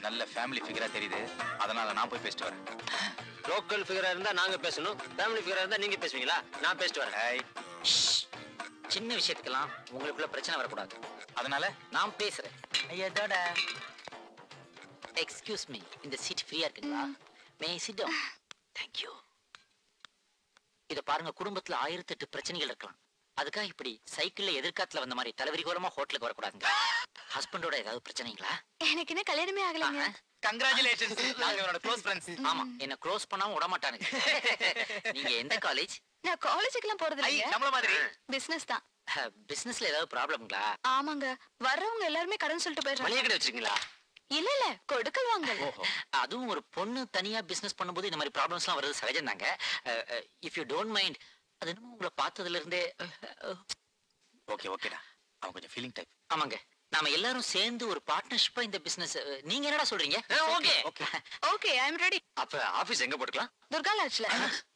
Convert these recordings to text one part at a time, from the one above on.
நல்ல ஃபேமிலி ஃபிகரா தெரியுது அதனால நான் போய் பேசிட்டு வரேன் லோக்கல் ஃபிகரா இருந்தா நாங்க பேசணும் ஃபேமிலி ஃபிகரா இருந்தா நீங்க பேசுவீங்களா நான் பேசிட்டு வரேன் ஹாய் சின்ன விஷயத்துக்கெல்லாம் உங்களுக்குள்ள பிரச்சனை வரக்கூடாது அதனால நான் பேசுறேன் ஐயா தோட எக்ஸ்கியூஸ் மீ இந்த சீட் ஃப்ரீயா இருக்குங்களா may sit down thank you இத பாருங்க குடும்பத்துல ஆயிரத்தெட்டு பிரச்சனைகள் இருக்கலாம் அதுக்காக இப்படி சைக்கிள்ல எதிர்காத்துல வந்த மாதிரி தலைவிரிகோரமா ஹோட்டலுக்கு வரக்கூடாதுங்க ஹஸ்பண்டோட ஏதாவது பிரச்சனைங்களா எனக்கு என்ன கல்யாணமே ஆகலைங்க கங்க்ராச்சுலேஷன்ஸ் நாங்க இவனோட க்ளோஸ் ஃப்ரெண்ட்ஸ் ஆமா என்ன க்ளோஸ் பண்ணாம விட மாட்டானுங்க நீங்க எந்த காலேஜ் நான் காலேஜுக்குலாம் போறது ஐ இல்லைங்க நம்மள மாதிரி பிசினஸ் தான் பிசினஸ்ல ஏதாவது ப்ராப்ளம்ங்களா ஆமாங்க வர்றவங்க எல்லாருமே கடன் சொல்லிட்டு போயிடுறாங்க மளிகை கடை வச்சிருக்கீங்களா இல்ல இல்ல கொடுக்கல் வாங்கல் அதுவும் ஒரு பொண்ணு தனியா பிசினஸ் பண்ணும்போது இந்த மாதிரி ப்ராப்ளம்ஸ்லாம் வருது சகஜம் தாங்க இஃப் யூ டோன்ட் மைண்ட் அது என்னமோ உங்களை பார்த்ததுல இருந்தே அஹ், அஹ், ஓகே ஓகேடா அவன் கொஞ்சம் ஃபீலிங் டைப் ஆமாங்க நாம எல்லாரும் சேர்ந்து ஒரு பார்ட்னர்ஷிப்பா இந்த பிசினஸ் நீங்க என்னடா சொல்றீங்க okay okay okay I am ready அப்ப ஆபீஸ் எங்க போட்டுக்கலாம் துர்கா லாட்ஜ்ல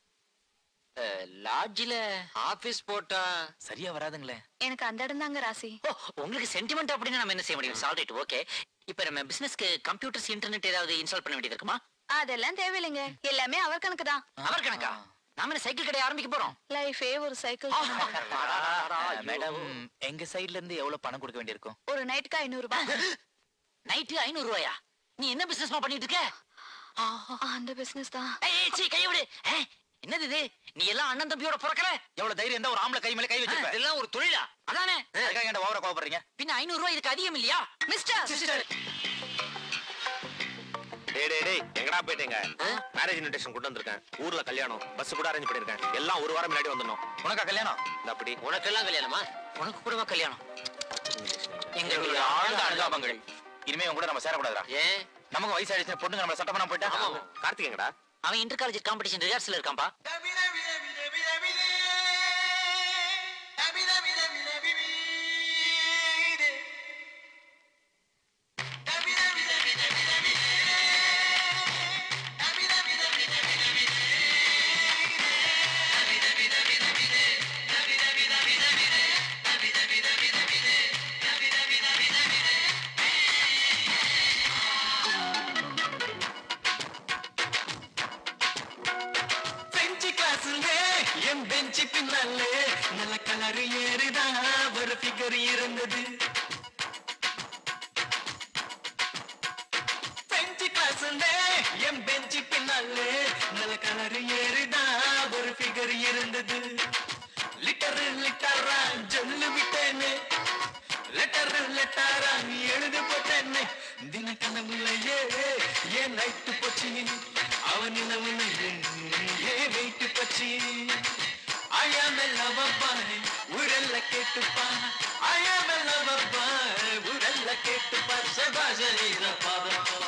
லாட்ஜில ஆபீஸ் போட்டா சரியா வராதுங்களே எனக்கு அந்த இடம் தாங்க ராசி ஓ உங்களுக்கு சென்டிமெண்ட் அப்படின்னு நம்ம என்ன செய்ய முடியும் சால்ரைட் ஓகே இப்போ நம்ம பிசினஸ்க்கு கம்ப்யூட்டர்ஸ் இன்டர்நெட் ஏதாவது இன்ஸ்டால் பண்ண வேண்டியது இருக்குமா அதெல்லாம் தேவையில்லைங்க எல்லாமே அவர் கணக்கு தான் அவர் கணக்கா நாம என்ன சைக்கிள் கடை ஆரம்பிக்க போறோம் லைஃபே ஒரு சைக்கிள் மேடம் எங்க சைடுல இருந்து எவ்வளவு பணம் கொடுக்க வேண்டியிருக்கும் ஒரு நைட்டுக்கு ஐநூறு ரூபாய் நைட்டு ஐநூறு ரூபாயா நீ என்ன பிசினஸ் பண்ணிட்டு இருக்க அந்த பிசினஸ் தான் ஏய், ஏய், சீ, கையை விடு ஏய், என்னது இது நீ எல்லாம் அண்ணன் தம்பியோட பிறக்கல எவ்வளவு தைரியம் இருந்தா ஒரு ஆம்பளை கை மேல கை வச்சிருப்ப இதெல்லாம் ஒரு தொழிலா அதானே அதுக்காக ஏன்டா ஓவரா கோவப்படுறீங்க பின்ன ஐநூறு ரூபாய் இதுக்கு அதிகம் இல்லையா மிஸ்டர் டேய் டேய் டேய் எங்கடா போயிட்டீங்க மேரேஜ் இன்விடேஷன் கொண்டு வந்திருக்கேன் ஊர்ல கல்யாணம் பஸ் கூட அரேஞ்ச் பண்ணிருக்கேன் எல்லாம் ஒரு வாரம் முன்னாடி வந்துடணும் உனக்கா கல்யாணம் இந்த அப்படி உனக்கெல்லாம் கல்யாணமா உனக்கு கூடவா கல்யாணம் எங்களுடைய ஆழ்ந்த அனுதாபங்கள் இனிமே உங்க கூட நம்ம சேரக்கூடாதுடா ஏன் நமக்கு வயசு ஆயிடுச்சு பொண்ணுங்க நம்மள சட்டம் பண்ண போயிட்டா ஆமா கார்த்திக் எங்கடா அவன் இன்டர் காலேஜ் காம்படிஷன் ரிஹர்சல் இருக்கான்பா பெஞ்சு கிளாஸ்ல என் பெஞ்சு பின்னாலே நல்ல கலர் ஏறுதா ஒரு ஃபிகர் இருந்தது பெஞ்சு கிளாஸ்ல என் பெஞ்சு பின்னாலே நல்ல கலர் ஏறுதா ஒரு ஃபிகர் இருந்தது லிட்டர் லிட்டரா சொல்லு விட்டேனே லெட்டர் லெட்டரா எழுதி போட்டேனே தின கனவுலையே ஏன் நைட்டு போச்சு அவன் நிலவுலையே ஏன் வெயிட்டு போச்சு அயமெல்லவப்பாய் உரல்ல கேட்டுப்பா அயமெல்லவப்பாய் உரல்ல கேட்டுப்பா சபாசரீர பாதப்பா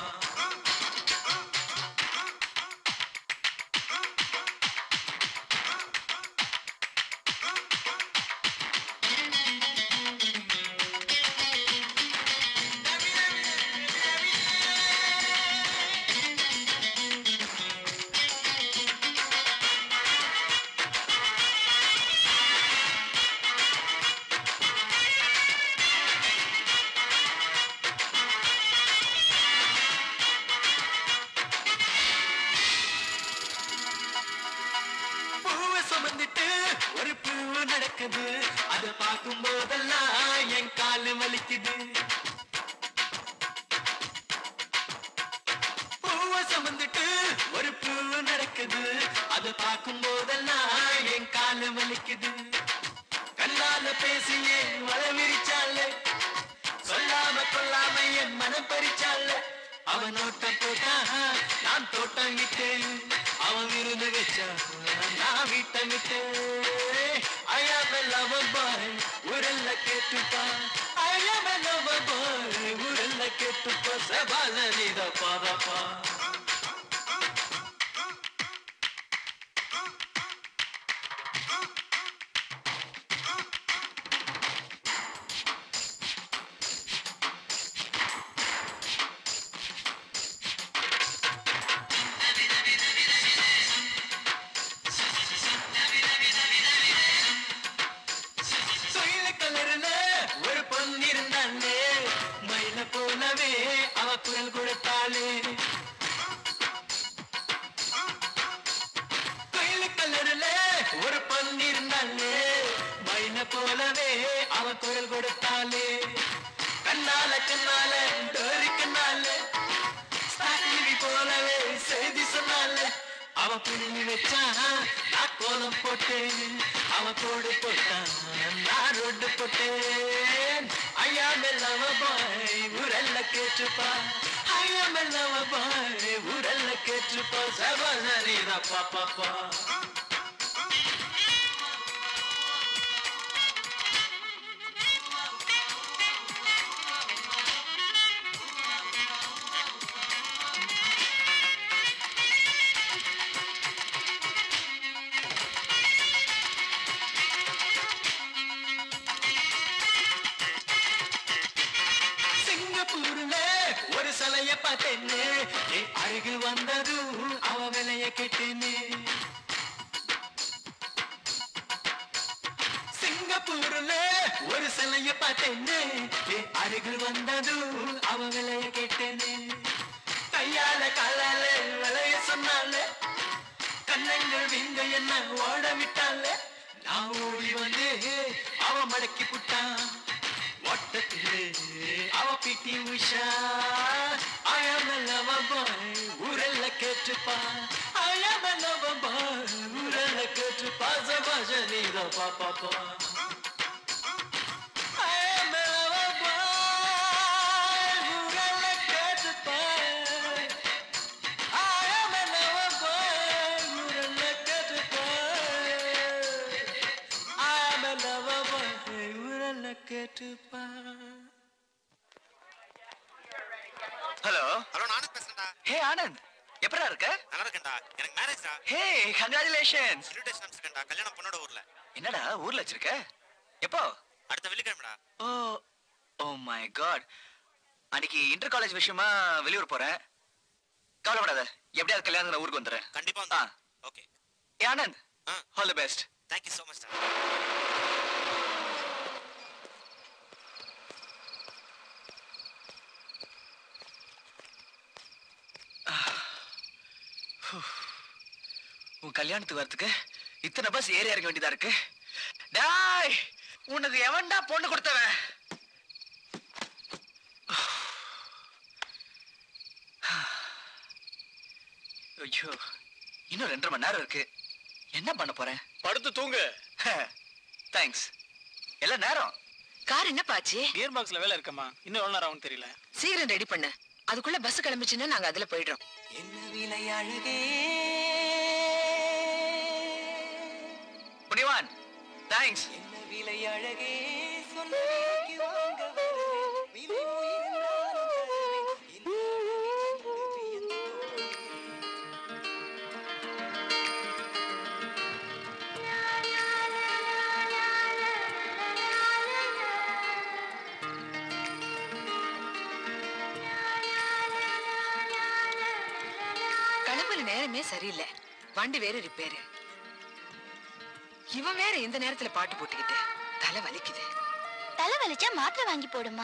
பூவை சுமந்துட்டு ஒரு பூவு நடக்குது அத பார்க்கும் போதெல்லாம் என் காலு வலிக்குது பூவை சுமந்துட்டு ஒரு பூவு நடக்குது அத பார்க்கும் போதெல்லாம் என் காலு வலிக்குது கண்ணால பேசியே மழை விரிச்சாலே சொல்லாம கொள்ளாம என் மனம் பறிச்சால அவன் நோட்டம் போட்டா நான் தோட்டம் விட்டேன் அவன் விருது வச்சா நான் வீட்டம் விட்டேன் அயாமெல்லாம் பாய் உரல்ல கேட்டுப்பா அயாமெல்லாம் பாய் உரல்ல கேட்டுப்பா சபால நீத பாதப்பா சொயில கலர்ல ஒரு பொண்ணு இருந்தாண்டே மயில போலவே அவ குரல் கொடுத்தாளே போட்டேன் ஐயா மெல்லவ பாய் ஊரல்ல கேட்டுப்பா ஐயா மெல்லவ பாய் ஊரல்ல கேட்டுப்பா சபசரிதா பாப்பா சிங்கப்பூர்ல ஒரு சிலைய பார்த்தேன்னு என் அருகில் வந்ததும் அவ விலைய கேட்டேன்னு சிங்கப்பூர்ல ஒரு சிலைய பார்த்தேன்னு என் அருகில் வந்ததும் அவ விலைய கேட்டேன்னு கையால காலால விலைய சொன்னால கண்ணங்கள் விங்க என்ன ஓட விட்டால நான் ஓடி வந்து அவ மடக்கி புட்டான் ஓட்டத்திலே அவ பிட்டி உஷா அயம லவ பாய் ஊரல்ல கேட்டுப்பா அயம லவ பாய் ஊரல்ல கேட்டுப்பா சபாஷ நீத பாப்பா பா அயம லவ பாய் ஊரல்ல கேட்டுப்பா அயம லவ பாய் ஊரல்ல கேட்டுப்பா I'm a lover boy, ஊரல்ல கேட்டுப்பா ஹலோ ஹலோ நானும் பேசுறேன்டா ஹே ஆனந்த் எப்படா இருக்க நல்லா இருக்கேன்டா எனக்கு மேரேஜ்டா ஹே கங்க்ராச்சுலேஷன்ஸ் இன்விடேஷன் அனுப்பிச்சிருக்கேன்டா கல்யாணம் பொண்ணோட ஊர்ல என்னடா ஊர்ல வச்சிருக்க எப்போ அடுத்த வெள்ளிக்கிழமைடா ஓ ஓ மை காட் அன்னைக்கு இன்டர் காலேஜ் விஷயமா வெளியூர் போறேன் கவலைப்படாத எப்படியாவது கல்யாணம் நான் ஊருக்கு வந்துடுறேன் கண்டிப்பா ஆ. வந்து ஓகே ஏ ஆனந்த் ஆ. All the best thank you so much உன் கல்யாணத்துக்கு வரதுக்கு இத்தனை பஸ் ஏறி இறங்க வேண்டியதா இருக்கு டாய் உனக்கு எவன்டா பொண்ணு கொடுத்தவன் ஐயோ இன்னும் ரெண்டரை மணி நேரம் இருக்கு என்ன பண்ண போறேன் படுத்து தூங்கு தேங்க்ஸ் எல்லாம் நேரம் கார் என்ன பாச்சு கியர் பாக்ஸ்ல வேலை இருக்கமா இன்னும் எவ்வளவு நேரம் ஆகும்னு தெரியல சீக்கிரம் ரெடி பண்ணு அதுக்குள்ள பஸ் கிளம்பிச்சுன்னா நாங்க அதுல போயிடுறோம் என்ன விலை அழகே புனிவான் தேங்க்ஸ் என்ன விலை அழகே சொன்ன விலைக்கு வாங்க வருவேன் விலை உயர்ந்தாலும் தருவேன் இந்த அழகை கண்டு வியந்து போனேன். கிளம்புற நேரமே சரியில்லை வண்டி வேற ரிப்பேரு இவன் வேற இந்த நேரத்துல பாட்டு போட்டுக்கிட்டு தலை வலிக்குது தலை வலிச்சா மாத்திரை வாங்கி போடுமா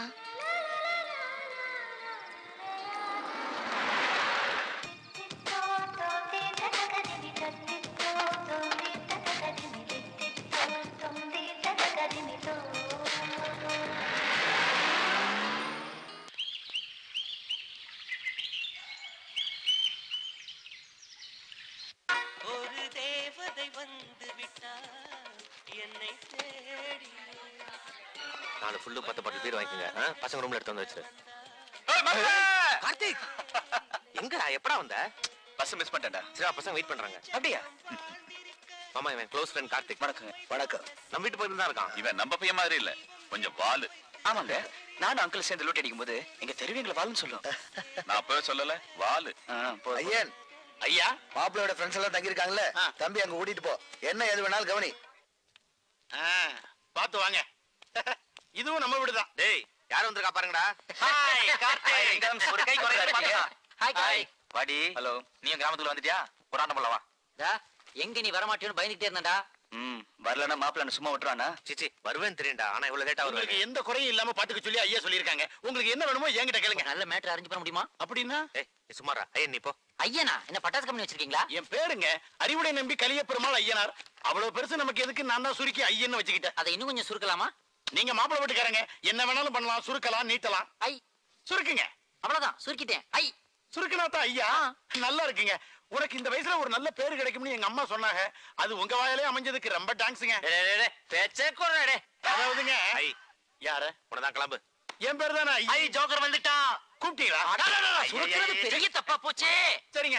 ஒரு தேவதை வந்து விட்டார் என்னை தேடி நாலு ஃபுல்லு பத்து பத்து பேர் வாங்கிக்கோங்க ஆ? பசங்க ரூம்ல எடுத்து வந்து வச்சிரு கார்த்திக் எங்கடா எப்படா வந்த பஸ் மிஸ் பண்ணிட்டேன்டா சரி பசங்க வெயிட் பண்றாங்க அப்படியா மாமா இவன் க்ளோஸ் ஃப்ரெண்ட் கார்த்திக் வணக்கங்க வணக்கம் நம்ம வீட்டு பக்கத்துல தான் இருக்கான் இவன் நம்ம பையன் மாதிரி இல்ல கொஞ்சம் வாலு ஆமாங்க நானும் அங்கிள் சேர்ந்து லூட் அடிக்கும் போது எங்க தெருவீங்களை வாழுன்னு சொல்லும் நான் அப்பவே சொல்லல வாலு ஆ, போதும். ஐயன் ஐயா மாப்பிள்ளையோட ஃப்ரெண்ட்ஸ் எல்லாம் தங்கி இருக்காங்கல்ல ஆ. தம்பி அங்க கூட்டிட்டு போ என்ன எது வேணாலும் கவனி ஆ, பார்த்து வாங்க இதுவும் நம்ம வீடுதான் டேய் யார் வந்திருக்கா பாருங்கடா ஹாய் கார்த்திக் எங்க ஒரு கை கொடுங்க. ஹாய் காய் வாடி ஹலோ நீ கிராமத்துல வந்துட்டியா ஒரு ஆட்டம் போலவா டா, எங்க நீ வரமாட்டியோன்னு பயந்துகிட்டே இருந்தடா ம் வரலன்னா மாப்பிள்ள சும்மா விட்டுறானா சிச்சி வருவேன் தெரியும்டா ஆனா இவ்வளவு லேட்டா உங்களுக்கு வருவேன் எந்த குறையும் இல்லாம பாத்துக்க சொல்லி ஐயா சொல்லியிருக்காங்க உங்களுக்கு என்ன வேணுமோ என்கிட்ட கேளுங்க நல்ல மேட்டர் அரேஞ்ச் பண்ண முடியுமா அப்படின்னா ஏய் நீ சும்மாரா ஐயன் நீ போ ஐயனா என்ன பட்டாசு கம்பெனி வச்சிருக்கீங்களா என் பேருங்க அறிவுடை நம்பி கலிய பெருமாள் ஐயனார் அவ்வளவு பெருசு நமக்கு எதுக்கு நான் தான் சுருக்கி ஐயன்னு வச்சுக்கிட்டேன் அதை இன்னும் கொஞ்சம் சுருக்கலாமா நீங்க மாப்பிள்ளை வீட்டுக்காரங்க என்ன வேணாலும் பண்ணலாம் சுருக்கலாம் நீட்டலாம் ஐ சுருக்குங்க அவ்வளவுதான் சுருக்கிட்டேன் ஐ சுருக்கநாத்தா ஐயா நல்லா இருக்குங்க உனக்கு இந்த வயசுல ஒரு நல்ல பேரு கிடைக்கும்னு எங்க அம்மா சொன்னாங்க அது உங்க வாயிலே அமைஞ்சதுக்கு ரொம்ப டாங்க்ஸுங்க பேச்சே கூட அதாவதுங்க ஐ யார உனதான் கிளம்பு என் பேர் தானே ஐ ஜோக்கர் வந்துட்டான் கூப்பிட்டீங்களா சுருக்கிறது பெரிய தப்பா போச்சே சரிங்க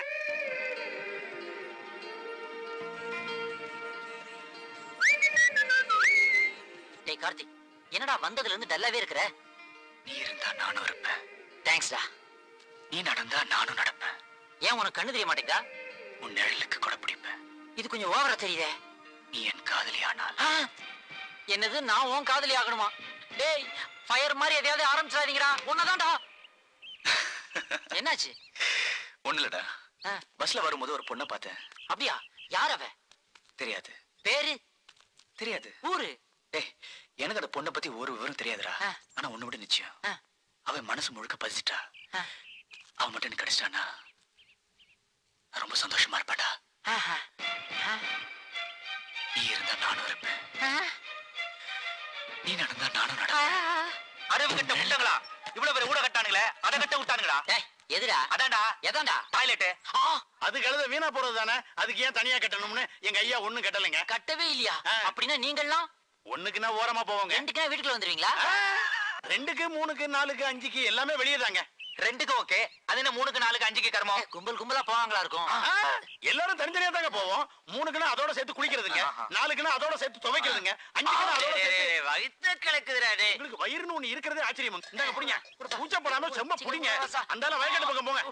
டேய் கார்த்திக் என்னடா வந்ததுல இருந்து டல்லாவே இருக்கிற நீ இருந்தா நானும் இருப்பேன் தேங்க்ஸ்டா நீ நடந்தா நானும் நடப்பேன் ஏன் உனக்கு கண்ணு தெரிய மாட்டேங்குதா உன் நிழலுக்கு கூட பிடிப்பேன் இது கொஞ்சம் ஓவரா தெரியுதே நீ என் காதலி ஆனால் ஆ, என்னது நான் உன் காதலி ஆகணுமா டேய் ஃபயர் மாதிரி எதையாவது ஆரம்பிச்சிடாதீங்கடா உன்னதான்டா என்னாச்சு ஒண்ணு இல்லடா ஆ, பஸ்ல வரும்போது ஒரு பொண்ணை பார்த்தேன் அப்படியா யார் அவ தெரியாது பேரு தெரியாது ஊரு டேய் எனக்கு அந்த பொண்ணை பத்தி ஒரு விவரம் தெரியாதுடா ஆ. ஆனா ஒண்ணு விட நிச்சயம் ஆ. அவன் மனசு முழுக்க பதிச்சிட்டா ஆ. அவன் மட்டும் எனக்கு கிடைச்சிட்டானா நான் ரொம்ப சந்தோஷமா இருப்பேன்டா ஆஹா. ஆ, நீ இருந்தா நானும் இருப்பேன் ஆ, நீ நடந்தா நானும் நடப்பேன் ஆ. அறிவு கட்ட விட்டாங்களா இவ்வளவு பேர் ஊட கட்டானுங்களே அதை கட்ட விட்டானுங்களா டேய் எதுடா அதான்டா எதான்டா டாய்லெட் ஆ, அது கழுத வீணா போறது தானே அதுக்கு ஏன் தனியா கட்டணும்னு எங்க ஐயா ஒண்ணும் கட்டலைங்க கட்டவே இல்லையா ஆ. அப்படின்னா நீங்கள்லாம் ஒண்ணுக்குன்னா ஓரமா போவோங்க ரெண்டுக்குனா வீட்டுக்குள்ள வந்துருவீங்களா ஆ, ரெண்டுக்கு மூணுக்கு நாலுக்கு அஞ்சுக்கு எல்லாமே வெளியே தாங்க ரெண்டுக்கு ஓகே அது என்ன மூணுக்கு நாலுக்கு அஞ்சுக்கு கர்மம் ஏய், கும்பல் கும்பலா போவாங்களா இருக்கும் ஆ, எல்லாரும் தனித்தனியா தாங்க போவோம் மூணுக்குன்னா அதோட சேர்த்து குளிக்கிறதுங்க நாலுக்குன்னா அதோட சேர்த்து துவைக்கிறதுங்க அஞ்சுக்குன்னா அதோட சேர்த்து வயிற்று கிழக்குதுடா டே உங்களுக்கு வயிறுன்னு ஒண்ணு இருக்கிறதே ஆச்சரியம் இந்தாங்க புடிங்க ஒரு பூச்சப்படாம செம்ம புடிங்க அந்தால வயக்காட்டு பக்கம் போங்க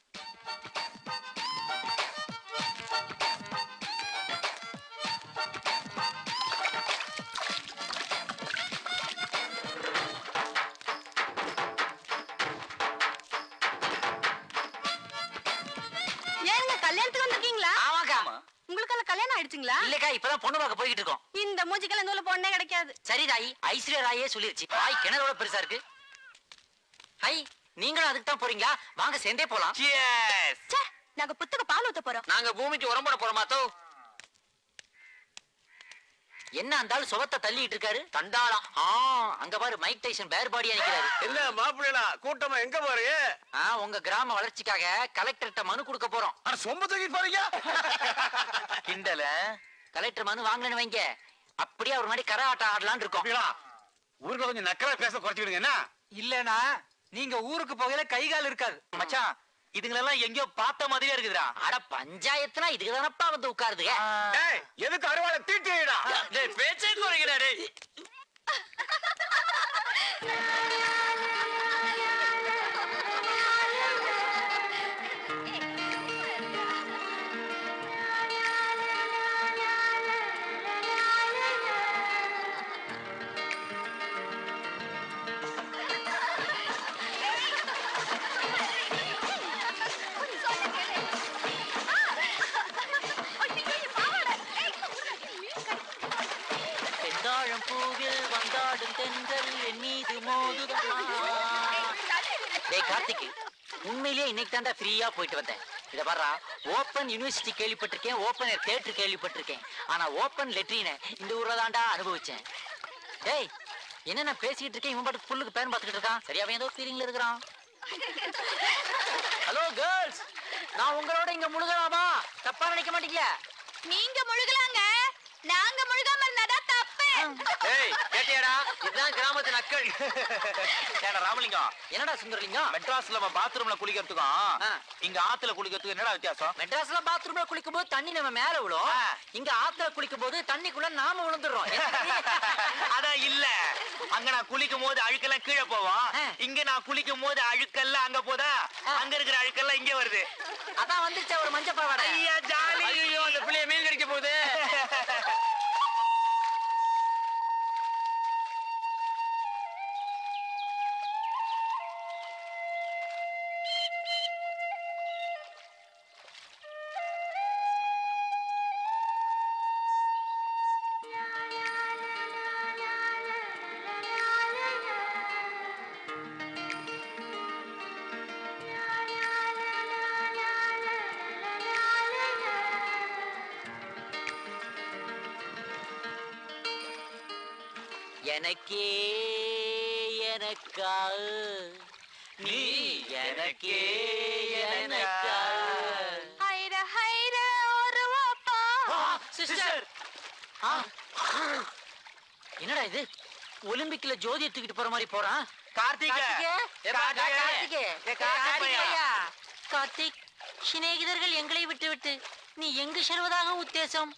ஏங்க கல்யாணத்துக்கு வந்திருக்கீங்களா ஆமாக்கா உங்களுக்கெல்லாம் கல்யாணம் ஆயிடுச்சுங்களா இல்லக்கா இப்பதான் பொண்ணு பார்க்க போய்கிட்டு இருக்கோம் இந்த மூஞ்சிக்கெல்லாம் இந்த ஊர்ல பொண்ணே கிடைக்காது சரி ராயி ஐஸ்வர்யா ராயே சொல்லிருச்சு ராய் கிணறோட பெருசா இருக்கு ஹை நீங்களும் அதுக்கு தான் போறீங்களா வாங்க சேர்ந்தே போலாம் Cheers. ச்சே நாங்க புத்துக்கு பால் ஊத்த போறோம் நாங்க பூமிக்கு உரம்பட போறோமா தோ என்ன அந்த ஆளு சுவத்தை தள்ளிட்டு இருக்காரு தண்டாளம் ஆ அங்க பாரு மைக் டைசன் பேர் பாடியா நிக்கிறாரு என்ன மாப்பிள்ளா கூட்டமா எங்க போறீங்க ஆ உங்க கிராம வளர்ச்சிக்காக கலெக்டர்கிட்ட மனு கொடுக்க போறோம் ஆனா சொம்ப தூக்கிட்டு போறீங்க கிண்டல கலெக்டர் மனு வாங்கலன்னு வைங்க அப்படியே ஒரு மாதிரி கரகாட்டம் ஆடலாம்னு இருக்கோம் ஊருக்குள்ள கொஞ்சம் நக்கலா பேச குறைச்சு விடுங்க என்ன இல்லனா நீங்க ஊருக்கு போகையில கை கால் இருக்காது மச்சான் இதுங்களெல்லாம் எங்கேயோ பார்த்த மாதிரியே இருக்குதுடா அட பஞ்சாயத்துனா இதுக்கு தானப்பா வந்து உட்காருதுங்க டேய் எதுக்கு அருவாளை தீட்டிடா டேய் பேச்சே குறைங்கடா டேய் செந்தாழம் பூவில் வந்தாடும் தென்றல் என் மீது மோதுதமா டேய் கார்த்திக் உண்மையிலேயே இன்னைக்கு தாண்டா ஃப்ரீயா போயிட்டு வந்தேன் இத பாரா ஓப்பன் யூனிவர்சிட்டி கேள்விப்பட்டிருக்கேன் ஓப்பன் ஏர் தியேட்டர் கேள்விப்பட்டிருக்கேன் ஆனா ஓப்பன் லெட்ரினை இந்த ஊர்ல தாண்டா அனுபவிச்சேன் டேய் என்ன நான் பேசிக்கிட்டு இருக்கேன் இவன் பாட்டு புல்லுக்கு பேன் பார்த்துக்கிட்டு இருக்கான் சரியாவே ஏதோ ஃபீலிங்ல இருக்கிறான் ஹலோ கேர்ள்ஸ் நான் உங்களோட இங்க முழுகலாமா தப்பா நினைக்க மாட்டீங்களா நீங்க முழுகலாங்க நாங்க முழுகாம இருந்தாதான் தப்பு ஏய் கேட்டியாடா இதுதான் கிராமத்து நக்கள் ஏடா ராமலிங்கம் என்னடா சுந்தரலிங்கம் மெட்ராஸ்ல நம்ம பாத்ரூம்ல குளிக்கிறதுக்கும் ஆ. இங்க ஆத்துல குளிக்கிறதுக்கும் என்னடா வித்தியாசம் மெட்ராஸ்ல பாத்ரூம்ல குளிக்கும் போது தண்ணி நம்ம மேல விழும் ஆ. இங்க ஆத்துல குளிக்கும் போது தண்ணிக்குள்ள நாம விழுந்துடுறோம் அதான் இல்ல அங்க நான் குளிக்கும் போது அழுக்கெல்லாம் கீழே போவோம் ஆ. இங்க நான் குளிக்கும் போது அழுக்கெல்லாம் அங்க போதா ஆ. அங்க இருக்கிற அழுக்கெல்லாம் இங்க வருது அதான் வந்துச்சா ஒரு மஞ்சள் பாவாடை ஐயா ஜாலி ஐயோ அந்த பிள்ளைய மீன் கடிக்க போகுது எனக்கே எனக்கா நீ எனக்கே ஹைர ஹைர ஒரு வாப்பா சிஸ்டர் என்னடா இது ஒலிம்பிக்ல ஜோதியை தூக்கிட்டு போற மாதிரி போறான் கார்த்திக் சிநேகிதர்கள் எங்களை விட்டு விட்டு நீ எங்கு செல்வதாக உத்தேசம்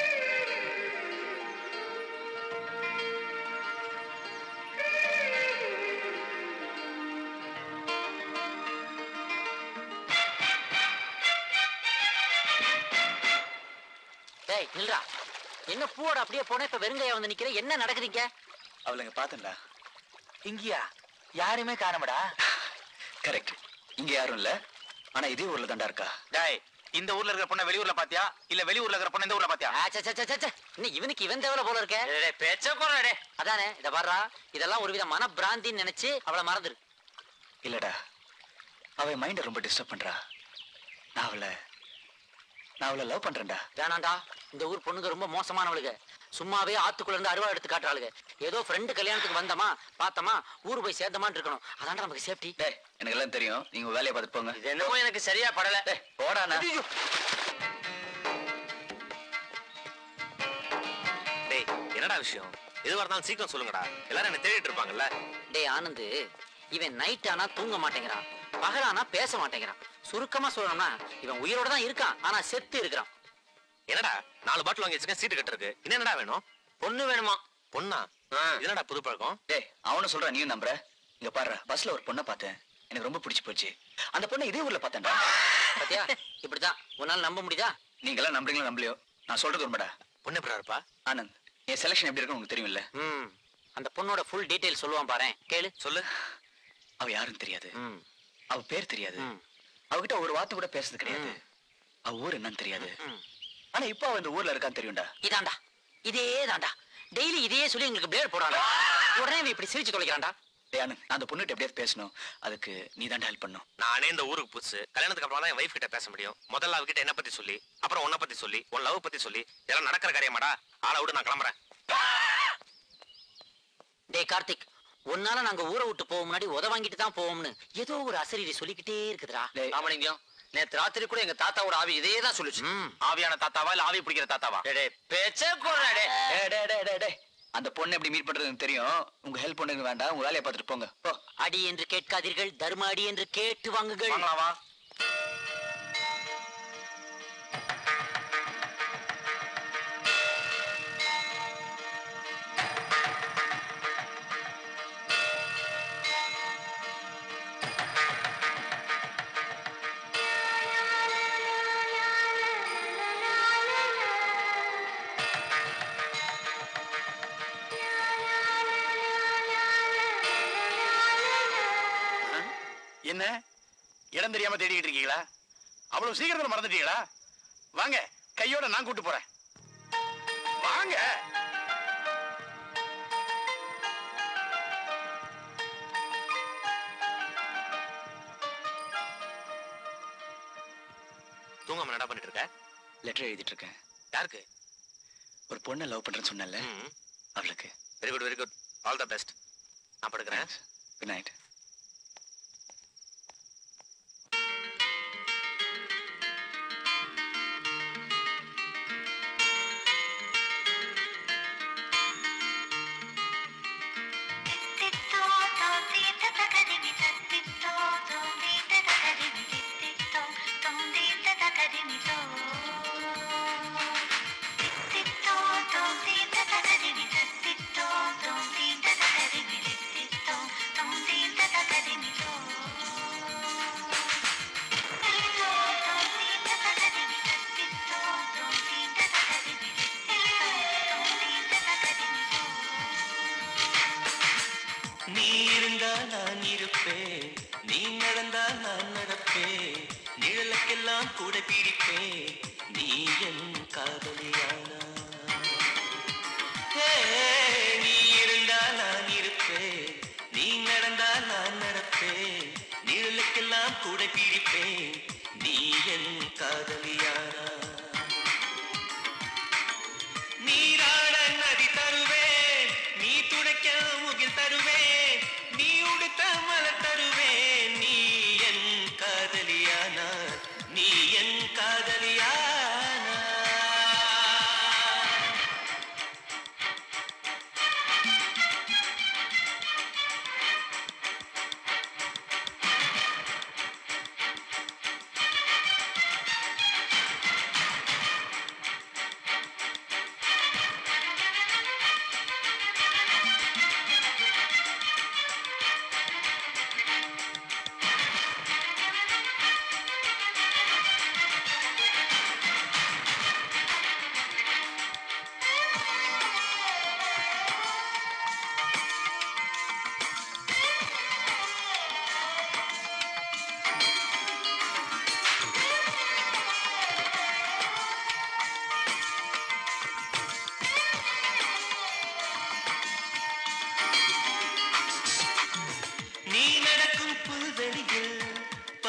டேய் நில்றா என்ன பூவோட அப்படியே போன இப்ப வெறுங்கையா வந்து நிக்கிற என்ன நடக்குதுங்க அவளுங்க பாத்தண்டா இங்கயா யாருமே காணமடா கரெக்ட் இங்க யாரும் இல்ல ஆனா இதே ஊர்ல தாண்டா இருக்கா டாய் இந்த ஊர்ல இருக்கிற பொண்ணை வெளியூர்ல பாத்தியா இல்ல வெளியூர்ல இருக்கிற பொண்ணை இந்த ஊர்ல பாத்தியா ஆ, சே, சே, சே, சே, சே. இன்னும் இவனுக்கு இவன் தேவல போல இருக்க பேச்ச போறே அதானே இத பாருடா இதெல்லாம் ஒரு வித மன பிராந்தின்னு நினைச்சு அவளை மறந்துரு இல்லடா அவன் மைண்ட ரொம்ப டிஸ்டர்ப் பண்றா நான் அவளை நான் அவளை லவ் பண்றேன்டா வேணாண்டா இந்த ஊர் பொண்ணுங்க ரொம்ப மோசமானவளுங்க சும்மாவே ஆத்துக்குள்ள இருந்து அருவா எடுத்து காட்டுறாளுங்க ஏதோ ஃப்ரெண்டு கல்யாணத்துக்கு வந்தமா பார்த்தமா ஊர் போய் சேர்ந்தமான்னு இருக்கணும் அதான்டா நமக்கு சேஃப்டி டேய் எனக்கு எல்லாம் தெரியும் நீங்க உங்க வேலையை பார்த்துட்டு போங்க இது என்னமோ எனக்கு சரியா படல டேய் போடாண்ணா டேய் என்னடா விஷயம் எதுவா இருந்தாலும் சீக்கிரம் சொல்லுங்கடா எல்லாரும் என்ன தேடிட்டு இருப்பாங்கல்ல டேய் ஆனந்து இவன் நைட் ஆனா தூங்க மாட்டேங்கிறான் பகலானா பேச மாட்டேங்கிறான் சுருக்கமா சொல்லணும்னா இவன் உயிரோட தான் இருக்கான் ஆனா செத்து இருக்கிறான் என்னடா நாலு பாட்டில் வாங்கி வச்சிருக்கேன் சீட்டு கட்டுருக்கு இன்னும் என்னடா வேணும் பொண்ணு வேணுமா பொண்ணா இது என்னடா புது பழக்கம் டேய் அவனும் சொல்றான் நீயும் நம்புற இங்க பாரு பஸ்ல ஒரு பொண்ணை பார்த்தேன் எனக்கு ரொம்ப பிடிச்சு போச்சு அந்த பொண்ணை இதே ஊர்ல பார்த்தேன்டா பாத்தியா இப்படிதான் உன்னால நம்ப முடியுதா நீங்க எல்லாம் நம்புறீங்களோ நம்பலையோ நான் சொல்றது உண்மைடா பொண்ணு எப்படா இருப்பா ஆனந்த் என் செலக்ஷன் எப்படி இருக்குன்னு உங்களுக்கு தெரியும்ல ம் அந்த பொண்ணோட ஃபுல் டீடைல் சொல்லுவான் பாரேன் கேளு சொல்லு அவ யாருன்னு தெரியாது ம் அவ பேர் தெரியாது ம். அவகிட்ட ஒரு வார்த்தை கூட பேசுறது கிடையாது அவ ஊர் என்னன்னு தெரியாது ம். ஆனா இப்ப அவ இந்த ஊர்ல இருக்கான்னு தெரியும்டா இதாண்டா இதே தாண்டா டெய்லி இதையே சொல்லி எங்களுக்கு பிளேட் போடாண்டா உடனே இவன் இப்படி சிரிச்சு தொலைக்கிறான்டா டேய் ஆனந்த் நான் அந்த பொண்ணுகிட்ட எப்படியாவது பேசணும் அதுக்கு நீ தாண்டா ஹெல்ப் பண்ணும் நானே இந்த ஊருக்கு புதுசு கல்யாணத்துக்கு அப்புறம் தான் என் வைஃப் கிட்ட பேச முடியும் முதல்ல அவகிட்ட என்ன பத்தி சொல்லி அப்புறம் உன்னை பத்தி சொல்லி உன் லவ் பத்தி சொல்லி இதெல்லாம் நடக்கிற காரியமாடா ஆளை விடு நான் கிளம்புறேன் டேய் கார்த்திக் உன்னால நாங்க ஊரை விட்டு போக முன்னாடி உத வாங்கிட்டு தான் போவோம்னு ஏதோ ஒரு அசரீரி சொல்லிக்கிட்டே இருக்குதுடா டேய் ராமலிங்கம் நேத்து ராத்திரி கூட எங்க தாத்தாவோட ஆவி இதே தான் சொல்லுச்சு ம். ஆவியான தாத்தாவா இல்ல ஆவி பிடிக்கிற தாத்தாவா பேச்ச போறே டேய் டேய் டேய் டேய் டேய் அந்த பொண்ணு எப்படி மீட் பண்றதுன்னு தெரியும் உங்க ஹெல்ப் பண்ணுங்க வேண்டாம் உங்க வேலையை பார்த்துட்டு போங்க போ அடி என்று கேட்காதீர்கள் தர்ம அடி என்று கேட்டு வாங்குங்கள் வாங்கலாமா என்ன இடம் தெரியாம தேடிக்கிட்டு இருக்கீங்களா அவ்வளவு சீக்கிரத்துல மறந்துட்டீங்களா வாங்க கையோட நான் கூட்டு போறேன் வாங்க தூங்காம என்னடா பண்ணிட்டு இருக்க லெட்டர் எழுதிட்டு இருக்கேன் யாருக்கு ஒரு பொண்ணை லவ் பண்றேன்னு சொன்னல அவளுக்கு very good very good all the best நான் படுக்கிறேன் குட் நைட் தித்தித்தோ தோந்தீந்த தகதிமி தத்தித்தோ தோந்தீந்த தகதிமி தித்தித்தோ தோந்தீந்த தகதிமி தோ தித்தித்தோ தோந்தீந்த தகதிமி தத்தித்தோ தோந்தீந்த தகதிமி தித்தித்தோ தோந்தீந்த தகதிமி தோ தித்தித்தோ தோந்தீந்த தகதிமி தத்தித்தோ தோந்தீந்த தகதிமி தித்தித்தோ தோந்தீந்த தகதிமி தோ நீ இருந்தால் நான் இருப்பேன் நீ நடந்தால் நான் நடப்பேன் நிழலுக்கெல்லாம் கூட பிடிப்பேன் நீ என் காதலியானா ஹே, நீ இருந்தால் நான் இருப்பேன் நீ நடந்தால் நான் நடப்பேன் நிழலுக்கெல்லாம் கூட பிடிப்பேன் நீ என் காதலியானா நீராட நதி தருவேன் நீ துடைக்க முகில் தருவேன் நீ உடுத்த மலர் தருவேன் நீ என் காதலியானால்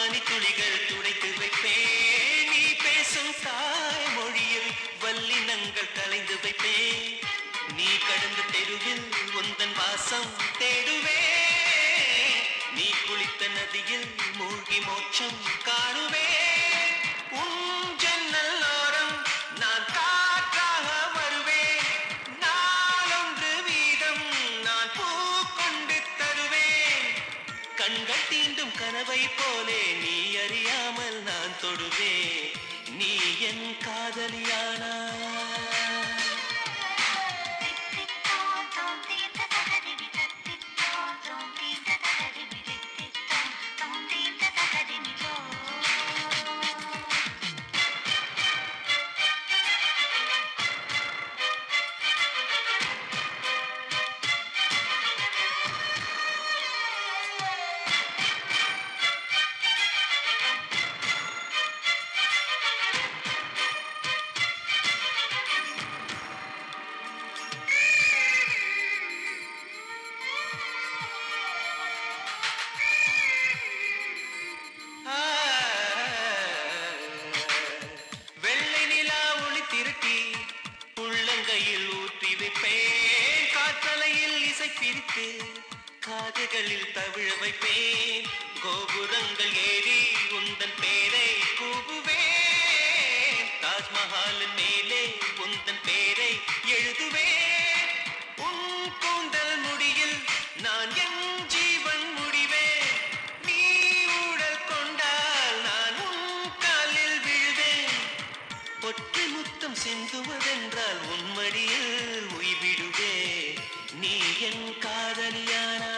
பனித்துளிகள் துடைத்து வைப்பேன் நீ பேசும் தாய் மொழியில் வல்லினங்கள் கலைந்து வைப்பேன் நீ கடந்த தெருவில் உந்தன் வாசம் தேடுவே நீ குளித்த நதியில் மூழ்கி மோட்சம் காணுவே உன் ஜன்னல் ஓரம் நான் காற்றாக வருவேன் நாளொன்று வீதம் நான் பூ கொண்டு தருவேன் கண்கள் தீண்டும் கனவை போலே நீ அறியாமல் நான் தொடுவேன் நீ என் காதலியானா வெள்ளை நிலா ஒளி திருட்டி உள்ளங்கையில் ஊற்றி வைப்பேன் காற்றலையில் இசை பிரித்து காதுகளில் தவிழ வைப்பேன் கோபுரங்கள் ஏறி உந்தன் பேரை கூவுவேன் தாஜ்மஹாலின் மேலே உந்தன் பேரை எழுதுவேன் உன் கூந்தல் முடியில் நான் என் ஜீவன் முடிவேன் நீ ஊழல் கொண்டால் நான் உன் காலில் விழுவேன் ஒற்றை முத்தம் சிந்துவதென்றால் உன் மடியில் உய்விடுவே நீ என் காதலியானா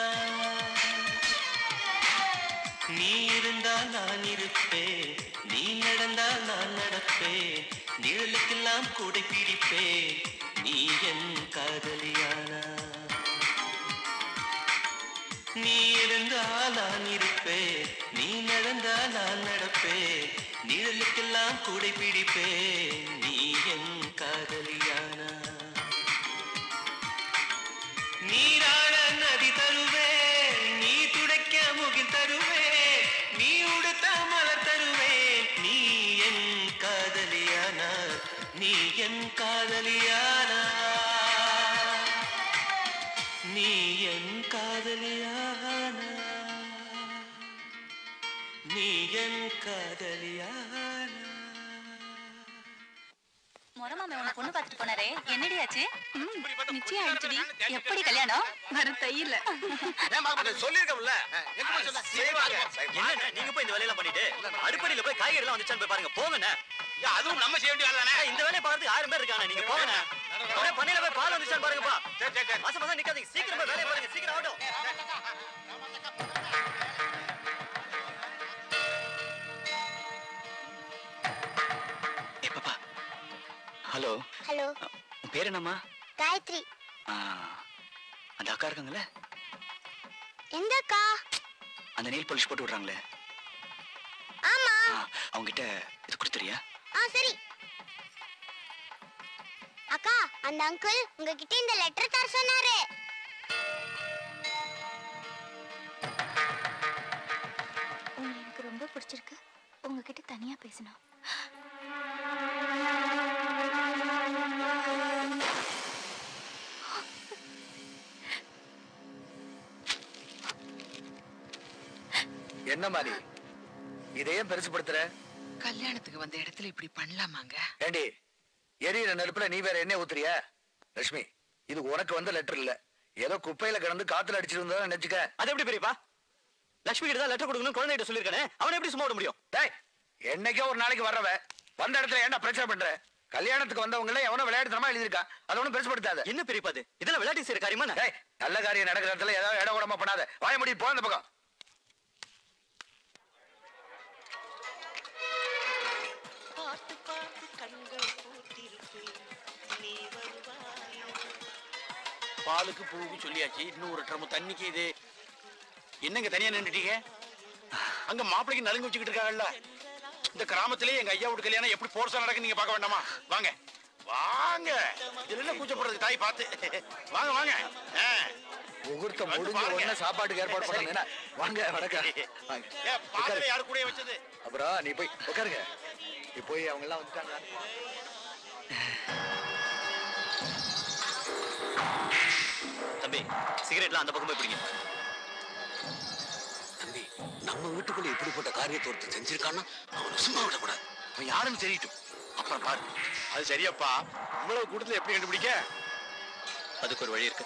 நீ இருந்தால் நான் இருப்பேன் நீ நடந்தால் நான் நடப்பேன் நிழலுக்கெல்லாம் கூடை பிடிப்பேன் நீ என் காதலியானா நீ இருந்தால் நான் இருப்பேன் நீ நடந்தால் நான் நடப்பேன் நிழலுக்கெல்லாம் கூடை பிடிப்பேன் நீ என் காதலியானா நீராட நதி தருவேன் நீ துடைக்க முகில் தருவேன் நீ உடுத்த மலர் தருவேன் நீ என் காதலியானா நீ என் காதலியானா நீ என் காதலியானா நீ என் காதலியானா முறமாமே உன பொண்ணு பார்த்துட்டு போனாரே என்னடி ஆச்சு நிச்சயம் ஆயிடுச்சுடி எப்படி கல்யாணம் வரும் தையில சொல்லிருக்கோம்ல என்ன நீங்க போய் இந்த வேலையெல்லாம் பண்ணிட்டு அடுப்படியில போய் காய்கறி எல்லாம் வந்துச்சான்னு போய் பாருங்க போங்கண்ணே அதுவும் நம்ம செய்ய வேண்டிய வேலை தானே இந்த வேலையை பார்க்கறதுக்கு ஆயிரம் பேர் இருக்காங்க நீங்க போங்கண்ணே அப்படியே பண்ணையில போய் பால் வந்துச்சான்னு பாருங்கப்பா மாசம் மாசம் நிக்காதீங்க சீக்கிரம் போய் வேலையை பாருங்க சீக்கிரம் ஆகட்டும் ஏ பாப்பா ஹலோ ஹலோ உன் பேர் என்னம்மா காயத்ரி ஆ, அந்த அக்கா இருக்காங்கல்ல எந்த அக்கா அந்த நெயில் பாலிஷ் போட்டு விடுறாங்களே ஆமா ஆ, அவங்கிட்ட இது கொடுத்துறியா ஆ சரி அக்கா அந்த அங்கிள் உங்ககிட்ட இந்த லெட்டர் தர சொன்னாரு உங்களை எனக்கு ரொம்ப பிடிச்சிருக்கு உங்ககிட்ட தனியா பேசணும் என்ன மாதிரி இதையும் பெருசுப்படுத்துற கல்யாணத்துக்கு வந்த இடத்துல இப்படி பண்ணலாமாங்க ஏண்டி எரியிற நெருப்புல நீ வேற என்ன ஊத்துறிய லட்சுமி இது உனக்கு வந்த லெட்டர் இல்ல ஏதோ குப்பையில கிடந்து காத்துல அடிச்சிட்டு இருந்தா நினைச்சுக்க அது எப்படி பெரியப்பா லட்சுமி கிட்ட தான் லெட்டர் கொடுக்கணும் குழந்தைகிட்ட சொல்லிருக்கானே அவனை எப்படி சும்மா விட முடியும் டேய் என்னைக்கோ ஒரு நாளைக்கு வர்றவ வந்த இடத்துல ஏன்டா பிரச்சனை பண்ற கல்யாணத்துக்கு வந்தவங்கள எவனோ விளையாட்டுத்தனமா எழுதியிருக்கா அது ஒண்ணும் பெருசுப்படுத்தாத என்ன பெரியப்பா அது இதெல்லாம் விளையாட்டு செய்யற காரியமா என்ன? டேய் நல்ல காரியம் நடக்கிற இடத்துல ஏதாவது இடம் கூடமா பண்ணாத வாய முடி போ அந்த பக்கம் பார்த்து பார்த்து கண்கள் பூத்திருப்பேன் நீ வருவாயோ பாலுக்கு பூவுக்கு சொல்லியாச்சு இன்னும் ஒரு ட்ரம் தண்ணிக்கு இது என்னங்க தனியா நின்றுட்டீங்க அங்க மாப்பிளைக்கு நலுங்கு வச்சுக்கிட்டு இருக்காங்கல்ல இந்த கிராமத்திலே எங்க ஐயா வீட்டு கல்யாணம் எப்படி போர்ஸா நடக்கு நீங்க பார்க்க வேண்டாமா வாங்க வாங்க இதுல என்ன கூச்சப்படுறதுக்கு தாய் பார்த்து வாங்க வாங்க ஆ. முகூர்த்தம் முடிஞ்ச உடனே சாப்பாட்டுக்கு ஏற்பாடு பண்ணா வாங்க வணக்கம் வாங்க. ஏன் பாத்திரம் உட்காருங்க. யாரு கூட வச்சது அப்புறம் நீ போய் உட்காருங்க நீ போய் அவங்க எல்லாம் வந்துட்டாங்க தம்பி சிகரெட்லாம் அந்த பக்கம் போய் பிடிங்க தம்பி நம்ம வீட்டுக்குள்ள இப்படிப்பட்ட காரியத்தை ஒருத்தர் செஞ்சிருக்கான்னா அவனை சும்மா விடக்கூடாது அவன் யாருன்னு தெரியட்டும் அப்புறம் பாரு அது சரியப்பா இவ்வளவு கூட்டத்துல எப்படி கண்டுபிடிக்க அதுக்கு ஒரு வழி இருக்கு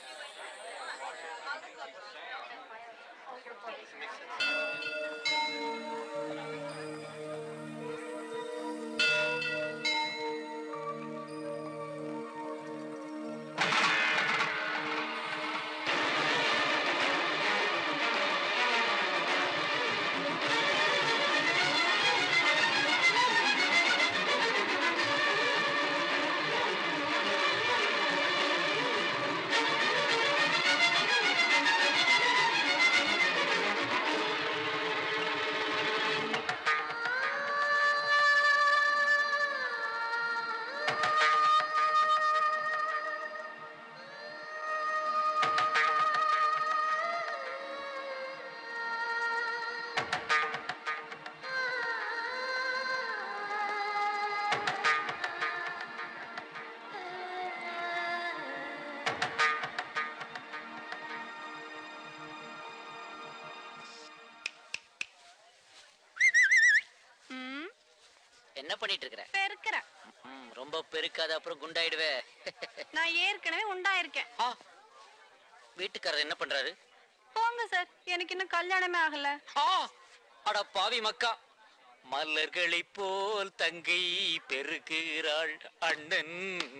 என்ன பண்ணிட்டு இருக்கிற பெருக்கிறேன் ம், ரொம்ப பெருக்காத அப்புறம் குண்டாயிடுவே நான் ஏற்கனவே உண்டாயிருக்கேன் வீட்டுக்காரர் என்ன பண்றாரு போங்க சார் எனக்கு இன்னும் கல்யாணமே ஆகல அட பாவி மக்கா மலர்களை போல் தங்கை பெருகிறாள் அண்ணன்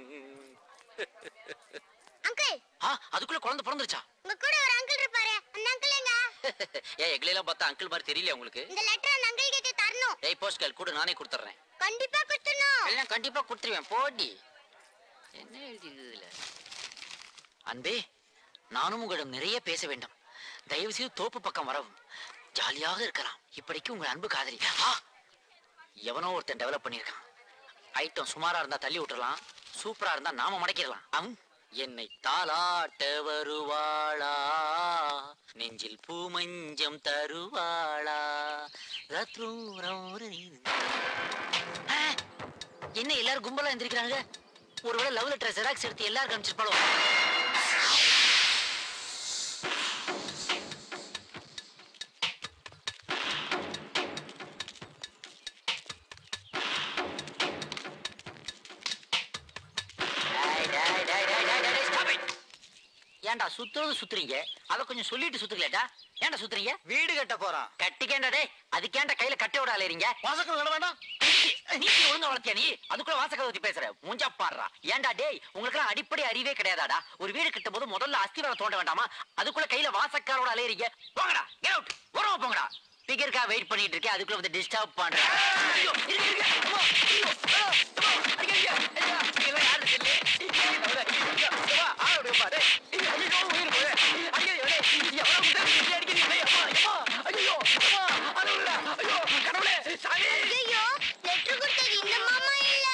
அங்கிள் ஆ அதுக்குள்ள குழந்தை பிறந்துருச்சா உங்க கூட ஒரு அங்கிள் இருப்பாரு அந்த அங்கிள் எங்க ஏ எங்களெல்லாம் பார்த்தா அங்கிள் மாதிரி தெரியல உங்களுக்கு இந்த லெட்டர் அந்த அங்கிள் கிட்ட தரணும் ஏய் போஸ்ட் கால் கூட நானே கொடுத்துட்றேன் கண்டிப்பா கொடுத்துடணும் எல்லாம் கண்டிப்பா கொடுத்துருவேன் போடி என்ன எழுதிருக்குது இதுல அன்பே நானும் உங்களிடம் நிறைய பேச வேண்டும் தயவு செய்து தோப்பு பக்கம் வரவும் ஜாலியாக இருக்கலாம் இப்படிக்கு உங்கள் அன்பு காதலி ஆ! எவனோ ஒருத்தன் டெவலப் பண்ணியிருக்கான் ஐட்டம் சுமாரா இருந்தா தள்ளி விட்டுறலாம் சூப்பரா இருந்தா நாம மடக்கிடலாம் அவன் என்னை தாளாட்ட வருவாளா நெஞ்சில் பூமஞ்சம் தருவாளா ரத்ரூரம் ஒரு நீ- ஆ! என்ன எல்லாரும் கும்பலா எந்திரிக்கிறாங்க ஒருவேளை லவ் லெட்டர் ஜெராக்ஸ் எடுத்து எல்லாரும் காமிச்சிருப்பாளோ டேய், டேய், டேய், டேய், டேய், டேய், stop it. ஏன்டா சுத்துறது சுத்துறீங்க அத கொஞ்சம் சொல்லிட்டு சுத்துக்கலடா ஏன்டா சுத்துறீங்க வீடு கட்ட போறான் கட்டிக்கேண்டா டேய் அதுக்கேண்டா கையில கட்டையோட அலையறீங்க வாசக்கல் நட வேண்டாம் நீ ஒழுங்கா வளர்த்தியா நீ அதுக்குள்ள வாசக்கல் ஊத்தி பேசுற மூஞ்சா பாடுறா ஏன்டா டேய் உங்களுக்கு அடிப்படை அறிவே கிடையாதாடா ஒரு வீடு கட்டும் போது முதல்ல அஸ்திவாரம் தோண்ட வேண்டாமா அதுக்குள்ள கையில வாசக்காரோட அலையறீங்க போங்கடா கெட் அவுட் உறவு போங்கடா பிகருக்கா வெயிட் பண்ணிட்டு இருக்கேன் அதுக்குள்ள வந்து டிஸ்டர்ப் பண்றேன் ஐயோ, இருங்க, இருங்க. அம்மா, ஐயோ, ஆ, அம்மா, ஐயோ, ஐயோ, ஐயோ, இதெல்லாம் யாரு சொல்லு? ஐயோ, ஐயோ, அம்மா, ஆள விடுங்கப்பா, டேய். ஐயோ, உயிர் போகுது. ஐயோ, டேய், எவ்வளவு குத்து இப்படி அடிக்கிறீங்க? டேய், அம்மா, அம்மா, ஐயோ, அம்மா, ஆள விடல. ஐயோ, கடவுளே, சாமி. ஐயோ லெட்டர் கொடுத்தது இந்த மாமா இல்ல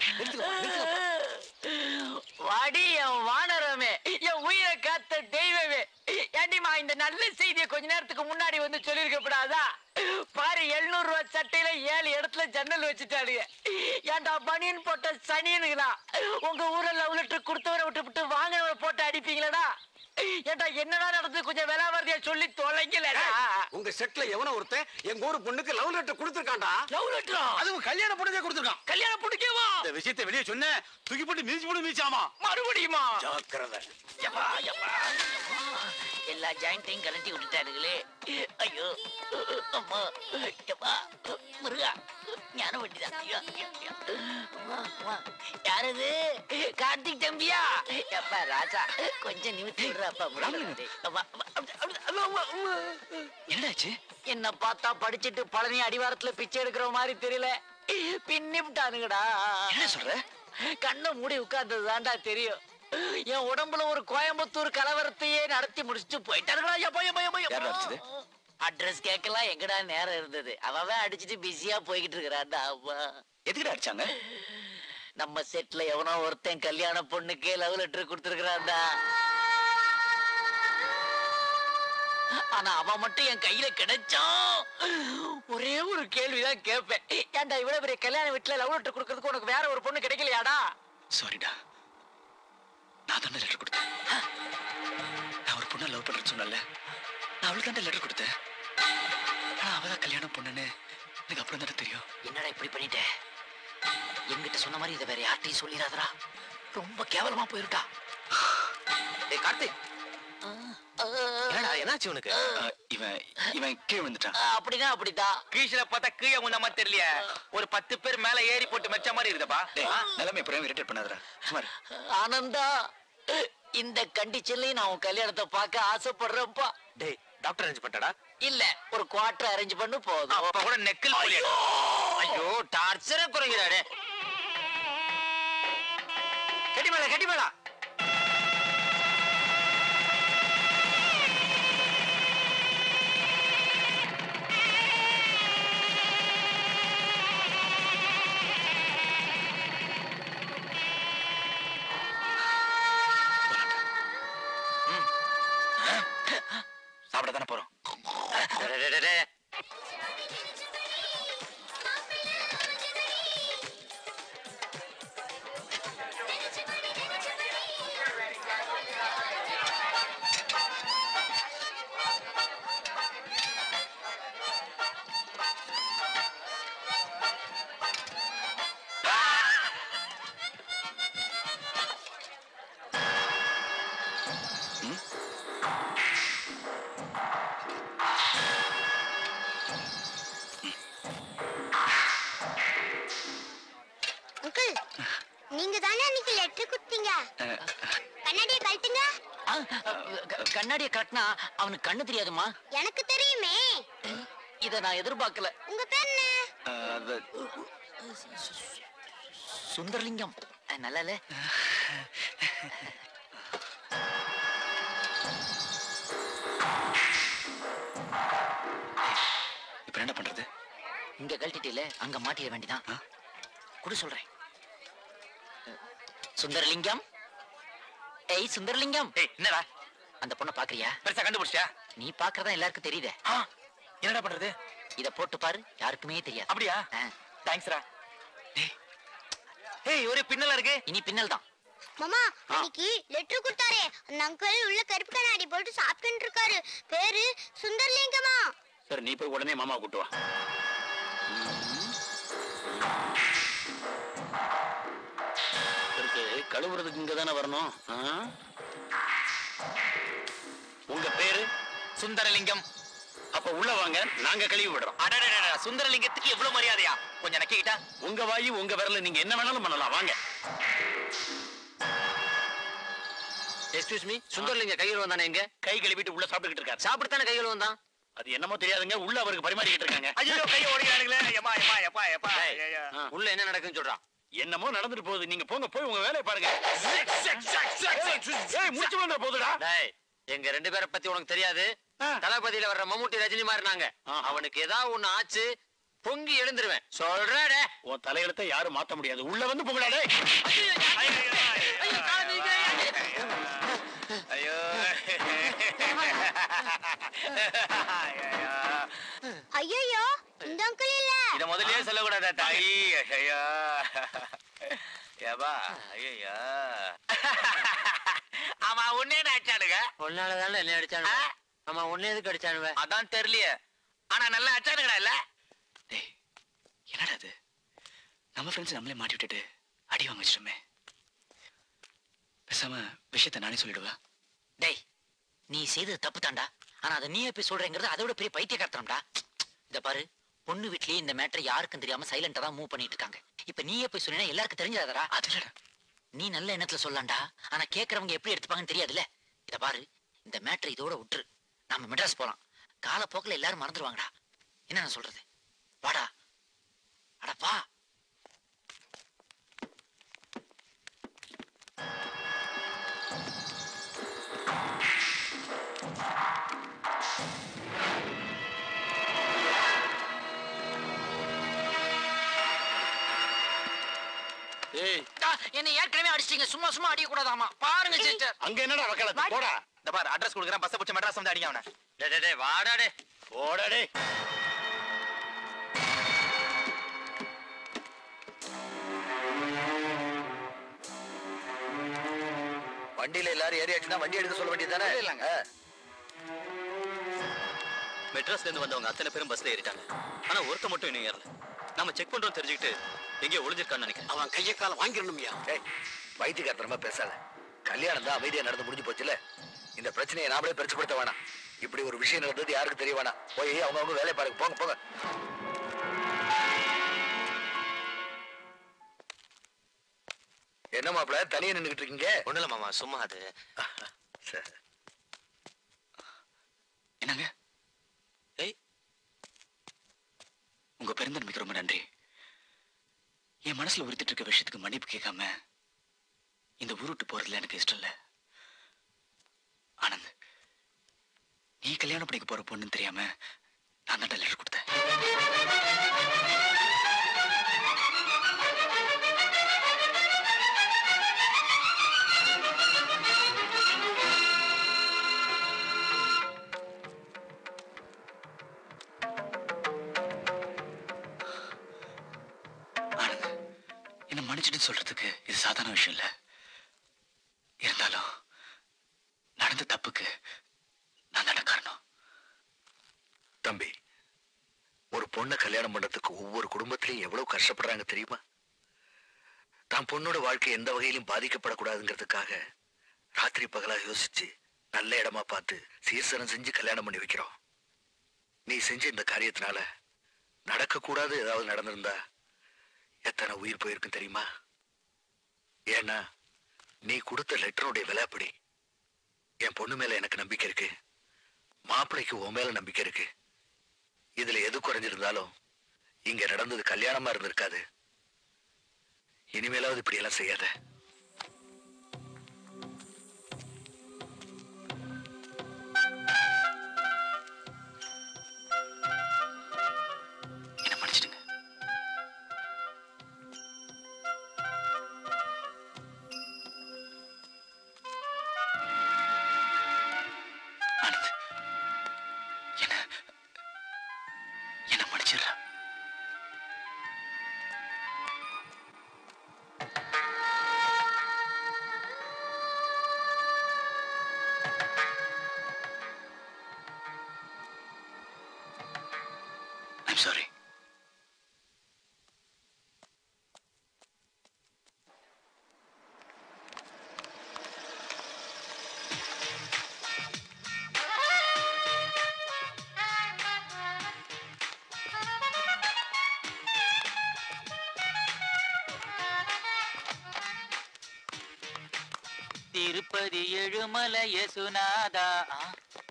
வாடி என் வானரமே என் உயிரை காத்த தெய்வமே ஏண்டிமா இந்த நல்ல செய்தியை கொஞ்ச நேரத்துக்கு முன்னாடி வந்து சொல்லிருக்கப்படாதா பாரு எழுநூறு ரூபாய் சட்டையில ஏழு இடத்துல ஜன்னல் வச்சுட்டானுங்க ஏன்டா பனியன் போட்ட சனியனுங்களா உங்க ஊர்ல லவ் லெட்டர் கொடுத்தவரை விட்டு விட்டு வாங்கினவரை போட்டு அடிப்பீங்களடா ஏன்டா என்னடா நடந்து கொஞ்சம் விலாவரியா சொல்லி தொலைங்கலடா உங்க செட்ல எவனோ ஒருத்தன் எங்க ஊரு பொண்ணுக்கு லவ் லெட்டர் கொடுத்துருக்கான்டா லவ் லெட்டரா அதுவும் கல்யாண பொண்ணுக்கே கொடுத்துருக்கான் கல்யாண பிடிக்கவா இந்த விஷயத்தை வெளியே சொன்ன தூக்கி போட்டு மிதிச்சு போட்டு மிதிச்சாமா மறுபடியுமா ஜாக்கிரதை யப்பா, யப்பா. எல்லா ஜாயிண்டையும் கலட்டி விட்டுட்டானுங்களே ஐயோ அம்மா யப்பா முருகா ஞான வண்டிதான் ஐயோ, ஐயோ, ஐயோ. அம்மா, அம்மா. யாரது கார்த்திக் தம்பியா யப்பா ராஜா கொஞ்சம் நிமித்தி விடுறாப்பா என்னடாச்சு என்ன பார்த்தா படிச்சிட்டு பழனி அடிவாரத்துல பிச்சை எடுக்கிற மாதிரி தெரியல பின்னி விட்டானுங்கடா என்ன சொல்ற கண்ணை மூடி உட்கார்ந்தது தான்டா தெரியும் என் உடம்புல ஒரு கோயம்புத்தூர் கலவரத்தையே நடத்தி முடிச்சுட்டு போயிட்டாருங்களா எப்போ எப்போ எப்போ யார் அடிச்சது? அட்ரஸ் கேட்கலாம் எங்கடா நேரம் இருந்தது அவன் அடிச்சிட்டு பிஸியா போய்கிட்டு இருக்கிறான்டா அவ்வா எதுக்குடா அடிச்சாங்க நம்ம செட்ல எவனோ ஒருத்தன் கல்யாண பொண்ணுக்கே லவ் லெட்டர் கொடுத்துருக்கான்டா ஆனா அவன் மட்டும் என் கையில கிடைச்சான் ஒரே ஒரு கேள்விதான் கேட்பேன் ஏன்டா இவ்வளவு பெரிய கல்யாண வீட்டுல லவ் லெட்டர் கொடுக்கறதுக்கு உனக்கு வேற ஒரு பொண்ணு கிடைக்கலையாடா சாரிடா நான் தானே லெட்டர் கொடுத்தேன் நான் ஒரு பொண்ணை லவ் பண்றேன்னு சொன்னல நான் அவளுக்கு தான் லெட்டர் கொடுத்தேன் ஆனா அவ தான் கல்யாணம் பொண்ணுன்னு எனக்கு அப்புறம் தானே தெரியும் என்னடா இப்படி பண்ணிட்ட என்கிட்ட சொன்ன மாதிரி இதை வேற யார்ட்டையும் சொல்லிடாதடா ரொம்ப கேவலமா போயிருட்டா ஏய் கார்த்திக் என்னடா என்னாச்சு உனக்கு அஹ், இவன் இவன் கீழே விழுந்துட்டான் அப்படிதான் அப்படிதான் கீழே பார்த்தா கீழே உந்த மாதிரி தெரியலையே ஒரு பத்து பேர் மேல ஏறி போட்டு மெச்ச மாதிரி இருக்குதப்பா டேய் நிலைமை எப்பறம் இரிட்டேட் பண்ணாதடா சும்மா இரு. ஆனந்தா இந்த கண்டிஷன்லயும் நான் உன் கல்யாணத்தை பார்க்க ஆசைப்படுறேன்ப்பா டேய் டாக்டர் அரேஞ்ச் பண்ணிட்டடா இல்ல ஒரு குவார்டர் அரேஞ்ச் பண்ணு போதும் அப்ப கூட நெக்கில் போலியா ஐயோ டார்ச்சரே குறைகிறாடே கட்டி மேல கட்டி மேல சாப்பிட தானே போறோம் அங்கிள் நீங்க தானே அன்னைக்கு லெட்டர் கொடுத்தீங்க கண்ணாடியை கழட்டுங்க கண்ணாடியை கட்டினா அவனுக்கு கண்ணு தெரியாதுமா எனக்கு தெரியுமே இத நான் எதிர்பார்க்கல உங்க பேர் என்ன அஹ், அது சுந்தரலிங்கம் அஹ், நல்லால இப்ப என்ன பண்றது இங்க கழட்டிட்டு அங்க மாட்டிட வேண்டிதான் குடு சொல்றேன் சுந்தரலிங்கம் ஏய் சுந்தரலிங்கம் ஏய் என்னடா அந்த பொண்ணை பாக்குறியா பெருசா கண்டுபிடிச்சியா நீ பாக்குறதா எல்லாருக்கும் தெரியுதே என்னடா பண்றது இத போட்டு பாரு யாருக்குமே தெரியாது அப்படியா ஆ, தேங்க்ஸ்டா ஏய் ஒரே பின்னலா இருக்கு இனி பின்னல் தான் மாமா அன்னைக்கு லெட்டர் கொடுத்தாரே அந்த அங்கிள் உள்ள கருப்பு கண்ணாடி போட்டு சாப்பிட்டு இருக்காரு பேரு சுந்தர்லிங்கமா சரி நீ போய் உடனே மாமா கூட்டு வா இருக்கு கழுவுறதுக்கு இங்க தானே வரணும் ஆ? உங்க பேரு சுந்தரலிங்கம் அப்ப உள்ள வாங்க நாங்க கழுவி விடுறோம் அடடடடா சுந்தரலிங்கத்துக்கு எவ்வளவு மரியாதையா கொஞ்சம் நக்கிக்கிட்டா உங்க வாயு உங்க விரல நீங்க என்ன வேணாலும் பண்ணலாம் வாங்க எக்ஸ்கியூஸ் மீ சுந்தரலிங்க கையில் வந்தானே எங்க கை கழுவிட்டு உள்ள சாப்பிட்டுக்கிட்டு இருக்காரு சாப்பிட்டுத்தானே கையில் வந்தான் அது என்னமோ தெரியாதுங்க உள்ள அவருக்கு பரிமாறிக்கிட்டு இருக்காங்க ஐயோ கை ஓடிக்கிறானுங்களே எப்பா எப்பா எப்பா எப்பா ஆ. உள்ள என்ன நடக்குன்னு சொல்றான் என்னமோ நடந்துட்டு போகுது நீங்க போங்க போய் உங்க வேலையை பாருங்க ஏய், முடிச்சு வந்த போதுடா டேய் எங்க ரெண்டு பேரை பத்தி உனக்கு தெரியாது தளபதியில வர்ற மம்முட்டி ரஜினி மாதிரி நாங்க அவனுக்கு ஏதாவது ஒண்ணு ஆச்சு பொங்கி எழுந்துருவேன் சொல்றே உன் தலையெழுத்தை யாரும் மாத்த முடியாது உள்ள வந்து போங்கடா டேய் ஐயோ ஐயோ இந்த அங்கிள் இல்ல இத முதல்லயே சொல்லக்கூடாதா தாயி ஐயோ ஏபா ஐயோ ஆமா உன்னே அடிச்சானுங்க உன்னாலதானே என்ன அடிச்சானு ஆமா உன்ன எதுக்கு அடிச்சானுவ அதான் தெரியலையே ஆனா நல்லா அடிச்சானுங்கடா இல்ல டேய் என்னடா இது நம்ம ஃப்ரெண்ட்ஸ் நம்மளே மாட்டி விட்டுட்டு அடி வாங்க வச்சிட்டோமே பேசாம விஷயத்தை நானே சொல்லிடுவா டேய் நீ செய்தது தப்பு தான்டா ஆனா அதை நீ எப்படி சொல்றேங்கிறது அதை விட பெரிய பைத்தியக்காரத்தனம்டா இத பாரு பொண்ணு வீட்லயே இந்த மேட்டரை யாருக்கும் தெரியாம சைலண்டா தான் மூவ் பண்ணிட்டு இருக்காங்க இப்ப நீயே போய் சொன்னா எல்லாருக்கும் தெரிஞ்சாதடா அது இல்லடா நீ நல்ல எண்ணத்துல சொல்லலாம்டா ஆனா கேக்குறவங்க எப்படி எடுத்துப்பாங்கன்னு தெரியாதுல்ல இத பாரு இந்த மேட்டரை இதோட விட்டுரு நாம மெட்ராஸ் போலாம் காலப்போக்கில் எல்லாரும் மறந்துடுவாங்கடா என்ன நான் சொல்றது வாடா அட வா ஏய் என்ன ஏற்கனவே அடிச்சிட்டீங்க சும்மா சும்மா அடிக்க கூடாதாமா பாருங்க சிஸ்டர் அங்க என்னடா வக்காலத்து போடா இந்த பாரு அட்ரஸ் கொடுக்குறேன் பஸ் பிடிச்ச மெட்ராஸ் வந்து அடிங்க அவனை டேய் டேய், டேய் வாடா டே ஓடா டேய் வண்டியில எல்லாரும் ஏறியாச்சுன்னா வண்டி எடுக்க சொல்ல வேண்டியது தானே இல்லங்க மெட்ராஸ்ல இருந்து வந்தவங்க அத்தனை பேரும் பஸ்ல ஏறிட்டாங்க ஆனா ஒருத்த மட்டும் இன்னும் ஏறல நாம செக் பண்றோம் தெரிஞ்சுக்கிட்டு எங்கேயோ ஒளிஞ்சிருக்கான்னு நினைக்கிறேன் அவன் கையை கால வாங்கிடணும்யா ஏய் வைத்தியகாரத்தனமா பேசாத கல்யாணம் தான் அமைதியா நடந்து முடிஞ்சு போச்சுல இந்த பிரச்சனையை நாமளே பெருசுப்படுத்த வேணாம் இப்படி ஒரு விஷயம் நடந்தது யாருக்கு தெரிய வேணாம் போய் அவங்க அவங்க வேலையை பாருங்க போங்க போங்க என்ன மாப்பிள தனியா நின்னுகிட்டு இருக்கீங்க ஒண்ணுல மாமா சும்மா அது சரி என்னங்க ஏய் உங்க பெருந்தன்மைக்கு ரொம்ப நன்றி என் மனசுல உறுத்திட்டு இருக்க விஷயத்துக்கு மன்னிப்பு கேட்காம இந்த ஊர் விட்டு போறதுல எனக்கு இஷ்டம் இல்ல ஆனந்த் நீ கல்யாணம் பண்ணிக்க போற பொண்ணுன்னு தெரியாம நான் தான் லெட்டர் கொடுத்தேன் ஆனந்த் என்ன மன்னிச்சிட்டு சொல்றதுக்கு இது சாதாரண விஷயம் இல்ல இருந்தாலும் நடந்த தப்புக்கு நான் தானே காரணம் தம்பி ஒரு பொண்ணை கல்யாணம் பண்றதுக்கு ஒவ்வொரு குடும்பத்திலையும் எவ்வளவு கஷ்டப்படுறாங்க தெரியுமா தான் பொண்ணோட வாழ்க்கை எந்த வகையிலும் பாதிக்கப்படக்கூடாதுங்கிறதுக்காக ராத்திரி பகலா யோசிச்சு நல்ல இடமா பார்த்து சீர்சனம் செஞ்சு கல்யாணம் பண்ணி வைக்கிறோம் நீ செஞ்ச இந்த காரியத்தினால நடக்கக்கூடாது ஏதாவது நடந்திருந்தா எத்தனை உயிர் போயிருக்கும் தெரியுமா ஏன்னா நீ கொடுத்த லெட்டருடைய விலை அப்படி என் பொண்ணு மேல எனக்கு நம்பிக்கை இருக்கு மாப்பிள்ளைக்கு உன் மேல நம்பிக்கை இருக்கு இதுல எது குறைஞ்சிருந்தாலும் இங்க நடந்தது கல்யாணமா இருந்திருக்காது இனிமேலாவது இப்படி எல்லாம் செய்யாத என்ன மன்னிச்சிடுங்க ஆனந்த் என்ன என்ன மன்னிச்சிடுறா I'm sorry. திருப்பதி எழுமலை யசுநாதா ஆ,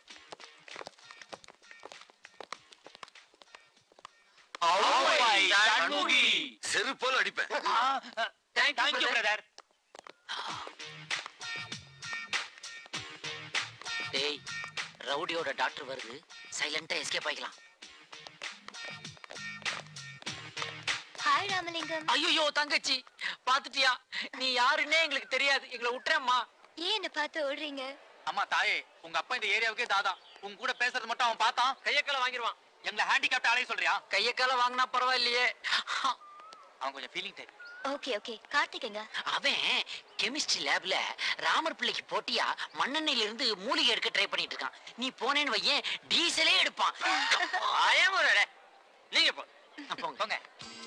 செருப்போல் அடிப்பேன் thank you, brother. டேய் ரவுடியோட டாக்டர் வருது சைலண்டா எஸ்கேப் ஆயிக்கலாம் ஹாய் ராமலிங்கம் ஐயோ தங்கச்சி பாத்துட்டியா நீ யாருன்னே எங்களுக்கு தெரியாது எங்களை விட்டுறேம்மா ஏன் என்ன பார்த்து ஓடுறீங்க அம்மா தாயே உங்க அப்பா இந்த ஏரியாவுக்கே தாதா உங்க கூட பேசுறது மட்டும் அவன் பார்த்தான் கையக்கால வாங்கிடுவான் எங்களை ஹேண்டிகேப்ட் ஆளைய சொல்றியா கைய கால வாங்கினா பரவாயில்லையே அவன் கொஞ்சம் ஃபீலிங் டைப் ஓகே ஓகே கார்த்திகங்க அவன் கெமிஸ்ட்ரி லேப்ல ராமர் பிள்ளைக்கு போட்டியா மண்ணெண்ணெயில இருந்து மூலிகை எடுக்க ட்ரை பண்ணிட்டு இருக்கான் நீ போனேன்னு வையேன் டீசலே எடுப்பான் பயமுறை நீங்க போ போங்க போங்க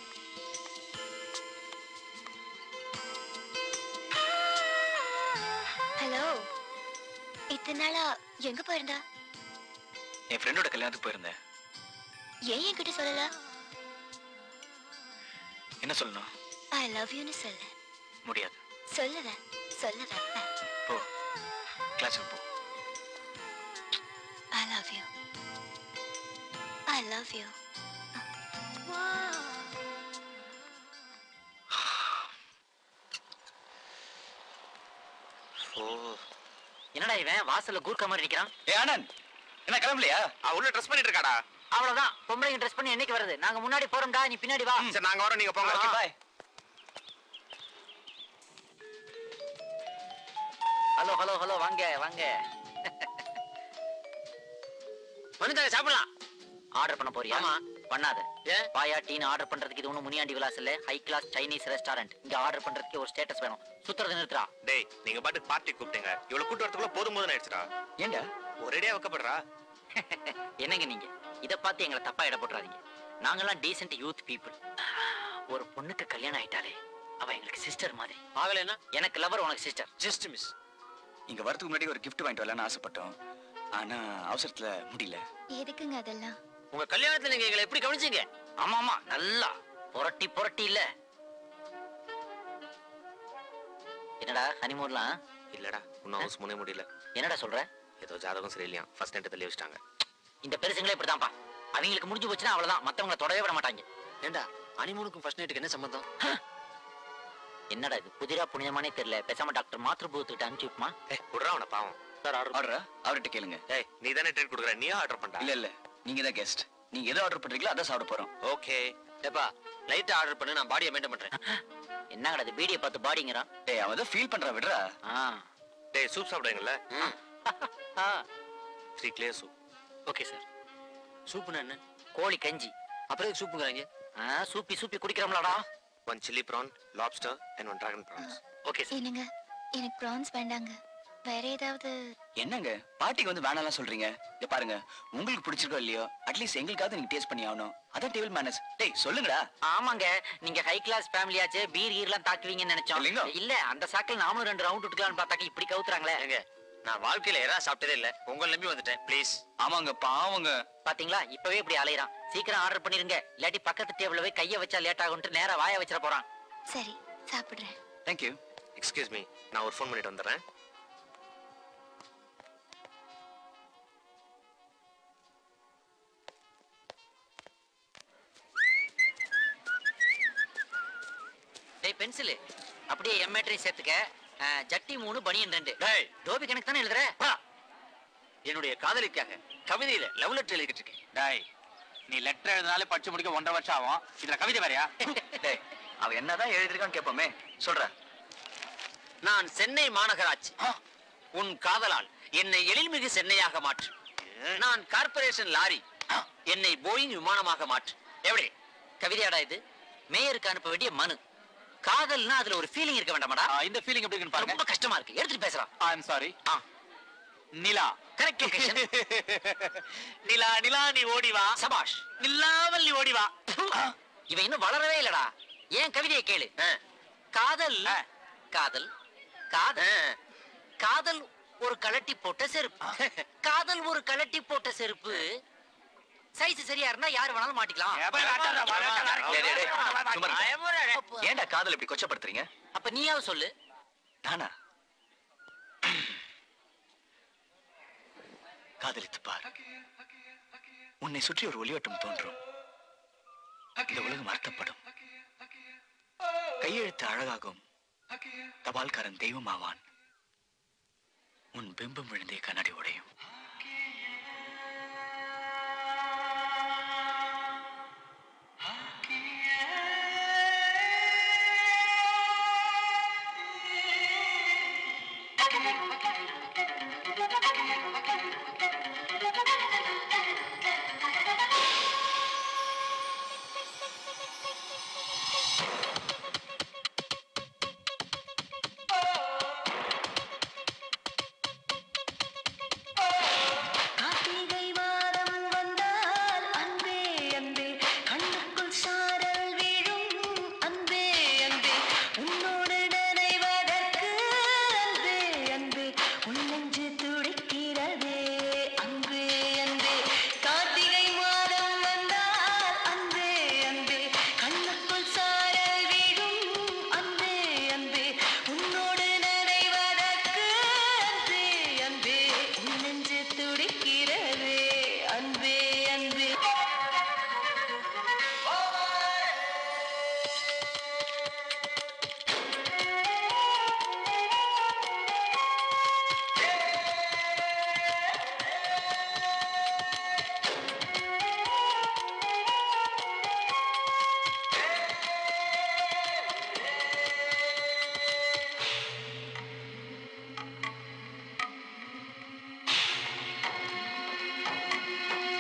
ஹலோ இத்தனை நாளா எங்க போயிருந்தா என் ஃப்ரெண்டோட கல்யாணத்துக்கு போயிருந்தேன் ஏன் என்கிட்ட சொல்லல என்ன சொல்லணும் ஐ லவ் யூன்னு சொல்ல முடியாது சொல்லுவேன் சொல்ல வைப்பேன் போ கிளாஸுக்கு போ I love you I love you என்னடா இவன் வாசல்ல கூர்க்கா மாதிரி நிக்கிறான் ஏ ஆனந்த் என்ன கிளம்பலையா அவ உள்ள ட்ரெஸ் பண்ணிட்டு இருக்காடா அவ்வளவுதான் பொம்பளைங்க ட்ரெஸ் பண்ணி என்னைக்கு வருது நாங்க முன்னாடி போறோம்டா நீ பின்னாடி வா சரி நாங்க வரோம் நீங்க போங்க Okay, bye hello hello hello வாங்க வாங்க வந்துட்டாங்க சாப்பிடலாம் ஆர்டர் பண்ண போறியா ஆமா. பண்ணாத ஏன்? பாயா டீன்னு ஆர்டர் பண்றதுக்கு இது ஒண்ணும் முனியாண்டி விலாஸ் இல்ல ஹை கிளாஸ் சைனீஸ் ரெஸ்டாரண்ட் இங்க ஆர்டர் பண்றதுக்கு ஒரு ஸ்டேட்டஸ் வேணும் சுத்துறது நிறுத்துறா டேய் நீங்க பாட்டுக்கு பார்ட்டி கூப்பிட்டீங்க இவ்வளவு கூட்டு வரதுக்குள்ள போதும் போதும் ஆயிடுச்சுடா ஏண்டா ஒரேடியா வைக்கப்படுறா என்னங்க நீங்க இத பார்த்து எங்களை தப்பா இட போட்டுறாதீங்க நாங்கெல்லாம் டீசென்ட் யூத் பீப்புள் ஒரு பொண்ணுக்கு கல்யாணம் ஆயிட்டாலே அவ எங்களுக்கு சிஸ்டர் மாதிரி ஆகலைன்னா எனக்கு லவர் உனக்கு சிஸ்டர் ஜஸ்ட் மிஸ் இங்க வரதுக்கு முன்னாடி ஒரு gift வாங்கிட்டு வரலாம்னு ஆசைப்பட்டோம் ஆனா அவசரத்துல முடியல எதுக்குங்க அதெல்லாம் உங்க கல்யாணத்துல நீங்க எங்களை எப்படி கவனிச்சீங்க ஆமா ஆமா நல்லா புரட்டி புரட்டி இல்ல என்னடா ஹனிமூன்லாம் இல்லடா இன்னும் ஹவுஸ் முனே முடியல என்னடா சொல்ற ஏதோ ஜாதகம் சரியில்லையா ஃபர்ஸ்ட் நைட்டு தள்ளி வச்சிட்டாங்க இந்த பெருசுங்களே இப்படிதான்ப்பா அவங்களுக்கு முடிஞ்சு போச்சுன்னா அவ்வளவுதான் மத்தவங்கள தொடவே விட மாட்டாங்க ஏண்டா அனிமூனுக்கும் ஃபர்ஸ்ட் நைட்டுக்கு என்ன சம்பந்தம் என்னடா இது புதிரா புனிதமானே தெரியல பேசாம டாக்டர் மாத்ருபூத்துக்கிட்ட அனுப்பிச்சுமா ஏய் விட்றா அவனை பாவம் சார் ஆர்டர் ஆர்டரா அவர்கிட்ட கேளுங்க ஏய் நீ தானே ட்ரீட் கொடுக்குற நீயா ஆர்டர் பண்ணா இல்ல இல்ல நீங்க தான் கெஸ்ட் நீங்க எதை ஆர்டர் பண்றீங்களோ அதான் சாப்பிட போறோம் ஓகே ஏப்பா லைட்டா ஆர்டர் பண்ணு நான் பாடியை மெயின்டைன் பண்றேன் என்னங்கடா இது வீடியோ பார்த்து பாடிங்கிறான் டேய் அவன் தான் ஃபீல் பண்றா விடுறா ஆ டேய் சூப் சாப்பிடுவீங்கல்ல three clear soup okay sir சூப்புனா என்ன கோழி கஞ்சி அப்புறம் எதுக்கு சூப்புங்கிறாங்க ஆ சூப்பி சூப்பி குடிக்கிறோம்லடா one chilli prawn lobster and one dragon prawns okay sir என்னங்க எனக்கு ப்ரான்ஸ் வேண்டாங்க வேற ஏதாவது என்னங்க பாட்டிக்கு வந்து வேணாம்லாம் சொல்றீங்க இத பாருங்க உங்களுக்கு பிடிச்சிருக்கோ இல்லையோ அட்லீஸ்ட் எங்களுக்காவது நீங்க டேஸ்ட் பண்ணி ஆகணும் அதான் டேபிள் மேனஸ் டேய் சொல்லுங்கடா ஆமாங்க நீங்க ஹை கிளாஸ் ஃபேமிலியாச்சே பீர் கீர்லாம் தாக்குவீங்கன்னு நினைச்சோம் இல்லைங்க. இல்ல அந்த சாக்கில் நாமளும் ரெண்டு ரவுண்ட் விட்டுக்கலாம்னு பார்த்தாக்க இப்படி கவுத்துறாங்களே ஏங்க நான் வாழ்க்கையில எறா சாப்பிட்டதே இல்ல உங்களை நம்பி வந்துட்டேன் ப்ளீஸ் ஆமாங்க பாவங்க பாத்தீங்களா இப்பவே இப்படி அலையறான் சீக்கிரம் ஆர்டர் பண்ணிருங்க இல்லாட்டி பக்கத்து டேபிள்ல போய் கைய வச்சா லேட் ஆகும்ட்டு நேரா வாய வச்சிட போறான் சரி சாப்பிடுறேன் தேங்க்யூ எக்ஸ்கியூஸ் மீ நான் ஒரு ஃபோன் பண்ணிட்டு வந்துடுறேன் டேய் பென்சில் அப்படியே எம்ஏட்ரையும் சேர்த்துக்க ஆ, ஜட்டி மூணு பனியன் ரெண்டு டேய் டோபி கணக்கு தானே எழுதுற பா. என்னுடைய காதலிக்காக கவிதையில லவ் லெட்டர் எழுதிட்டு இருக்கேன் டாய் நீ லெட்டர் எழுதினாலே படிச்சு முடிக்க ஒன்றரை வருஷம் ஆகும் இதுல கவிதை வேறையா டேய் அவ என்னதான் எழுதிருக்கான்னு கேட்போமே சொல்ற நான் சென்னை மாநகராட்சி உன் காதலால் என்னை எழில்மிகு சென்னையாக மாற்று நான் கார்ப்பரேஷன் லாரி என்னை போயிங் விமானமாக மாற்று எப்படி கவிதையாடா இது மேயருக்கு அனுப்ப வேண்டிய மனு காதல்னா அதுல ஒரு ஃபீலிங் இருக்க வேண்டாமாடா இந்த ஃபீலிங் எப்படி இருக்குன்னு பாருங்க ரொம்ப கஷ்டமா இருக்கு எடுத்துட்டு பேசுறான் ஐ எம் சாரி ஆ நிலா கரெக்ட் லொகேஷன் நிலா நிலா நீ ஓடி வா சபாஷ் நில்லாமல் நீ ஓடி வா இவன் இன்னும் வளரவே இல்லடா ஏன் கவிதையை கேளு காதல் காதல் காதல் காதல் ஒரு கலட்டி போட்ட செருப்பு காதல் ஒரு கலட்டி போட்ட செருப்பு சைஸ் சரியா இருந்தா யாரு வேணாலும் மாட்டிக்கலாம் டேய், டேய், டேய், சும்மா இருங்க. ஏன்டா காதல் இப்படி கொச்சப்படுத்துறீங்க அப்ப நீயாவது சொல்லு நானா காதலித்து பார் உன்னை சுற்றி ஒரு ஒளிவட்டம் தோன்றும் இந்த உலகம் அர்த்தப்படும் கையெழுத்து அழகாகும் தபால்காரன் தெய்வமாவான் உன் பிம்பம் விழுந்தே கண்ணாடி உடையும் கார்த்திகை மாதம் வந்தால் அன்பே அன்பே கண்ணுக்குள் சாரல் வீழும் அன்பே அன்பே உன்னோடு நினைவதற்கு அன்பே அன்பே உன் நெஞ்சு துடிக்கிறதே அன்பே அன்பே கார்த்திகை மாதம் வந்தால் அன்பே அன்பே கண்ணுக்குள் சாரல் வீழும் அன்பே அன்பே உன்னோடு நினைவதற்கு அன்பே அன்பே உன் நெஞ்சு துடிக்கிறதே அன்பே அன்பே ஆ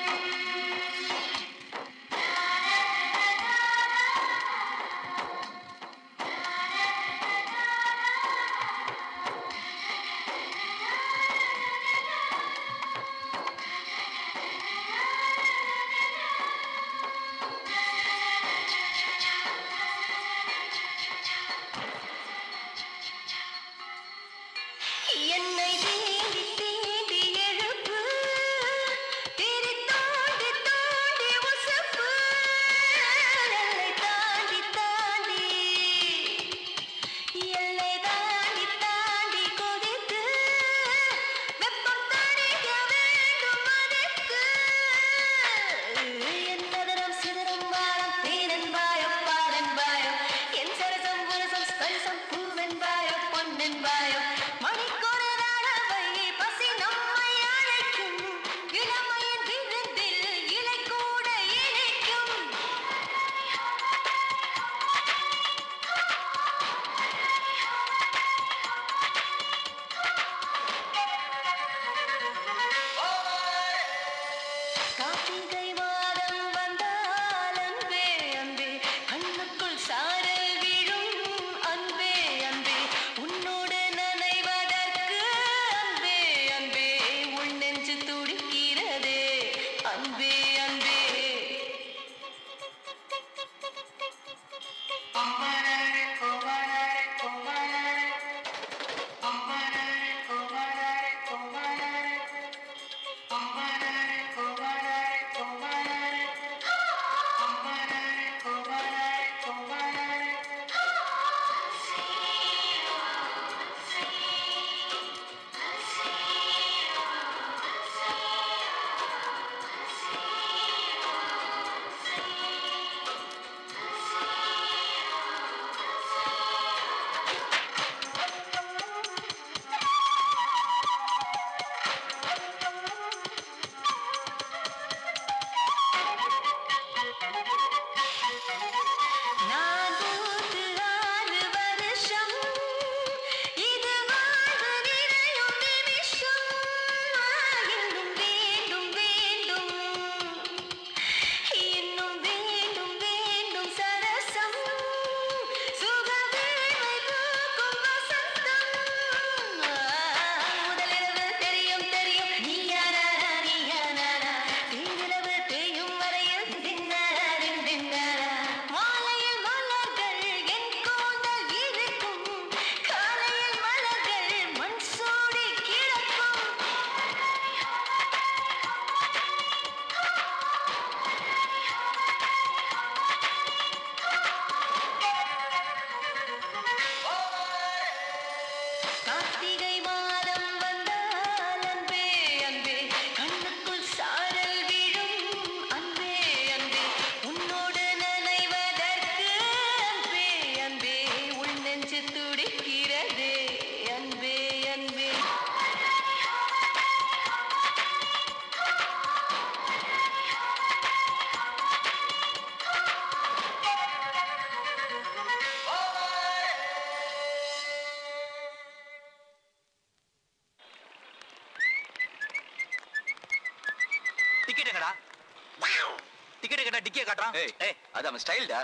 டிக்கிய காட்டுறான் ஏய் ஏய் அது அவன் ஸ்டைல்டா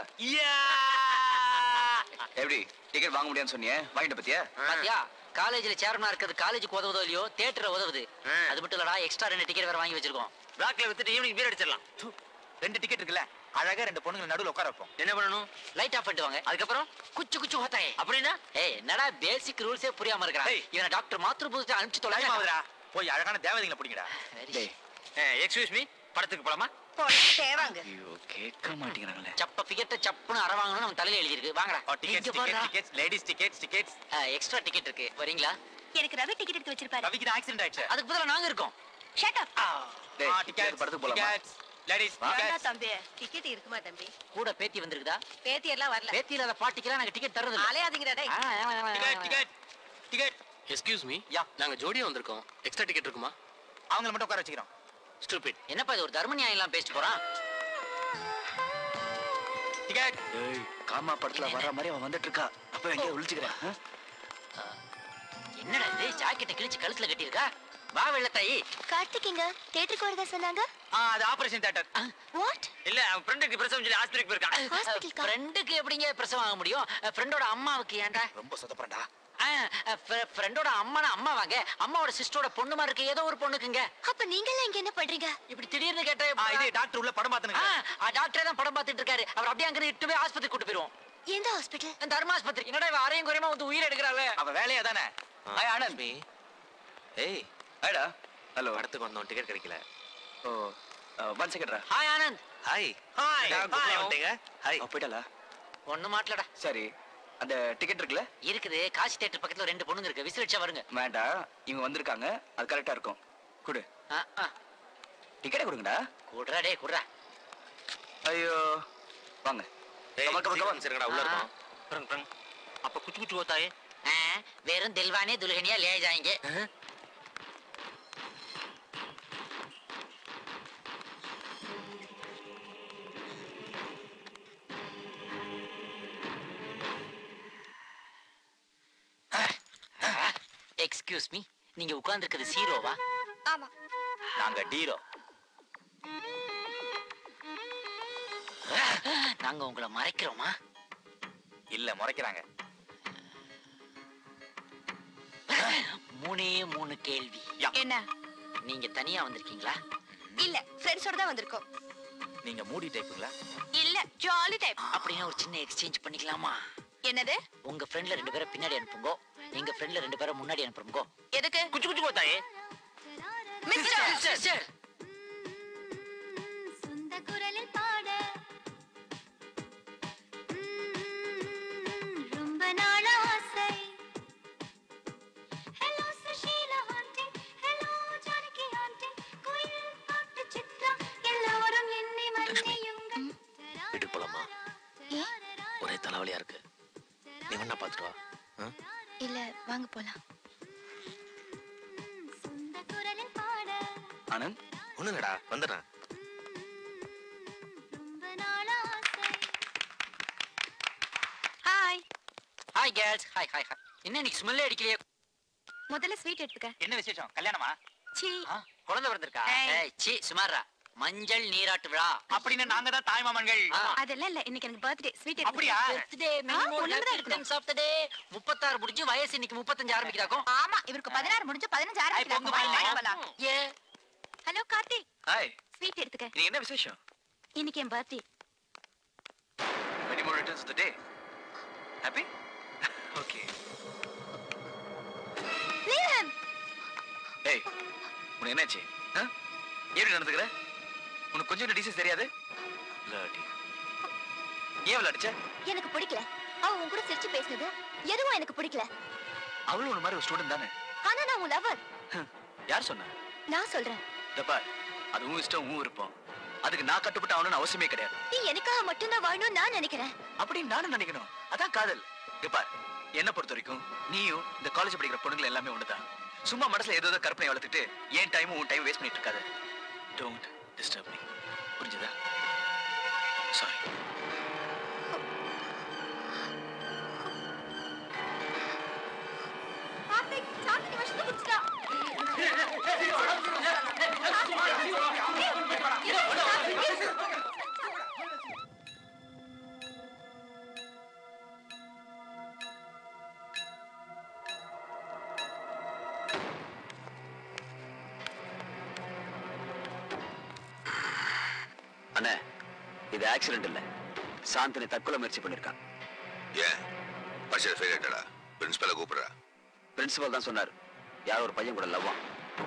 எப்படி டிக்கெட் வாங்க முடியாதுன்னு சொன்னியே வாங்கிட்ட பத்தியா பாத்தியா காலேஜ்ல சேர்மனா இருக்கிறது காலேஜுக்கு உதவுதோ இல்லையோ தியேட்டர் உதவுது அது மட்டும் இல்லடா எக்ஸ்ட்ரா ரெண்டு டிக்கெட் வேற வாங்கி வச்சிருக்கோம் பிளாக்ல வித்துட்டு ஈவினிங் பீர் அடிச்சிடலாம் ரெண்டு டிக்கெட் இருக்குல்ல அழகா ரெண்டு பொண்ணுங்க நடுவுல உட்கார வைப்போம் என்ன பண்ணணும் லைட் ஆஃப் பண்ணிட்டு வாங்க அதுக்கப்புறம் குச்சு குச்சு ஹோத்தாயே அப்படின்னா ஏய் என்னடா பேசிக் ரூல்ஸே புரியாம இருக்கா இவனை டாக்டர் மாத்ரு புதுசா அனுப்பிச்சு டைம் தொலைமா ஆகுதுடா போய் அழகான தேவதைங்களை பிடிங்கடா எக்ஸ்கியூஸ் மீ படத்துக்கு போலாமா தேவாங்க ஐயோ கேட்க மாட்டேங்கிறாங்களே சப்ப பிகெட்ட சப்புன்னு அரை வாங்கணும்னு நம்ம தலையில எழுதி இருக்கு வாங்கடா tickets tickets tickets ladies tickets tickets extra ticket இருக்கு வரீங்களா எனக்கு ரவி டிக்கெட் எடுத்து வச்சிருப்பாரு ரவிக்கு தான் ஆக்சிடென்ட் ஆயிடுச்சு அதுக்கு பதிலா நாங்க இருக்கோம் ஷட் அப் டேய் டிக்கெட்ஸ் படத்துக்கு போலாமா லேடிஸ் வேண்டாம் தம்பி டிக்கெட் இருக்குமா தம்பி கூட பேத்தி வந்திருக்குதா பேத்தி எல்லாம் வரல பேத்தி இல்லாத பாட்டிக்கெல்லாம் நாங்க டிக்கெட் தரது இல்ல. அலையாதீங்கடா டேய் ஆ, ஆ, ஆ, ஆ, ஆ. Ticket ticket ticket excuse me யா நாங்க ஜோடியா வந்திருக்கோம் எக்ஸ்ட்ரா டிக்கெட் இருக்குமா அவங்கள மட்டும் உட்கார வச்சுக்கிறோம் ஸ்டூபிட் என்னப்பா இது ஒரு தர்ம நியாயம் எல்லாம் பேசிட்டு போறான் டிக்கெட் ஏய் காமா படத்துல வர மாதிரி அவன் வந்துட்டு இருக்கா அப்ப எங்க ஒளிச்சுக்கிறேன் ஆ? என்னடா இது ஜாக்கெட்டை கிழிச்சு கழுத்துல கட்டியிருக்கா வா வெள்ளத்தாயி கார்த்திக் எங்க தியேட்டருக்கு வரதா சொன்னாங்க ஆ அது ஆபரேஷன் தியேட்டர் வாட் இல்ல அவன் ஃப்ரெண்டுக்கு பிரசவம் சொல்லி ஆஸ்பத்திரிக்கு போயிருக்கான் ஹாஸ்பிட்டலுக்கா ஃப்ரெண்டுக்கு எப்படிங்க பிரசவம் ஆக முடியும் ஃப்ரெண்டோட அம்மாவுக்கு ஏன்டா ரொம்ப சொதப்படுறா ஃப்ரெண்டோட அம்மானா அம்மா வாங்க அம்மாவோட சிஸ்டரோட பொண்ணு மாதிரி இருக்கு ஏதோ ஒரு பொண்ணுக்குங்க அப்ப நீங்க எல்லாம் இங்க என்ன பண்றீங்க இப்படி திடீர்னு கேட்டா ஆ இது டாக்டர் உள்ள படம் பார்த்துனுங்க டாக்டரே தான் படம் பார்த்துட்டு இருக்காரு அவர் அப்படியே அங்க இட்டு போய் ஆஸ்பத்திரி கூட்டு போயிருவோம் எந்த ஹாஸ்பிட்டல் தர்மாஸ்பத்திரி என்னடா இவன் அரையும் குறையமா வந்து உயிர் எடுக்கிறாள் அவ வேலையா தானே ஹாய் ஆனந்த் மீ ஏய் ஹாய்டா ஹலோ படத்துக்கு வந்தோம் டிக்கெட் கிடைக்கல ஓ ஒன் செகண்ட்ரா hi Anand hi hi hi வந்துட்டீங்க ஹாய் அவ போயிட்டாளா ஒண்ணு மாட்டலடா சரி அந்த டிக்கெட் இருக்குல்ல இருக்குது காசி தேட்டர் பக்கத்துல ரெண்டு பொண்ணுங்க இருக்கு விசிலடிச்சா வருங்க வேண்டாம் இவங்க வந்திருக்காங்க அது கரெக்டா இருக்கும் குடு ஆ, ஆ. டிக்கெட்டை கொடுங்கடா குடுறா டே குடுறா ஐயோ வாங்க ஏய் கமா, கமா, கமா. சரிங்கடா உள்ள ஆ. இருக்கோம் பிரங் பிரங் அப்ப குச்சு குச்சு ஓத்தாயே ஆ, வெறும் தில்வானே துல்கனியா லே ஜாயங்க எக்ஸ்கியூஸ் மீ நீங்க உட்கார்ந்துருக்கிறது சீரோவா ஆமா நாங்க டீரோ நாங்க உங்களை மறைக்கிறோமா இல்ல முறைக்கிறாங்க மூணே மூணு கேள்வி என்ன நீங்க தனியா வந்திருக்கீங்களா இல்ல ஃப்ரெண்ட்ஸோட தான் வந்திருக்கோம் நீங்க மூடி டைப்புங்களா இல்ல ஜாலி டைப் அப்படின்னா ஒரு சின்ன எக்ஸ்சேஞ்ச் பண்ணிக்கலாமா என்னது உங்க ஃப்ரெண்ட்ல ரெண்டு பேரை பின்னாடி அனுப்புங்க எங்க ஃப்ரெண்ட்ல ரெண்டு பேரை முன்னாடி அனுப்புங்க எதுக்கு குச்சு குச்சு ஓத்தாயே மிஸ்டர் சொந்த குரலில் பாட ரொம்ப நாள் ஆசை hello Sushila aunty hello Janaki aunty கோயில் பாட்டு சித்ரா எல்லாரும் என்னை மன்னியுங்கள் வீட்டுக்கு போலாமா ஒரே தலைவலியா இருக்கு நீ வேணா பாத்துட்டு வா ஆ? இல்ல வாங்க போலாம் சொந்த குரலில் பாட ஆனந்த் ஒண்ணும் இல்லடா வந்துடுறேன் ரொம்ப நாள் ஆசை hi hi girls hi hi hi என்ன இன்னைக்கு ஸ்மெல்லே அடிக்கலையே முதல்ல ஸ்வீட் எடுத்துக்க என்ன விசேஷம் கல்யாணமா சீ குழந்தை பிறந்திருக்கா ஏய். ஏய் சி சுமாரா மஞ்சள் நீராட்டு விழா அப்படின்னு நாங்க தான் தாய்மாமன்கள் அதெல்லாம் இல்ல இன்னைக்கு எனக்கு பர்த்டே ஸ்வீட் அப்படியா? பர்த்டே ஆ, ஒண்ணுதான் இருக்கணும். ஆஃப் த டே 36 முடிஞ்சு வயசு இன்னைக்கு 35 ஆரம்பிக்குதாக்கும் ஆமா இவருக்கு பதினாறு முடிஞ்சு பதினஞ்சு பொங்கு பாருங்க. ஆரம்பிக்கலாம் ஏ ஹலோ கார்த்திக் ஹாய் ஸ்வீட் எடுத்துக்க இது என்ன விசேஷம் இன்னைக்கு என் birthday many more returns of the day happy okay Neelan ஏய் உனக்கு என்னாச்சு ஆ? எப்படி நடந்துக்கிற உனக்கு கொஞ்சம் டீசன்ஸ் தெரியாது இல்லாட்டி ஏன் அவளை அடிச்ச எனக்கு பிடிக்கல அவ உன் கூட சிரிச்சு பேசினது எதுவும் எனக்கு பிடிக்கல அவளும் ஒரு மாதிரி ஒரு ஸ்டூடெண்ட் தானே ஆனா நான் உன் லவர் யார் சொன்னா நான் சொல்றேன் இந்த பார் அது உன் இஷ்டம் உன் விருப்பம் அதுக்கு நான் கட்டுப்பட்டு ஆகணும்னு அவசியமே கிடையாது நீ எனக்காக மட்டும்தான் வாழணும் நான் நினைக்கிறேன் அப்படின்னு நானும் நினைக்கணும் அதான் காதல் இங்க பார் என்ன பொறுத்த வரைக்கும் நீயும் இந்த காலேஜ் படிக்கிற பொண்ணுங்க எல்லாமே ஒண்ணுதான் சும்மா மனசுல ஏதோ ஏதோ கற்பனை வளர்த்துட்டு ஏன் டைமும் உன் டைம் வேஸ்ட் பண்ணிட்டு இருக்காத டோன்ட் டிஸ்டர்ப் மீ புரிஞ்சுதா சாரி கார்த்திக் சாந்தி வருஷத்தை குடிச்சிட்டா இது ஆக்சிடென்ட் இல்ல சாந்தினி தற்கொலை முயற்சி பண்ணிருக்கான் ஏன் பரிசையில் ஃபெயில் ஆயிட்டடா பிரின்சிபலை கூப்பிடுறா பிரின்சிபல் தான் சொன்னார் யாரோ ஒரு பையன் கூட லவ்வா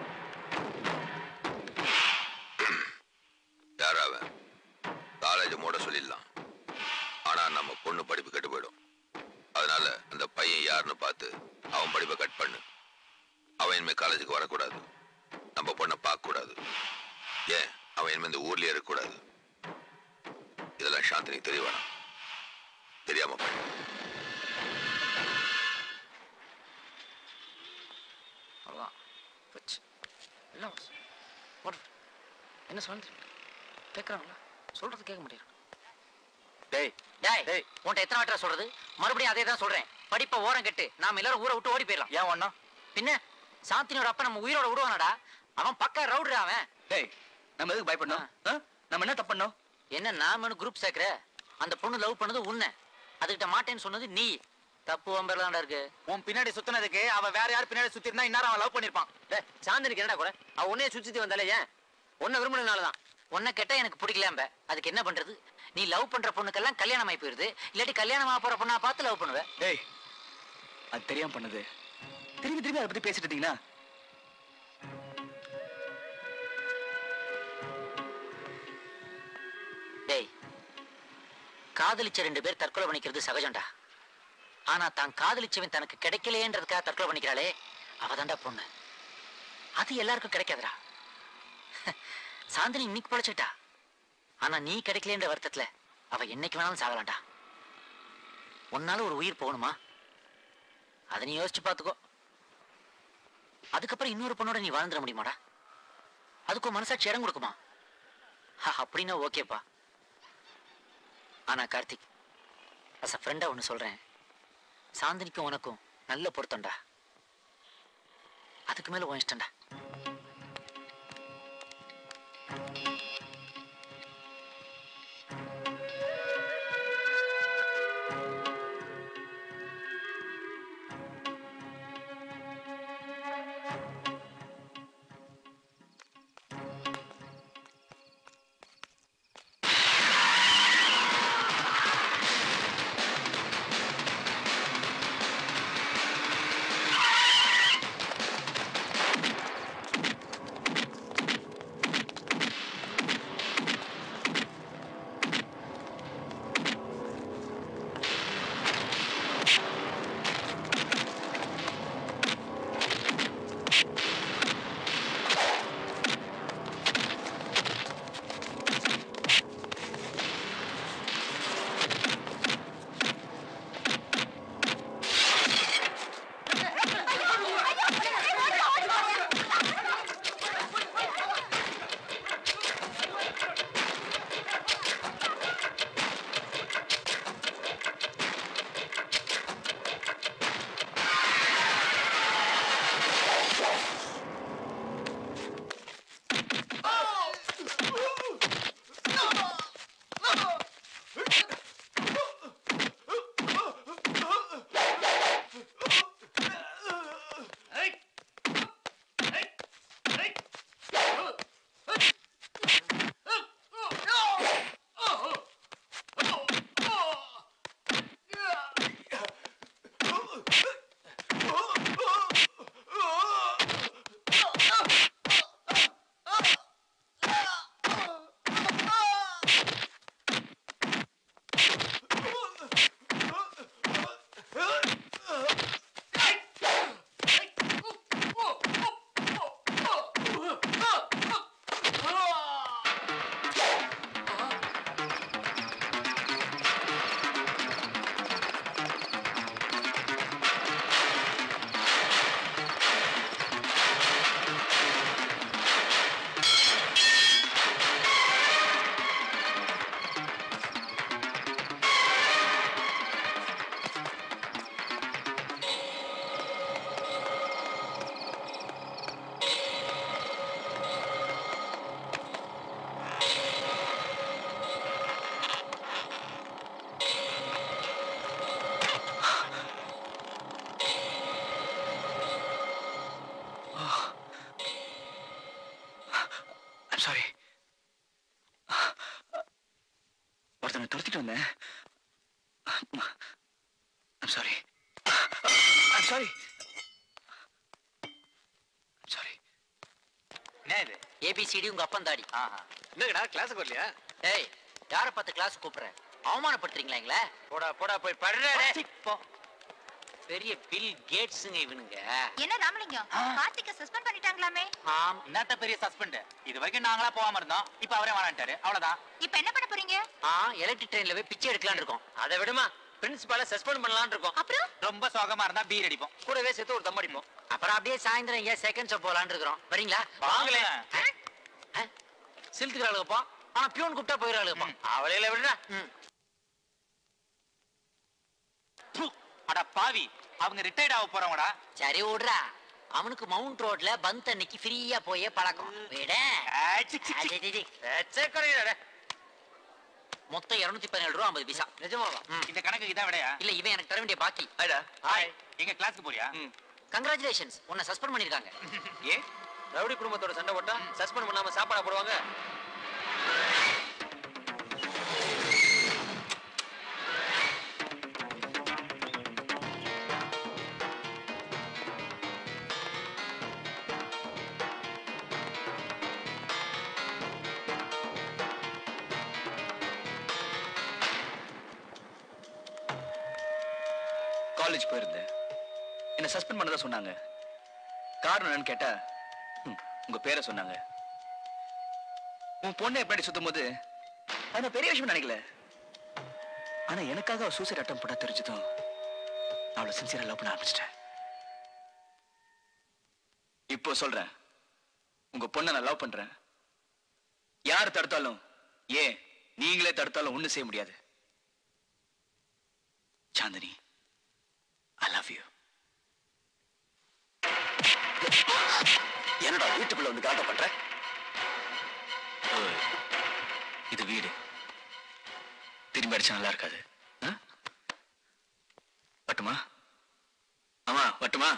யாரா அவன் காலேஜ் மூட சொல்லிடலாம் ஆனா நம்ம பொண்ணு படிப்பு கெட்டு போயிடும் அதனால அந்த பையன் யாருன்னு பார்த்து அவன் படிப்பை கட் பண்ணு அவன் இனிமே காலேஜுக்கு வரக்கூடாது நம்ம பொண்ணை பார்க்க கூடாது ஏன் அவன் இனிமே இந்த ஊர்லயே இருக்கக்கூடாது இதெல்லாம் சாந்தினிக்கு தெரிய வேணாம் தெரியாம பண்ணு அவ்வளோதான் போச்சு எல்லாம் போடு. என்ன சொல்லுது கேட்குறாங்களா சொல்றது கேட்க முடியும் டேய் டேய் டேய் உன்ட்ட எத்தனை வாட்டரா சொல்றது மறுபடியும் அதே தான் சொல்றேன் படிப்பை ஓரம் கட்டு நாம எல்லாரும் ஊரை விட்டு ஓடி போயிடலாம் ஏன் ஒண்ணா பின்ன சாந்தினியோட அப்பா நம்ம உயிரோட விடுவானடா அவன் பக்கா ரவுடுறா அவன் டேய் நம்ம எதுக்கு பயப்படணும் ஆ? நம்ம என்ன தப்பு பண்ணோம் என்ன நாம குரூப் சேர்க்கிற அந்த பொண்ணு லவ் பண்ணது உன்னை அதுகிட்ட மாட்டேன்னு சொன்னது நீ தப்பு வம்பர்ல தான்டா இருக்கு உன் பின்னாடி சுத்தினதுக்கு அவ வேற யார் பின்னாடி சுத்தி இருந்தா இந்நேரம் அவன் லவ் பண்ணிருப்பான் டேய், சாந்தினிக்கு என்னடா கூட அவ உன்னைய சுத்தி வந்தாலே ஏன் உன்னை விரும்பினதுனாலதான் உன்னை கெட்டா எனக்கு பிடிக்கலாம்ப அதுக்கு என்ன பண்றது நீ லவ் பண்ற பொண்ணுக்கெல்லாம் கல்யாணம் ஆகி போயிருது இல்லாட்டி கல்யாணம் ஆக போற பொண்ணா பார்த்து லவ் பண்ணுவ டேய் அது தெரியாம பண்ணது திரும்பி திரும்பி அதை பத்தி பேசிட்டு இருந்தீங்களா டேய் காதலிச்ச ரெண்டு பேர் தற்கொலை பண்ணிக்கிறது சகஜம்டா ஆனா தான் காதலிச்சவன் தனக்கு கிடைக்கலையேன்றதுக்காக தற்கொலை பண்ணிக்கிறாளே அவதான்டா பொண்ணு அது எல்லாருக்கும் கிடைக்காதுடா சாந்தினி இன்னைக்கு பழச்சிட்டா ஆனா நீ கிடைக்கலன்ற வருத்தத்துல அவ என்னைக்கு வேணாலும் சாகலாம்டா உன்னால ஒரு உயிர் போகணுமா அதை நீ யோசிச்சு பார்த்துக்கோ அதுக்கப்புறம் இன்னொரு பொண்ணோட நீ வாழ்ந்துட முடியுமாடா அதுக்கும் மனசாட்சி இடம் கொடுக்குமா ஹ, அப்படின்னா ஓகேப்பா ஆனா கார்த்திக் அஸ் அ ஃப்ரெண்டா ஒன்று சொல்றேன் சாந்தினிக்கும் உனக்கும் நல்ல பொருத்தம்டா அதுக்கு மேல உன் இஷ்டம்டா துரத்திட்டு வந்தேன் I'm sorry I'm sorry sorry என்ன இது ஏபிசிடி உங்க அப்பன் தாடி என்னங்கடா கிளாஸுக்கு வரலையா ஏய் யார பார்த்து கிளாஸ் கூப்பிடுறேன் அவமானப்படுத்துறீங்களா எங்கள போடா போடா போய் படுறே போ பெரிய பில் கேட்ஸுங்க இவனுங்க என்ன ராமலிங்கம் கார்த்திக்க சஸ்பெண்ட் பண்ணிட்டாங்களாமே ஆம் என்னத்த பெரிய சஸ்பெண்ட் இது வரைக்கும் நாங்களா போகாம இருந்தோம் இப்ப அவரே வாழான்ட்டாரு அவ்வளவுதான் இப்ப என்ன பண்ண போறீங்க ஆ எலக்ட்ரிக் ட்ரெயின்ல போய் பிச்சை எடுக்கலாம்னு இருக்கோம் அதை விடுமா பிரின்சிபால சஸ்பெண்ட் பண்ணலாம்னு இருக்கோம் அப்புறம் ரொம்ப சோகமா இருந்தா பீர் அடிப்போம் கூடவே சேர்த்து ஒரு தம் அடிப்போம் அப்புறம் அப்படியே சாயந்தரம் எங்கேயா செகண்ட் ஷோ போலான்னு இருக்கிறோம் வரீங்களா வாங்களே சிலுத்துக்கிற ஆளுப்பா ஆனா பியூன் கூப்பிட்டா போயிடுற ஆளுப்பா அவளையில விடுறா அட பாவி அவங்க ரிட்டையர்ட் ஆக போறவங்கடா சரி விடுறா அவனுக்கு மவுண்ட் ரோட்ல பந்த் அன்னைக்கு ஃப்ரீயா போயே பழக்கம் விட மொத்தம் இருநூத்தி பதினேழு ரூபா ஐம்பது பைசா நிஜமாவா இந்த கணக்கு இதான் விடையா இல்ல இவன் எனக்கு தர வேண்டிய பாக்கி ஹாய் எங்க கிளாஸ்க்கு போறியா கங்க்ராச்சுலேஷன்ஸ் உன்னை சஸ்பெண்ட் பண்ணிருக்காங்க ஏ ரவுடி குடும்பத்தோட சண்டை போட்டா சஸ்பெண்ட் பண்ணாம சாப்பாடா போடுவாங்க காலேஜ் போயிருந்தேன் என்ன சஸ்பெண்ட் பண்ணதா சொன்னாங்க காரணம் என்னன்னு கேட்டா ம், உங்க பேரை சொன்னாங்க உன் பொண்ணை எப்படி சுத்தும் போது அது நான் பெரிய விஷயம் நினைக்கல ஆனா எனக்காக அவ சூசைட் அட்டம் பண்ண தெரிஞ்சதும் நான் அவளை சின்சியரா லவ் பண்ண ஆரம்பிச்சிட்டேன் இப்போ சொல்றேன் உங்க பொண்ணை நான் லவ் பண்றேன் யார் தடுத்தாலும் ஏன் நீங்களே தடுத்தாலும் ஒண்ணு செய்ய முடியாது சாந்தினி ஐ லவ் யூ என்னடா வீட்டுக்குள்ள வந்து காட்ட பண்ற ஓய், இது வீடு திரும்பி அடிச்சா நல்லா இருக்காது ஆ? வட்டுமா ஆமா வட்டுமா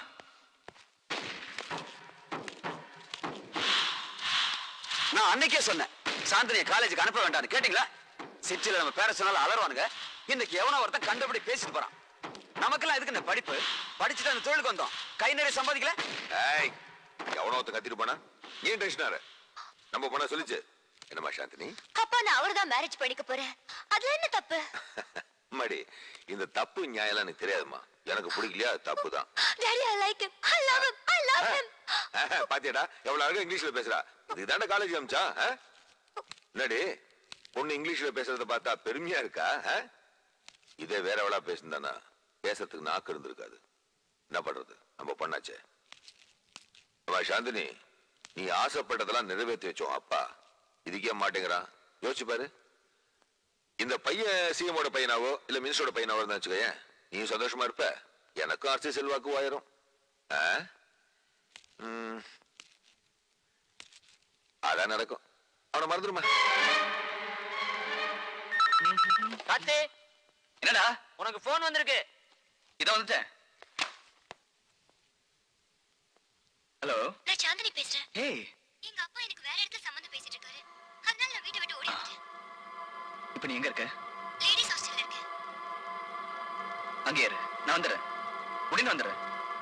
நான் அன்னைக்கே சொன்னேன் சாந்தினியை காலேஜுக்கு அனுப்ப வேண்டாம்னு கேட்டீங்களா சிட்டில நம்ம பேர சொன்னாலும் அலறுவானுங்க இன்னைக்கு எவனோ ஒருத்தன் கண்டுபிடி பேசிட்டு போறான் நமக்கெல்லாம் எதுக்கு இந்த படிப்பு படிச்சுட்டு அந்த தொழிலுக்கு வந்தோம் கை நிறைய சம்பாதிக்கல ஏய் எவனோ ஒருத்தன் கத்திட்டு போனா ஏன் டென்ஷனாரு நம்ம பொண்ணா சொல்லிச்சு என்னம்மா சாந்தினி அப்பா நான் அவர்தான் மேரேஜ் பண்ணிக்க போறேன் அதுல என்ன தப்பு மடி இந்த தப்பு நியாயம் எனக்கு தெரியாதும்மா எனக்கு பிடிக்கலையா அது தப்பு தான் daddy I like him I love him I love him பாத்தியாடா எவ்வளவு அழகா இங்கிலீஷ்ல பேசுறா இதுக்கு தானே காலேஜ் அமிச்சா என்னடி பொண்ணு இங்கிலீஷ்ல பேசுறத பார்த்தா பெருமையா இருக்கா ஆ? இதே வேற எவ்வளோ பேசியிருந்தானா பேசுறதுக்கு நாக்கு இருந்திருக்காது என்ன பண்றது நம்ம பண்ணாச்சே அம்மா சாந்தினி நீ ஆசைப்பட்டதெல்லாம் நிறைவேற்றி வச்சோம் அப்பா இதுக்கே மாட்டேங்கிறான் யோசிச்சு பாரு இந்த பையன் சிஎமோட பையனாவோ இல்ல மினிஸ்டரோட பையனாவோ இருந்தா வச்சுக்கோயேன் நீ சந்தோஷமா இருப்ப எனக்கும் அரசியல் செல்வாக்கு ஆயிரும் ஆ? ம். அதான் நடக்கும் அவனை மறந்துருமா காத்து என்னடா உனக்கு போன் வந்திருக்கு இதோ வந்துட்டேன் ஹலோ நான் சாந்தினி பேசுறேன் ஏய் எங்க அப்பா எனக்கு வேற இடத்துல சம்மந்தம் பேசிட்டு இருக்காரு அதனால நான் வீட்டை விட்டு ஓடி வந்துட்டேன் இப்போ நீ எங்க இருக்க லேடிஸ் ஹாஸ்டல்ல இருக்கேன் அங்கே இரு நான் வந்துடுறேன் உடனே வந்துடுறேன்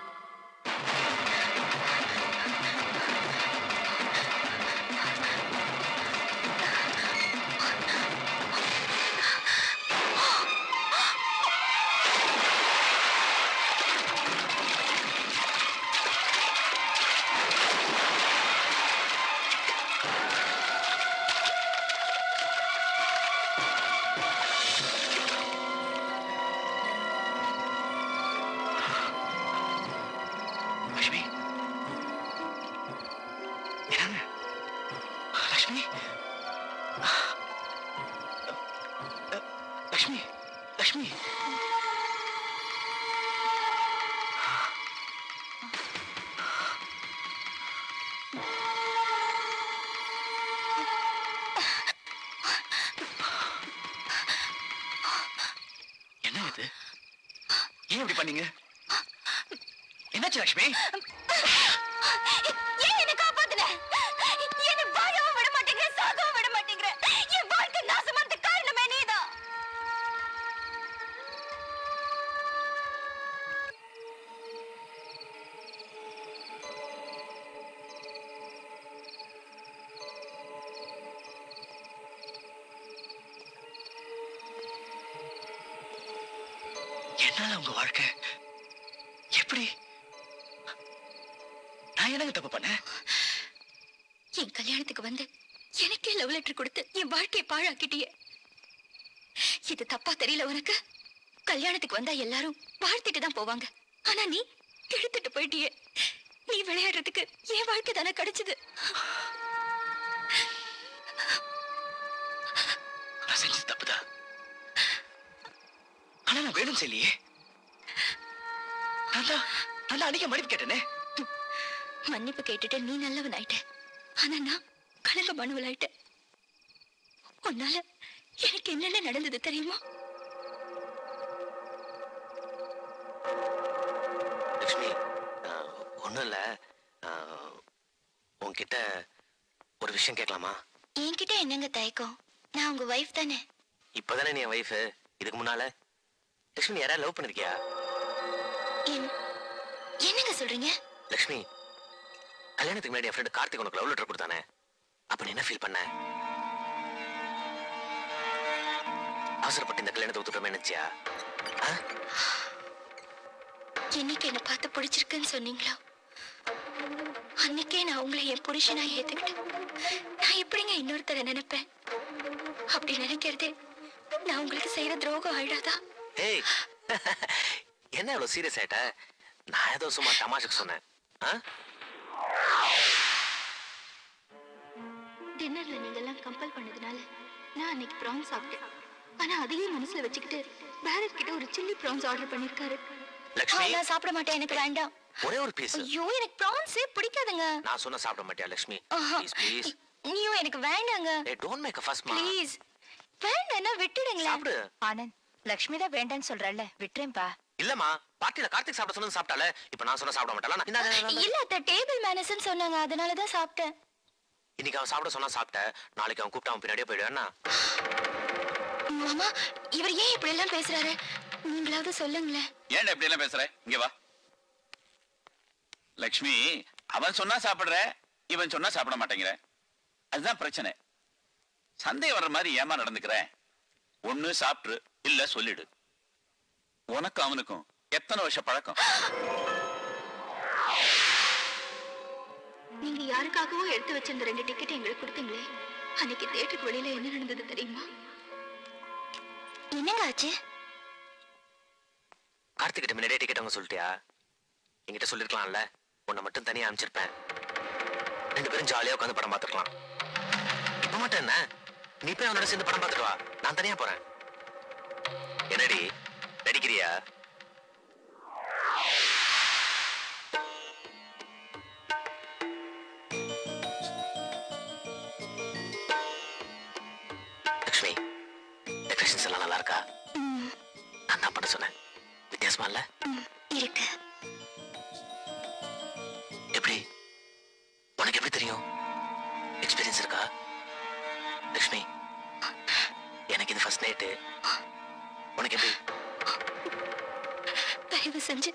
லட்சுமி என்னங்க லட்சுமி லட்சுமி லட்சுமி என்ன இது ஏன் இப்படி பண்ணீங்க என்னாச்சு லட்சுமி ஏன் என்ன காப்பாத்துன என்ன வாழவும் விட மாட்டேங்கிற சாகவும் விட மாட்டேங்கிற என் வாழ்க்கை நாசமானதுக்கு காரணமே நீதான் என்னால உங்க வாழ்க்கை எப்படி நான் என்னங்க தப்பு பண்ணேன் என் கல்யாணத்துக்கு வந்து எனக்கே லவ் லெட்டர் கொடுத்து என் வாழ்க்கையை பாழாக்கிட்டியே இது தப்பா தெரியல உனக்கு கல்யாணத்துக்கு வந்தா எல்லாரும் வாழ்த்திட்டு தான் போவாங்க ஆனா நீ கெடுத்துட்டு போயிட்டியே நீ விளையாடுறதுக்கு என் வாழ்க்கை தானே கிடைச்சது நான் செஞ்சது தப்புதான் ஆனா நான் வேணும் செய்யலையே நான் தான் நான் தான் அன்னைக்கு மன்னிப்பு கேட்டேனே மன்னிப்பு கேட்டுட்டு நீ நல்லவன் ஆயிட்ட ஆனா நான் கலங்க மனுவல் ஆயிட்டேன் உன்னால எனக்கு என்னென்ன நடந்தது தெரியுமா லக்ஷ்மி ஒன்றும் இல்லை உன்கிட்ட ஒரு விஷயம் கேட்கலாமா என்கிட்ட என்னங்க தயக்கம் நான் உங்க வைஃப் தானே இப்போதானே நீ என் ஒய்ஃபு இதுக்கு முன்னால லக்ஷ்மி நீ யாராவது லவ் பண்ணிருக்கியா என்- என்னங்க சொல்றீங்க லக்ஷ்மி கல்யாணத்துக்கு முன்னாடி என் ஃப்ரெண்டு கார்த்திக் உனக்கு லவ் லெட்டர் கொடுத்தானே அப்ப நீ என்ன ஃபீல் பண்ண அவசரப்பட்டு இந்த கல்யாணத்தை ஒத்துக்கிறமே நினைச்சியா என்னைக்கு என்ன பார்த்து பிடிச்சிருக்குன்னு சொன்னீங்களோ அன்னைக்கே நான் உங்களை என் புருஷனா ஏத்துக்கிட்டேன் நான் எப்படிங்க இன்னொருத்தரை நினைப்பேன் அப்படி நினைக்கிறதே நான் உங்களுக்கு செய்யற துரோகம் ஆயிடாதா ஏய் என்ன இவ்வளவு சீரியஸ் ஆயிட்ட நான் ஏதோ சும்மா தமாஷுக்கு சொன்னேன் ஆ? டின்னர்ல நீங்க எல்லாம் கம்பல் பண்ணதுனால நான் அன்னைக்கு ப்ரான்ஸ் சாப்பிட்டேன் ஆனா அதையே மனசுல வச்சுக்கிட்டு பேரர் கிட்ட ஒரு சில்லி ப்ரான்ஸ் ஆர்டர் பண்ணிருக்காரு லக்ஷ்மி. நான் சாப்பிட மாட்டேன் எனக்கு வேண்டாம் ஒரே ஒரு பீஸ் ஐயோ எனக்கு ப்ரான்ஸே பிடிக்காதுங்க நான் சொன்ன சாப்பிட மாட்டியா லக்ஷ்மி ஆஹா. ப்ளீஸ் ப்ளீஸ் ஐயோ எனக்கு வேண்டாங்க ஏய் டோன்ட் மேக் அ ஃபர்ஸ்ட் மா ப்ளீஸ் வேண்டாம்னா விட்டுடுங்களேன் சாப்பிடு ஆனந்த் லக்ஷ்மி தான் வேண்டான்னு சொல்றல்ல விட்டுறேன்பா இல்லம்மா பார்ட்டில கார்த்திக் சாப்பிட சொன்னது சாப்பிட்டால இப்ப நான் சொன்ன சாப்பிட மாட்டாளா நான் இந்தா, இந்தா, இந்தா. இல்ல அத்த டேபிள் மேனஸ்ன்னு சொன்னாங்க அதனால தான் சாப்பிட்டேன் இன்னைக்கு அவன் சாப்பிட சொன்னா சாப்பிட்ட நாளைக்கு அவன் கூப்பிட்டு அவன் பின்னாடியே போயிடுவானா மாமா இவர் ஏன் இப்படி எல்லாம் பேசுறாரு நீங்களாவது சொல்லுங்களேன் ஏன்டா இப்படி எல்லாம் பேசுற இங்க வா லக்ஷ்மி அவன் சொன்னா சாப்பிடுற இவன் சொன்னா சாப்பிட மாட்டேங்கிற அதுதான் பிரச்சனை சந்தேகம் வர்ற மாதிரி ஏமா நடந்துக்கிற ஒண்ணு சாப்பிட்டு இல்ல சொல்லிடு உனக்கும் அவனுக்கும் எத்தனை வருஷ பழக்கம் நீங்க யாருக்காகவோ எடுத்து வச்சிருந்த ரெண்டு டிக்கெட் எங்களுக்கு கொடுத்தீங்களே அன்னைக்கு தேட்டருக்கு வெளியில என்ன நடந்தது தெரியுமா என்னங்க ஆச்சு கார்த்திக் கிட்ட முன்னாடியே டிக்கெட் அவங்க சொல்லிட்டியா என்கிட்ட சொல்லிருக்கலாம்ல உன்னை மட்டும் தனியா அனுப்பிச்சிருப்பேன் ரெண்டு பேரும் ஜாலியா உட்காந்து படம் பார்த்துக்கலாம் இப்ப மட்டும் என்ன நீ போய் அவனோட சேர்ந்து படம் பார்த்துட்டு வா நான் தனியா போறேன் என்னடி நடிக்கிறியா லக்ஷ்மி டெக்கரேஷன்ஸ் எல்லாம் நல்லா இருக்கா நான் தான் பண்ண சொன்னேன் வித்தியாசமா இல்ல இருக்கு எப்படி உனக்கு எப்படி தெரியும் எக்ஸ்பீரியன்ஸ் இருக்கா லக்ஷ்மி எனக்கு இது ஃபர்ஸ்ட் நைட்டு உனக்கு எப்படி தயவு செஞ்சு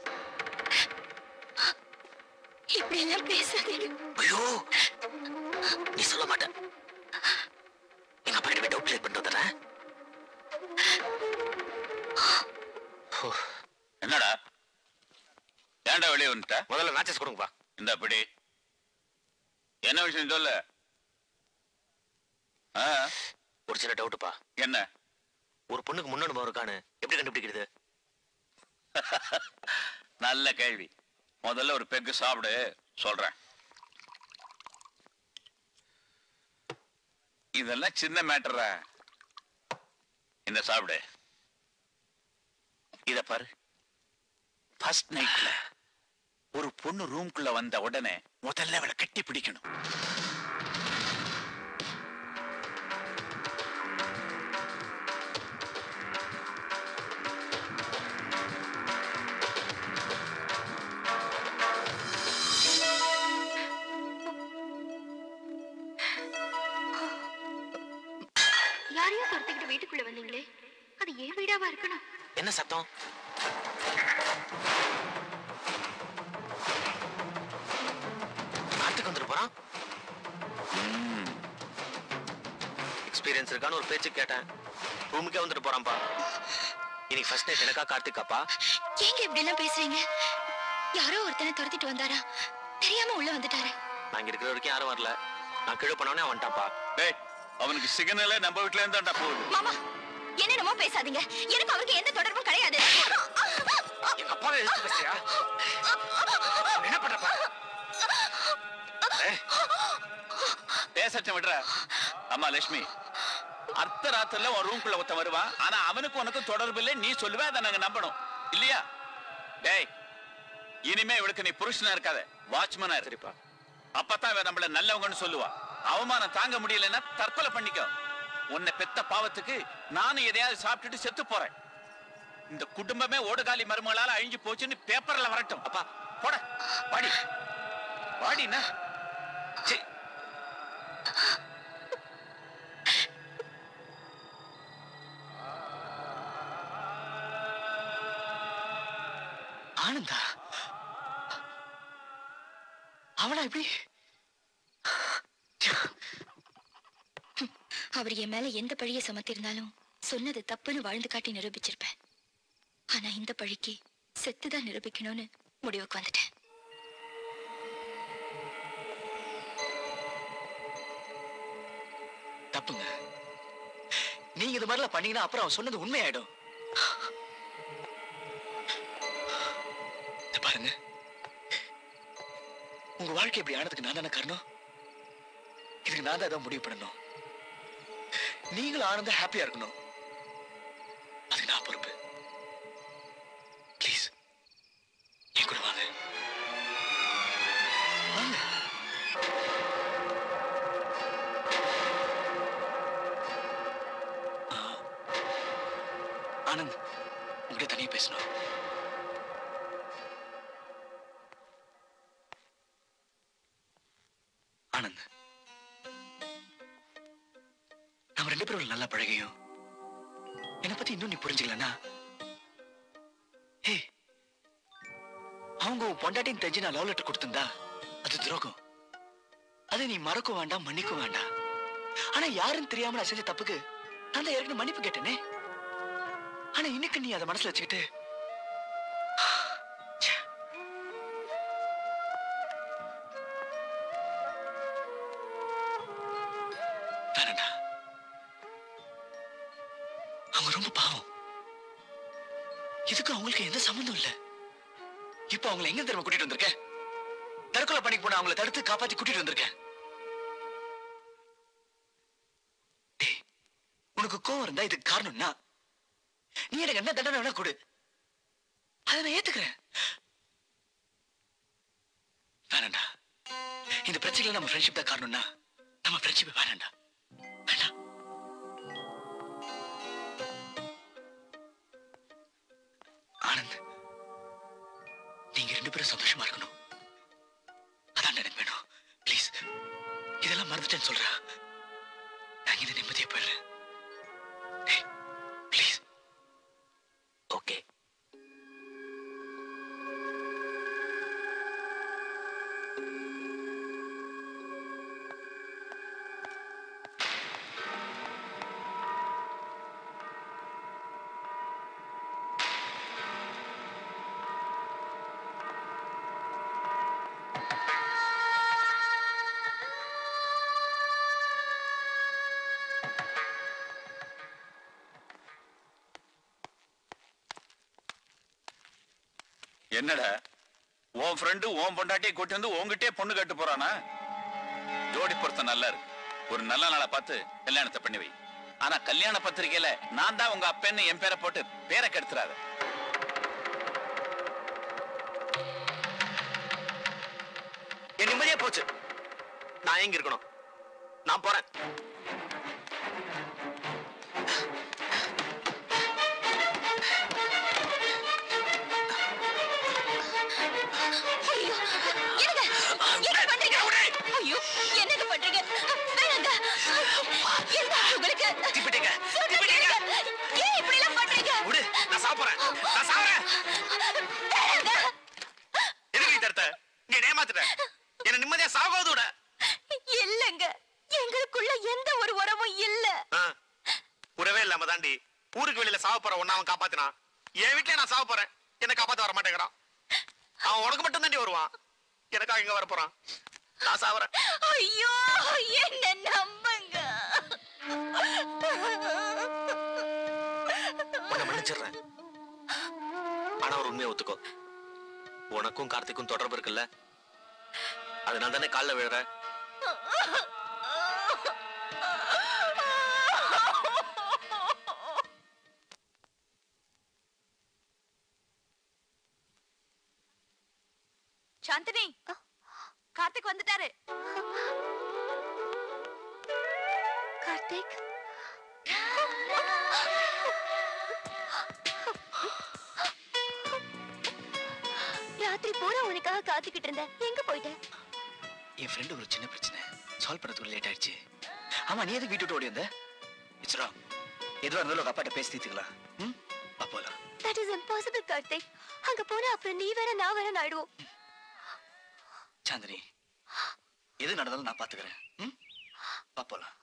இப்படி எல்லாம் பேசாதீங்க ஐயோ நீ சொல்ல மாட்ட எங்க அப்பா கிட்ட டவுட் கிளியர் பண்ணிட்டு வந்துடுறேன் என்னடா ஏன்டா வெளியே வந்துட்ட முதல்ல மேட்சஸ் கொடுங்கப்பா இந்த அப்படி என்ன விஷயம் சொல்லு ஆ, ஒரு சின்ன டவுட்டுப்பா என்ன ஒரு பொண்ணுக்கு முன்னனுபவம் இருக்கான்னு எப்படி கண்டுபிடிக்கிறது நல்ல கேள்வி முதல்ல ஒரு பெக்கு சாப்பிடு சொல்றேன் இதெல்லாம் சின்ன மேட்டரா இந்த சாப்பிடு இத பாரு ஃபர்ஸ்ட் நைட்ல ஒரு பொண்ணு ரூம்குள்ள வந்த உடனே முதல்ல அவளை கட்டி பிடிக்கணும் யாரையும் துரத்திக்கிட்டு வீட்டுக்குள்ள வந்தீங்களே அது ஏன் வீடாவா இருக்கணும் என்ன சத்தம் கார்த்திக் வந்துட்டு போறான் எக்ஸ்பீரியன்ஸ் இருக்கான்னு ஒரு பேச்சு கேட்டேன் ரூமுக்கே வந்துட்டு போறான்ப்பா இன்னைக்கு ஃபர்ஸ்ட் நைட் எனக்கா கார்த்திகாப்பா ஏங்க இப்படி எல்லாம் பேசுறீங்க யாரோ ஒருத்தனை துரத்திட்டு வந்தாரா தெரியாம உள்ள வந்துட்டாரு நான் இங்க இருக்கிற வரைக்கும் யாரும் வரல நான் கீழே போனவனே வந்துட்டான்ப்பா டேய் அவனுக்கு சிக்னலே நம்ம வீட்ல இருந்தாண்டா போகுது மாமா என்னென்னமோ பேசாதீங்க எனக்கு அவருக்கு எந்த தொடர்பும் கிடையாது எங்க அப்பாவை எதிர்த்து பேசுறியா என்ன பண்றப்ப பேசட்டும் விடுற அம்மா லட்சுமி அர்த்த ராத்திரில உன் ரூம்குள்ள ஒருத்தன் வருவான் ஆனா அவனுக்கு உனக்கு தொடர்பு இல்லை நீ சொல்லுவே அதை நாங்க நம்பணும் இல்லையா டேய் இனிமே இவளுக்கு நீ புருஷனா இருக்காத வாட்ச்மேனா இருப்பா அப்பதான் இவ நம்மள நல்லவங்கன்னு சொல்லுவா அவமானம் தாங்க முடியலன்னா தற்கொலை பண்ணிக்கோ உன்னை பெத்த பாவத்துக்கு நானும் எதையாவது சாப்பிட்டுட்டு செத்து போறேன் இந்த குடும்பமே ஓடுகாலி மருமகளால அழிஞ்சு போச்சுன்னு பேப்பர்ல வரட்டும் அப்பா போட பாடி பாடினா ஆனந்தா அவனா இப்படி அவர் என் மேல எந்த பழிய சுமத்திருந்தாலும் சொன்னது தப்புன்னு வாழ்ந்து காட்டி நிரூபிச்சிருப்பேன் ஆனா இந்த பழிக்கு செத்துதான் நிரூபிக்கணும்னு முடிவுக்கு வந்துட்டேன் தப்புங்க நீங்க இது மாதிரிலாம் பண்ணீங்கன்னா அப்புறம் அவன் சொன்னது உண்மையாயிடும் இத பாருங்க உங்க வாழ்க்கை இப்படி ஆனதுக்கு நான் தானே காரணம் இதுக்கு நான் தான் ஏதோ முடிவு பண்ணணும் நீங்களும் ஆனந்த ஹாப்பியா இருக்கணும் அதுக்கு நான் பொறுப்பு ப்ளீஸ் என் கூட வாங்க வாங்க ஆ, ஆனந்த் உங்ககிட்ட தனியா பேசணும் ஆனந்த் நம்ம ரெண்டு பேரும் நல்லா பழகியும் என்னை பத்தி இன்னும் நீ புரிஞ்சுக்கலன்னா ஹே அவங்க உன் பொண்டாட்டின்னு தெரிஞ்சு நான் லவ் லெட்டர் கொடுத்திருந்தா அது துரோகம் அதை நீ மறக்க வேண்டாம் மன்னிக்க வேண்டாம் ஆனா யாருன்னு தெரியாம நான் செஞ்ச தப்புக்கு நான் தான் ஏற்கனவே மன்னிப்பு கேட்டேனே ஆனா இன்னைக்கு நீ அதை மனசுல வச்சுக்கிட்டு ச்சே. வேணாண்டா அவங்க ரொம்ப பாவம் இதுக்கு அவங்களுக்கு எந்த சம்மந்தம் இல்ல இப்ப அவங்களை எங்க திரும்ப கூட்டிட்டு வந்திருக்கேன் தற்கொலை பண்ணிக்கு போன அவங்கள தடுத்து காப்பாத்தி கூட்டிட்டு வந்திருக்கேன் டேய், உனக்கு கோவம் இருந்தா இதுக்கு காரணம்னா நீ எனக்கு என்ன தண்டனை வேணா கொடு அதை நான் ஏத்துக்கிறேன் வேணாண்டா இந்த பிரச்சனையில நம்ம ஃப்ரெண்ட்ஷிப் தான் காரணம்னா நம்ம ஃப்ரெண்ட்ஷிப் வேணாண்டா வேண்டாம் ஆனந்த் நீங்க ரெண்டு பேரும் சந்தோஷமா இருக்கணும் அதான் எனக்கு வேணும் ப்ளீஸ் இதெல்லாம் மறந்துட்டேன்னு சொல்றேன் நான் இதை நிம்மதியா போயிடுறேன் ப்ளீஸ் ஓகே என்னடா உன் ஃப்ரெண்டு உன் பொண்டாட்டியை கூட்டி வந்து உன்கிட்டயே பொண்ணு கேட்டு போறானா ஜோடி பொருத்தம் நல்லா இருக்கு ஒரு நல்ல நாளை பார்த்து கல்யாணத்தை பண்ணி வை ஆனா கல்யாண பத்திரிக்கையில நான் தான் உங்க அப்பன்னு என் பேரை போட்டு பேரை கெடுத்துறாத என் நிம்மதியா போச்சு நான் எங்க இருக்கணும் நான் போறேன் ஐயோ, என்னங்க? என்ன பண்றீங்க? ஐயோ, என்னங்க பண்றீங்க? வேணாங்க. என்ன உங்களுக்கு? சொல்லுங்க. ஏன் இப்படி எல்லாம் பண்றீங்க? விடு நான் சாப்பிடுறேன் நான் சாப்பிடுறேன் வேணாங்க. எதுக்கு நீ தடுத்த நீ ஏமாத்துட்ட என்ன நிம்மதியா சாகாது விட இல்லைங்க எங்களுக்குள்ள எந்த ஒரு உறவும் சாவ போறேன் என்ன காப்பாத்த வர மாட்டேங்கிறான் அவன் உனக்கு மட்டும் தாண்டி வருவான் எனக்காக இங்க வர போறான் நான் சாவறேன் ஐயோ என்ன நம்புங்க உன்னை மன்னிச்சிடுறேன் ஆனா ஒரு உண்மையை ஒத்துக்கோ உனக்கும் கார்த்திக்கும் தொடர்பு இருக்குல்ல அதனால தானே காலில் விழுற சாந்தினி கார்த்திக் வந்துட்டாரு கார்த்திக் ராத்திரி பூரா உனக்காக காத்துக்கிட்டு இருந்தேன் எங்க போயிட்ட என் ஃப்ரெண்டு ஒரு சின்ன பிரச்சனை சால்வ் பண்ணதுக்கு லேட் ஆயிடுச்சு ஆமா நீ எதுக்கு வீட்டு விட்டு ஓடி வந்த இட்ஸ் ராங் எதுவா இருந்தாலும் உங்க அப்பாட்ட பேசி தீர்த்துக்கலாம் ம் வா போலாம் தட் இஸ் இம்பாசிபிள் கார்த்திக் அங்க போனா அப்புறம் நீ வேற நான் வேற ஆயிடுவோம் சாந்தினி எது நடந்தாலும் நான் பாத்துக்கிறேன் ம் வா போலாம்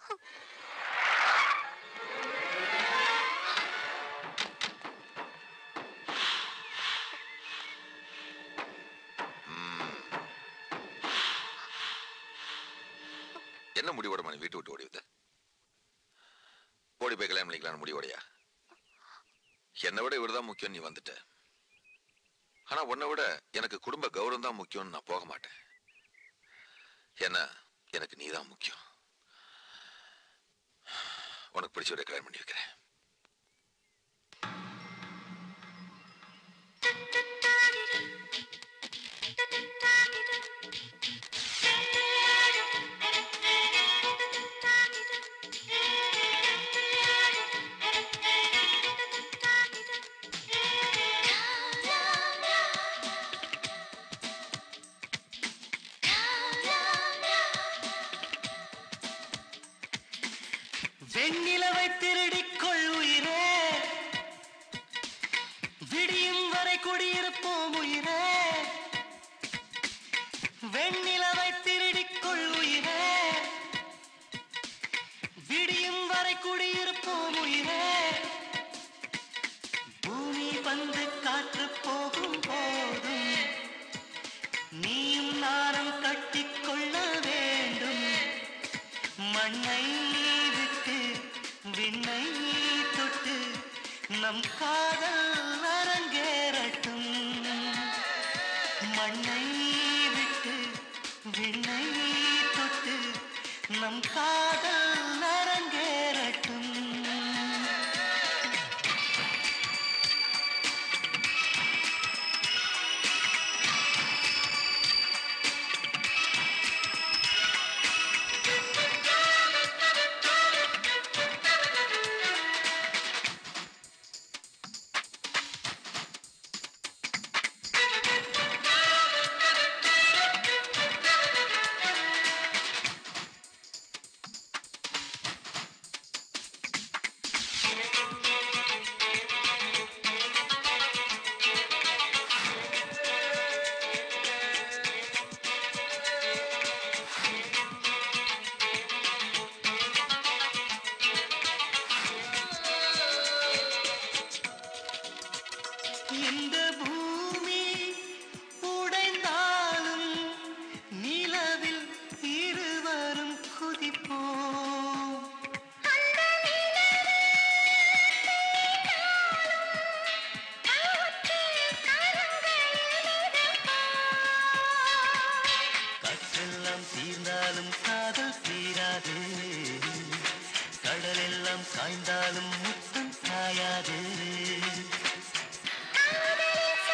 என்ன முடிவோட மணி வீட்டு விட்டு ஓடி வந்த ஓடி போய் கல்யாணம் பண்ணிக்கலாம்னு முடிவோடையா என்னை விட இவர்தான் முக்கியம் நீ வந்துட்ட ஆனா உன்னை விட எனக்கு குடும்ப கௌரவம் தான் முக்கியம்னு நான் போக மாட்டேன் ஏன்னா எனக்கு நீ தான் முக்கியம் உனக்கு பிடிச்சவரை கல்யாணம் பண்ணி வைக்கிறேன் வெண்ணிலவை திருடிக் கொள் உயிரே விடியும் வரை குடியிருப்போம் உயிரே வெண்ணிலவை திருடிக் கொள் உயிரே விடியும் வரை குடியிருப்போம் உயிரே பூமி வந்து காற்று போகும் போதும் நீயும் நானும் கட்டிக்கொள்ள வேண்டும் மண்ணை விட்டு விண்ணை தொட்டு நம் காதல் அரங்கேறட்டும் மண்ணை விட்டு விண்ணை தொட்டு நம் காதல் அரங்கேறட்டும் இந்த பூமி உடைந்தாலும் நிலவில் இருவரும் குதிப்போம் கற்றெல்லாம் தீர்ந்தாலும் காதல் தீராது கடலெல்லாம் காய்ந்தாலும் முத்தம் சாயாது காதலில்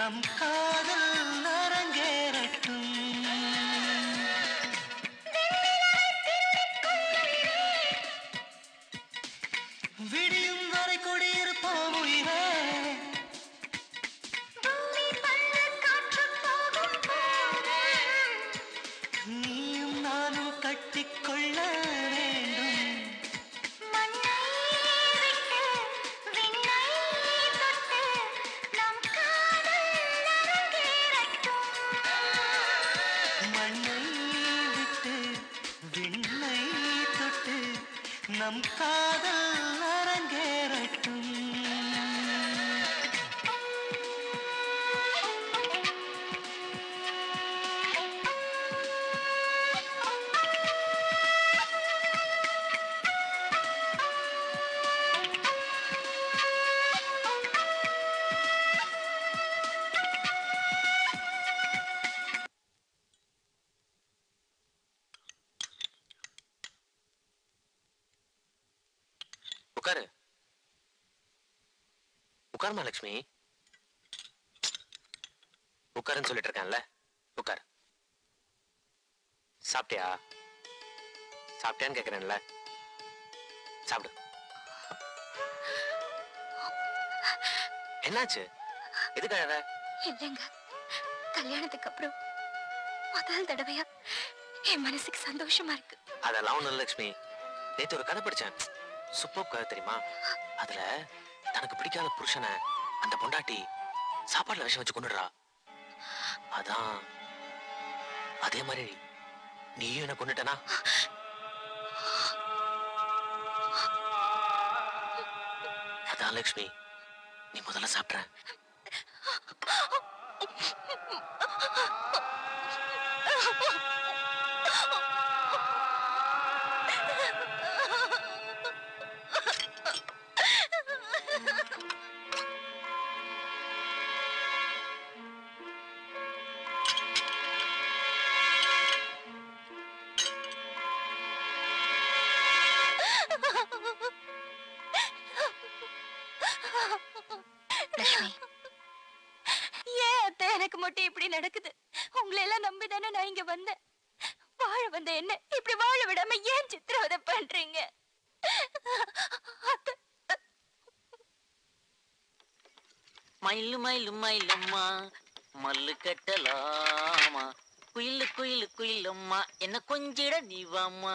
நம் காதல் அரங்கேறட்டும் விடியும் வரை கொடியிருப்போம் உயிரே நீயும் நானும் கட்டிக்கொள்ள வேண்டும் மண்ணை விட்டு விண்ணை தொட்டு நம் காதல் அரங்கேறட்டும் உட்காரு உட்காருமா லக்ஷ்மி உட்காருன்னு சொல்லிட்டு இருக்கேன்ல உட்காரு சாப்பிட்டியா சாப்பிட்டியான்னு கேக்குறேன்ல சாப்பிடு என்னாச்சு எதுக்காக இல்லைங்க கல்யாணத்துக்கு அப்புறம் முதல் தடவையா என் மனசுக்கு சந்தோஷமா இருக்கு அதெல்லாம் ஒண்ணும் இல்ல லக்ஷ்மி நேத்து ஒரு கதை படிச்சேன் சூப்பர் கதை தெரியுமா அதுல தனக்கு பிடிக்காத புருஷனை அந்த பொண்டாட்டி சாப்பாடுல விஷம் வச்சு கொண்டுடுறா அதான் அதே மாதிரி நீயும் என்ன கொண்டுட்டனா அதான் லக்ஷ்மி நீ முதல்ல சாப்பிட்ற லட்சுமி ஏன் அத்தை எனக்கு மட்டும் இப்படி நடக்குது உங்களை எல்லாம் நம்பி தானே நான் இங்க வந்தேன் வாழ வந்த என்ன இப்படி வாழ விடாம ஏன் சித்திரவதை பண்றீங்க அத்தை, மயிலு மயிலு மயிலம்மா மல்லு கட்டலாமா குயிலு குயிலு குயிலம்மா என்ன கொஞ்சிட நீவாமா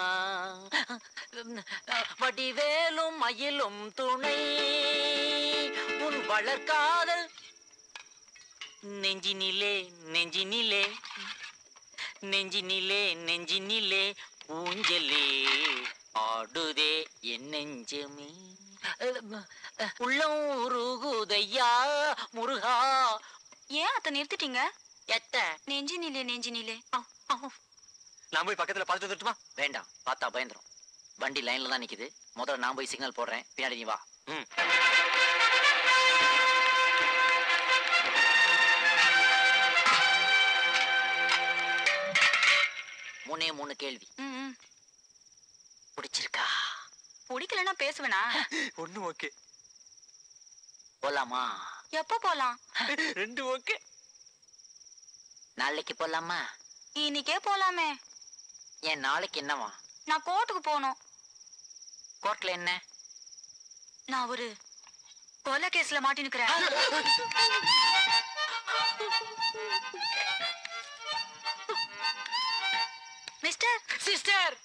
வடிவேலும் மயிலும் துணை உன் வளர்காதல் நெஞ்சினிலே நெஞ்சினிலே நெஞ்சினிலே நெஞ்சினிலே ஊஞ்சலே ஆடுதே என் நெஞ்சமே உள்ளம் உருகுதையா முருகா ஏன் அத்தை நிறுத்திட்டீங்க எத்த நெஞ்சு நிலே நெஞ்சு நிலே நான் போய் பக்கத்துல பார்த்துட்டு வந்துட்டுமா வேண்டாம் பார்த்தா பயந்துரும் வண்டி லைன்ல தான் நிக்குது முதல்ல நான் போய் சிக்னல் போடுறேன் பின்னாடி நீ வா ம் மூணே மூணு கேள்வி பிடிச்சிருக்கா பிடிக்கலன்னா பேசுவேனா ஒண்ணு ஓகே போலாமா எப்ப போலாம் ரெண்டு ஓகே நாளைக்கு போலாமா இன்னைக்கே போலாமே ஏன் நாளைக்கு என்னவா நான் கோர்ட்டுக்கு போகணும் கோர்ட்ல என்ன நான் ஒரு கொலை கேஸ்ல மாட்டி நிக்கிறேன் மிஸ்டர் சிஸ்டர்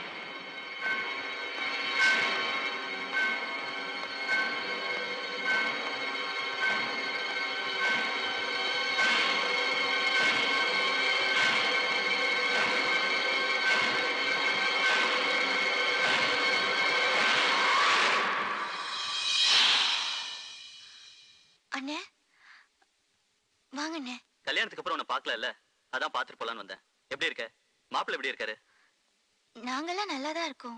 அண்ணே வாங்க அண்ணே கல்யாணத்துக்கு அப்புறம் உன்னை பார்க்கல அதான் பார்த்துட்டு போலான்னு வந்தேன் எப்படி இருக்க மாப்பிள்ளை எப்படி இருக்காரு நாங்கெல்லாம் நல்லா தான் இருக்கோம்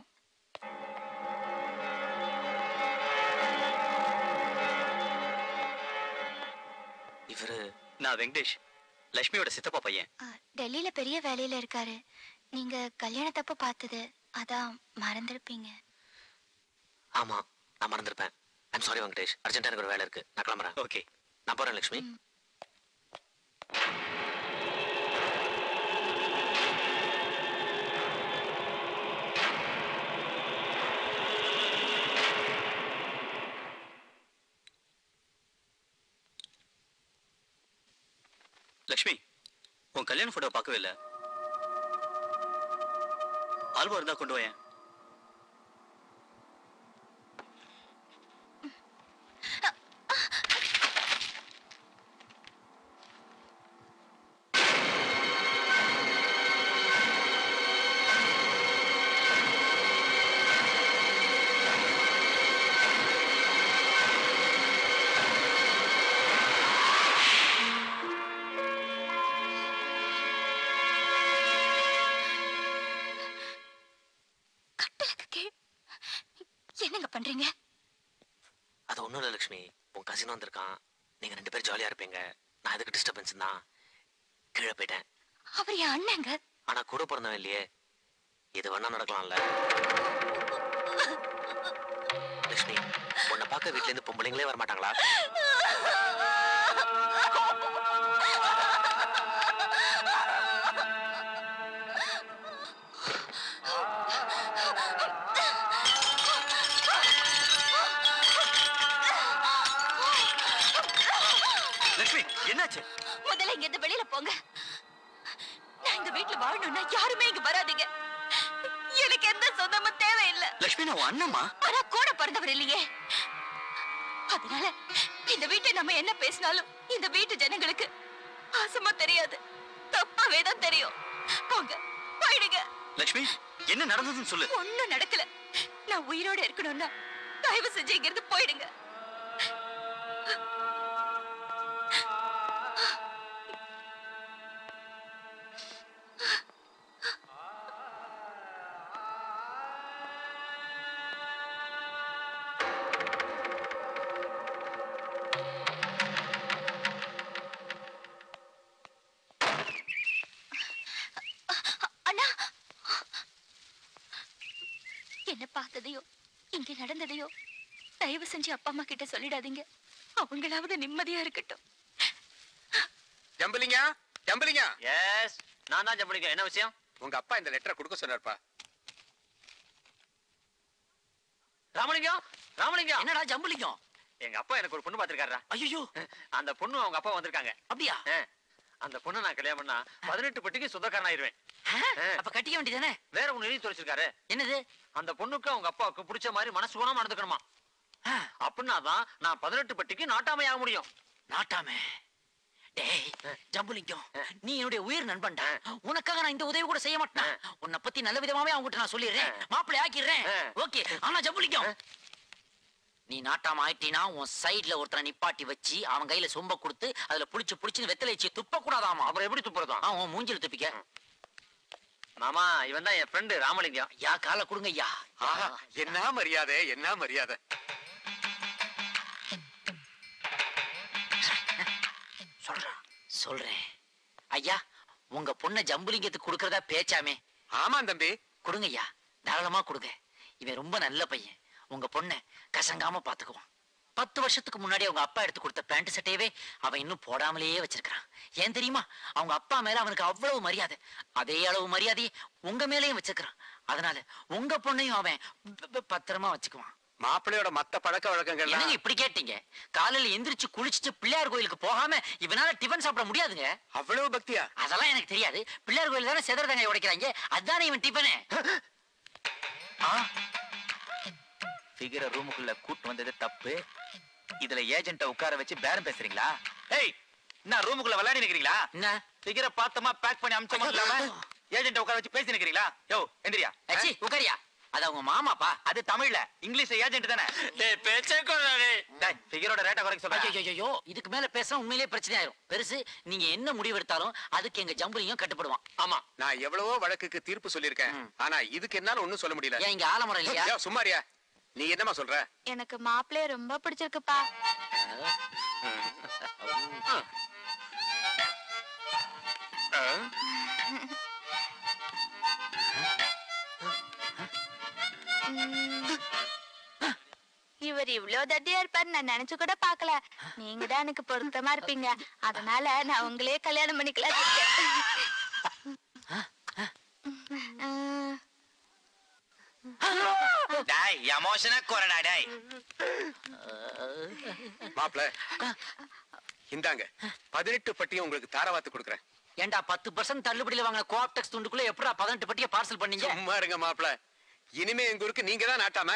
இவரு நான் வெங்கடேஷ் லட்சுமியோட சித்தப்பா பையன் ஆ, டெல்லியில பெரிய வேலையில இருக்காரு நீங்க கல்யாணத்தப்ப பார்த்தது அதான் மறந்திருப்பீங்க ஆமா நான் மறந்துருப்பேன் ஐம் சாரி வெங்கடேஷ் அர்ஜென்ட்டா எனக்கு ஒரு வேலை இருக்கு நான் கிளம்புறேன் ஓகே நான் போறேன் லட்சுமி லக்ஷ்மி உன் கல்யாண போட்டோ பார்க்கவே இல்ல ஆல்பம் இருந்தா கொண்டு வாயேன் கட்டளுக்கு கீழ் என்னங்க பண்றீங்க அது ஒண்ணும் இல்ல லட்சுமி உன் கசின் வந்திருக்கான் நீங்க ரெண்டு பேரும் ஜாலியா இருப்பீங்க நான் எதுக்கு டிஸ்டர்பன்ஸ் தான் கீழே போயிட்டேன் அவர் என் அண்ணங்க ஆனா கூட பிறந்தவன் இல்லையே இது வேணா நடக்கலாம்ல லட்சுமி உன்னை பார்க்க வீட்ல இருந்து பொம்பளைங்களே வர மாட்டாங்களா லட்சுமி என்னாச்சு முதல்ல இங்க இருந்து வெளியில போங்க நான் இந்த வீட்டுல வாழணும்னா யாருமே இங்க வராதீங்க எனக்கு எந்த சொந்தமும் தேவையில்லை லட்சுமி நான் உன் அண்ணம்மா ஆனா கூட பிறந்தவர் இல்லையே அதனால இந்த வீட்டை நம்ம என்ன பேசினாலும் இந்த வீட்டு ஜனங்களுக்கு ஆசமா தெரியாது தப்பாவே தான் தெரியும் போங்க போயிடுங்க லட்சுமி என்ன நடந்ததுன்னு சொல்லு ஒண்ணும் நடக்கல நான் உயிரோட இருக்கணும்னா தயவு செஞ்சு இங்க இருந்து போயிடுங்க அண்ணா என்ன பார்த்ததையோ இங்க நடந்ததையோ தயவு செஞ்சு அப்பா அம்மா கிட்ட சொல்லிடாதீங்க அவங்களாவது நிம்மதியா இருக்கட்டும் ஜம்பலிங்க ஜம்பலிங்க எஸ் நான் தான் ஜம்பலிங்க என்ன விஷயம் உங்க அப்பா இந்த லெட்டரை கொடுக்க சொன்னார்ப்பா ராமலிங்கம் ராமலிங்கம் என்னடா ஜம்புலிங்கம் எங்க அப்பா எனக்கு ஒரு பொண்ணு பாத்திருக்காரா ஐயோ அந்த பொண்ணு அவங்க அப்பா வந்திருக்காங்க அப்படியா அந்த பொண்ணு நான் கல்யாணம் பண்ணா பதினெட்டு பட்டிக்கு சொந்தக்காரன் ஆயிருவேன் அப்ப கட்டிக்க வேண்டியதானே வேற ஒண்ணு எழுதி தொலைச்சிருக்காரு என்னது அந்த பொண்ணுக்கு அவங்க அப்பாவுக்கு பிடிச்ச மாதிரி மனசு குணமா நடந்துக்கணுமா அப்படின்னா தான் நான் பதினெட்டு பட்டிக்கு நாட்டாமை ஆக முடியும் நாட்டாமே டேய் ஜம்புலிங்கம் நீ என்னுடைய உயிர் நண்பன்டா உனக்காக நான் இந்த உதவி கூட செய்ய மாட்டேன் உன்னை பத்தி நல்ல விதமாவே அவங்ககிட்ட நான் சொல்லிடுறேன் மாப்பிள்ளை ஆக்கிடுறேன் ஓகே ஆனா ஜம்புலிங்கம் நீ நாட்டாம ஆயிட்டீனா உன் சைடுல ஒருத்தனை நிப்பாட்டி வச்சு அவன் கையில சொம்ப கொடுத்து அதுல புடிச்சு புடிச்சு வெத்தலை வச்சு துப்ப கூடாதாமா அப்புறம் எப்படி துப்புறதும் அவன் மூஞ்சில துப்பிக்க மாமா இவன் தான் என் ஃப்ரெண்டு ராமலிங்கம் யா காலை கொடுங்க ஐயா ஆஹா, என்ன மரியாதை என்ன மரியாதை சொல்றேன் சொல்றேன் ஐயா உங்க பொண்ணை ஜம்புலிங்கத்துக்கு கொடுக்கறதா பேச்சாமே ஆமா தம்பி கொடுங்க ஐயா தாராளமா கொடுங்க இவன் ரொம்ப நல்ல பையன் உங்க பொண்ணை கசங்காம பாத்துக்குவான் பத்து வருஷத்துக்கு முன்னாடி அவங்க அப்பா எடுத்து கொடுத்த பேண்ட் சட்டையவே அவன் இன்னும் போடாமலேயே வச்சிருக்கான் ஏன் தெரியுமா அவங்க அப்பா மேல அவனுக்கு அவ்வளவு மரியாதை அதே அளவு மரியாதையை உங்க மேலயும் வச்சிருக்கான் அதனால உங்க பொண்ணையும் அவன் ப- ப- பத்திரமா வச்சுக்குவான் மாப்பிள்ளையோட மத்த பழக்க வழக்கங்கள் என்னங்க இப்படி கேட்டீங்க காலையில எந்திரிச்சு குளிச்சுட்டு பிள்ளையார் கோயிலுக்கு போகாம இவனால டிஃபன் சாப்பிட முடியாதுங்க அவ்வளவு பக்தியா அதெல்லாம் எனக்கு தெரியாது பிள்ளையார் கோயில் தானே செதறதங்க உடைக்கிறாங்க அதுதானே இவன் டிஃபனு ஃபிகரை ரூமுக்குள்ள கூட்டு வந்தது தப்பு இதுல ஏஜென்ட்ட உட்கார வச்சு பேரம் பேசுறீங்களா ஏய் நான் ரூமுக்குள்ள விளையாடி நிக்கிறீங்களா என்ன ஃபிகரை பார்த்தமா பேக் பண்ணி அமிச்சமா இல்லாம ஏஜென்ட்ட உட்கார வச்சு பேசி நிக்கிறீங்களா யோ எந்திரியா ஏச்சி உட்காரியா அது அவங்க மாமாப்பா அது தமிழ்ல இங்கிலீஷ்ல ஏஜென்ட் தானே டேய் பேச்சே கொள்ளாதே டேய் ஃபிகரோட ரேட்ட குறைக்க சொல்றேன் ஐயோ இதுக்கு மேல பேசினா உண்மையிலேயே பிரச்சனை ஆயிரும் பெருசு நீங்க என்ன முடிவு எடுத்தாலும் அதுக்கு எங்க ஜம்புலியும் கட்டுப்படுவான் ஆமா நான் எவ்வளவோ வழக்குக்கு தீர்ப்பு சொல்லியிருக்கேன் ஆனா இதுக்கு என்னால ஒண்ணும் சொல்ல முடியல ஏன் இங்க ஆலமரம் இல்லையா யோ, சும்மாரியா நீ என்னமா சொல்ற எனக்கு மாப்பிள்ளைய ரொம்ப பிடிச்சிருக்குப்பா இவர் இவ்ளோ தத்தியா இருப்பாரு நான் நினைச்சு கூட பார்க்கல நீங்க தான் எனக்கு பொருத்தமா இருப்பீங்க அதனால நான் உங்களே கல்யாணம் பண்ணிக்கலாம் டாய் எமோஷனா குறடா டாய் மாப்பிள இந்தாங்க பதினெட்டு பட்டியும் உங்களுக்கு தாராவாத்து கொடுக்குறேன் ஏண்டா பத்து பர்சன்ட் தள்ளுபடியில வாங்கின கோஆப்டெக்ஸ் துண்டுக்குள்ள எப்படா பதினெட்டு பட்டிய பார்சல் பண்ணீங்க சும்மா இருங்க மாப்பிள இனிமே எங்க ஊருக்கு நீங்க தான் நாட்டாம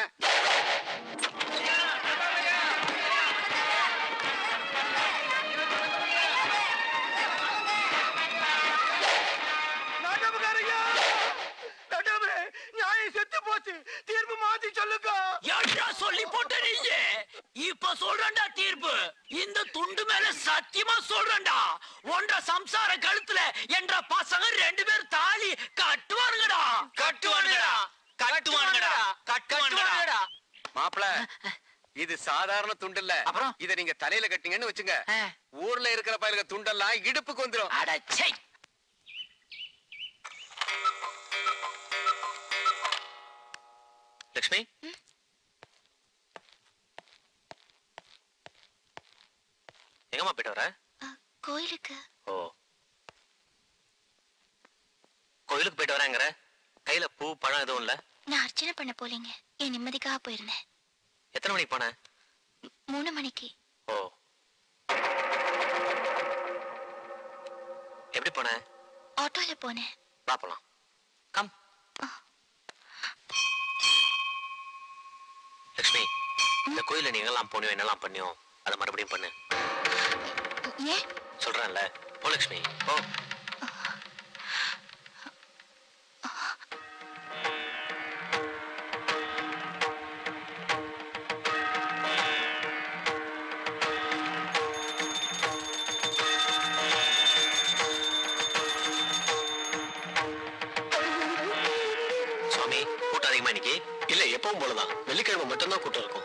நாட்டமக்காரங்க நாட்டாமே நியாயம் செத்து போச்சு தீர்ப்பு மாத்தி சொல்லுங்க ஏன்டா சொல்லி போட்ட நீங்க இப்ப சொல்றேன்டா தீர்ப்பு இந்த துண்டு மேல சத்தியமா சொல்றேன்டா ஒன்ற சம்சார கழுத்துல என்ற பசங்க ரெண்டு பேர் தாலி கட்டுவானுங்கடா கட்டுவானுங்கடா கட்டுவானுங்கடா கட்டுவானுங்கடா மாப்பிள இது சாதாரண துண்டு இல்ல அப்புறம் இத நீங்க தலையில கட்டிங்கன்னு வச்சுங்க ஊர்ல இருக்கிற பயலுக துண்டெல்லாம் இடுப்புக்கு வந்துரும் அடச்சை லக்ஷ்மி எங்கம்மா போயிட்டு வர கோயிலுக்கு ஓ கோயிலுக்கு போயிட்டு வரேங்கிற கையில பூ பழம் எதுவும் இல்ல நான் அர்ச்சனை பண்ண போலீங்க என் நிம்மதிக்காக போயிருந்தேன் எத்தனை மணிக்கு போன மூணு மணிக்கு ஓ எப்படி போன ஆட்டோல போனேன் பாப்பலாம் கம் லக்ஷ்மி இந்த கோயில நீ எங்கெல்லாம் போனியோ என்னெல்லாம் பண்ணியோ அதை மறுபடியும் பண்ணு ஏன் சொல்றேன்ல போ லக்ஷ்மி போ சுவாமி கூட்டம் அதிகமா இன்னைக்கு இல்ல எப்பவும் போலதான் வெள்ளிக்கிழமை மட்டும்தான் கூட்டம் இருக்கும்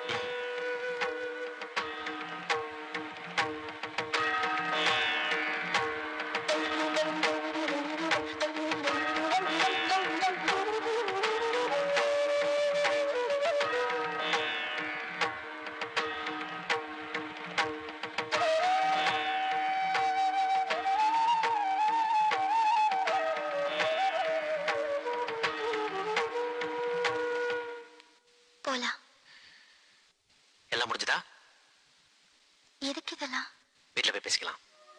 போலாம் எல்லாம் முடிஞ்சுதா எதுக்கு இதெல்லாம் வீட்ல போய் பேசிக்கலாம்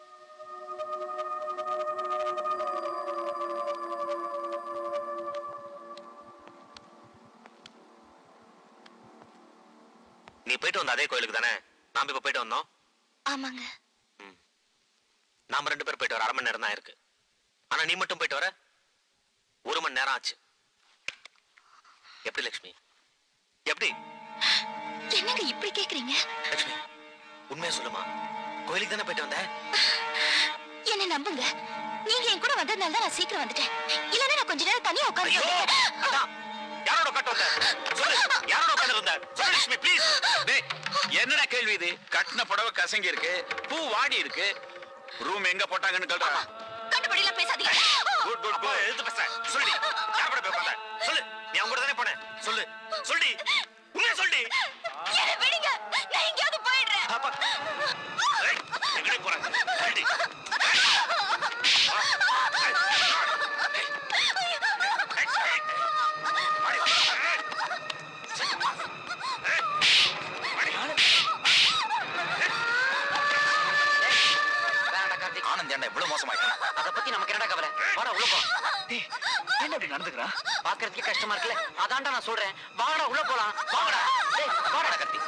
நீ போயிட்டு வந்த அதே கோயிலுக்கு தானே நாம இப்ப போயிட்டு வந்தோம் ஆமாங்க நாம ரெண்டு பேரும் போயிட்டு வர அரை மணி நேரம் தான் இருக்கு ஆனா நீ மட்டும் போயிட்டு வர ஒரு மணி நேரம் ஆச்சு எப்படி லக்ஷ்மி எப்படி என்னங்க இப்படி கேக்குறீங்க லக்ஷ்மி உண்மையா சொல்லுமா கோயிலுக்கு தானே போயிட்டு வந்த என்ன நம்புங்க நீங்க என் கூட வந்ததுனால தான் நான் சீக்கிரம் வந்துட்டேன் இல்லன்னா நான் கொஞ்ச நேரம் தனியா உட்கார்ந்து அதான் யாரோட கட்ட வந்த சொல்லு யாரோட உட்கார்ந்து வந்த சொல்லு லக்ஷ்மி ப்ளீஸ் டேய் என்னடா கேள்வி இது கட்டின புடவை கசங்கி இருக்கு பூ வாடி இருக்கு ரூம் எங்க போட்டாங்கன்னு கேட்டா கண்டுபடியில பேசாதீங்க குட் குட் குட் எழுந்து பேசுற சொல்லு யார் கூட போய் உட்கார்ந்த சொல்லு நீ அவங்க கூட தானே போன சொல்லு சொல்லி உண்மையா சொல்லி என்ன விடுங்க நான் எங்கேயாவது போயிடுறேன் அப்பா ஏய் எங்கடி போற சொல்லி ஆனந்த் ஏன்டா இவ்வளவு மோசமாயிட்டான் அத பத்தி நமக்கு என்னடா கவலை வாடா உள்ள போ என்ன அப்படி நடந்துக்கிறான் பாக்குறதுக்கே கஷ்டமா இருக்குல்ல அதான்டா நான் சொல்றேன் வாடா உள்ள போலாம் வாடா டேய் வாடா கத்தி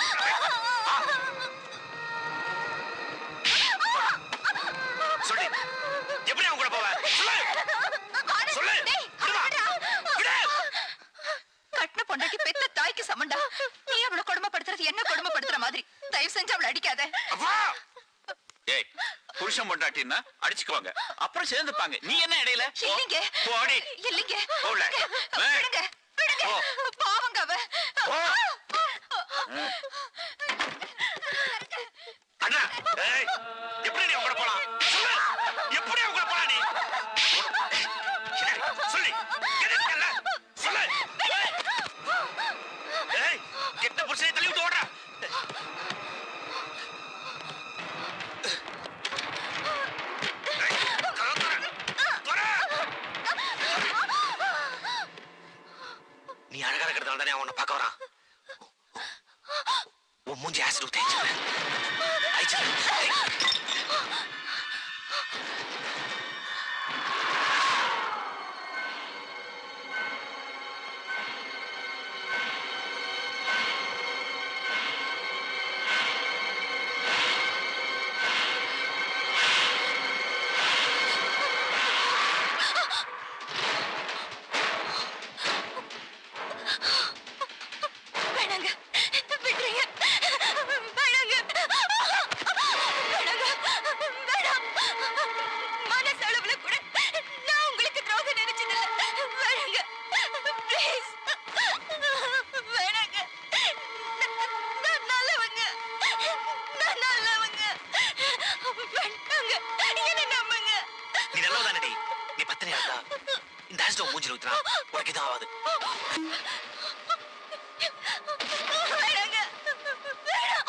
சொல்லு எப்படி அவங்க கூட போவ சொல்லு சொல்லு கட்டின பொண்டாட்டி பெத்த தாய்க்கு சமண்டா நீ அவளை கொடுமைப்படுத்துறது என்ன கொடுமைப்படுத்துற மாதிரி தயவு செஞ்சு அவளை அடிக்காத ஏய் புருஷன் பொண்டாட்டின்னா அடிச்சுக்குவாங்க அப்புறம் சேர்ந்துப்பாங்க நீ என்ன இடையில போ. இல்லைங்க போடி இல்லைங்க போல விடுங்க விடுங்க பாவங்க அவ அண்ணா ஏய் எப்படி நீ அவங்க கூட போலாம் சொல்லு எப்படி அவங்க கூட போலாம் நீ சொல்லு கேட்டுக்கல சொல்லு ஏய் கெட்ட புருஷனை தள்ளி விட்டு ஓடுற மூஞ்சி ஆசிட் ஊத்தி அழிச்சிருவேன். அழிச்சிருவேன். ஏய். வேணாங்க விட்டுருங்க வேணாங்க வேணாங்க வேணாம் மனசளவுல கூட நான் உங்களுக்கு துரோகம் நினைச்சதில்ல வேணாங்க ப்ளீஸ் வேணாங்க நான் நல்லவங்க நான் நல்லவங்க வேண்டாங்க என்ன நம்புங்க நீ நல்லவதானடி நீ பத்தினியா இருந்தா இந்த ஆசிட் உன் மூஞ்சில ஊத்துனா உனக்கு எதுவும் ஆகாது வேணாங்க வேணாம்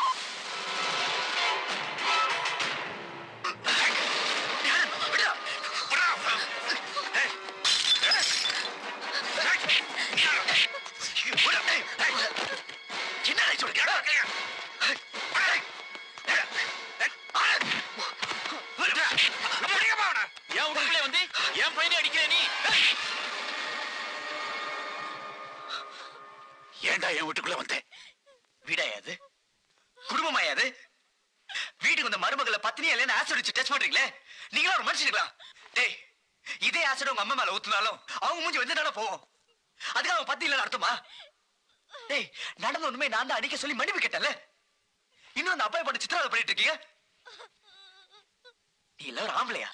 ஏன் உங்களுக்குள்ளே வந்து என் பையனை அடிக்கிற நீ ஏன்டா என் வீட்டுக்குள்ள வந்த வீடாயாது குடும்பமாயாது வீட்டுக்கு வந்த மருமகளை பத்தினியா இல்லைன்னு ஆசிட் வச்சு டச் பண்றீங்களே நீங்களா ஒரு மனுஷனுங்களா டேய் இதே ஆசிட் உங்க அம்மா மேல ஊத்துனாலும் அவங்க மூஞ்சி வந்து போவோம் அதுக்கு அவன் பத்தி இல்லைன்னு அர்த்தமா டேய் நடந்த உண்மை நான் தான் அடிக்க சொல்லி மன்னிப்பு கேட்டல இன்னும் அந்த அப்பாய் பண்ண சித்திரவதை பண்ணிட்டு இருக்கீங்க நீ எல்லாரும் ஆம்பளையா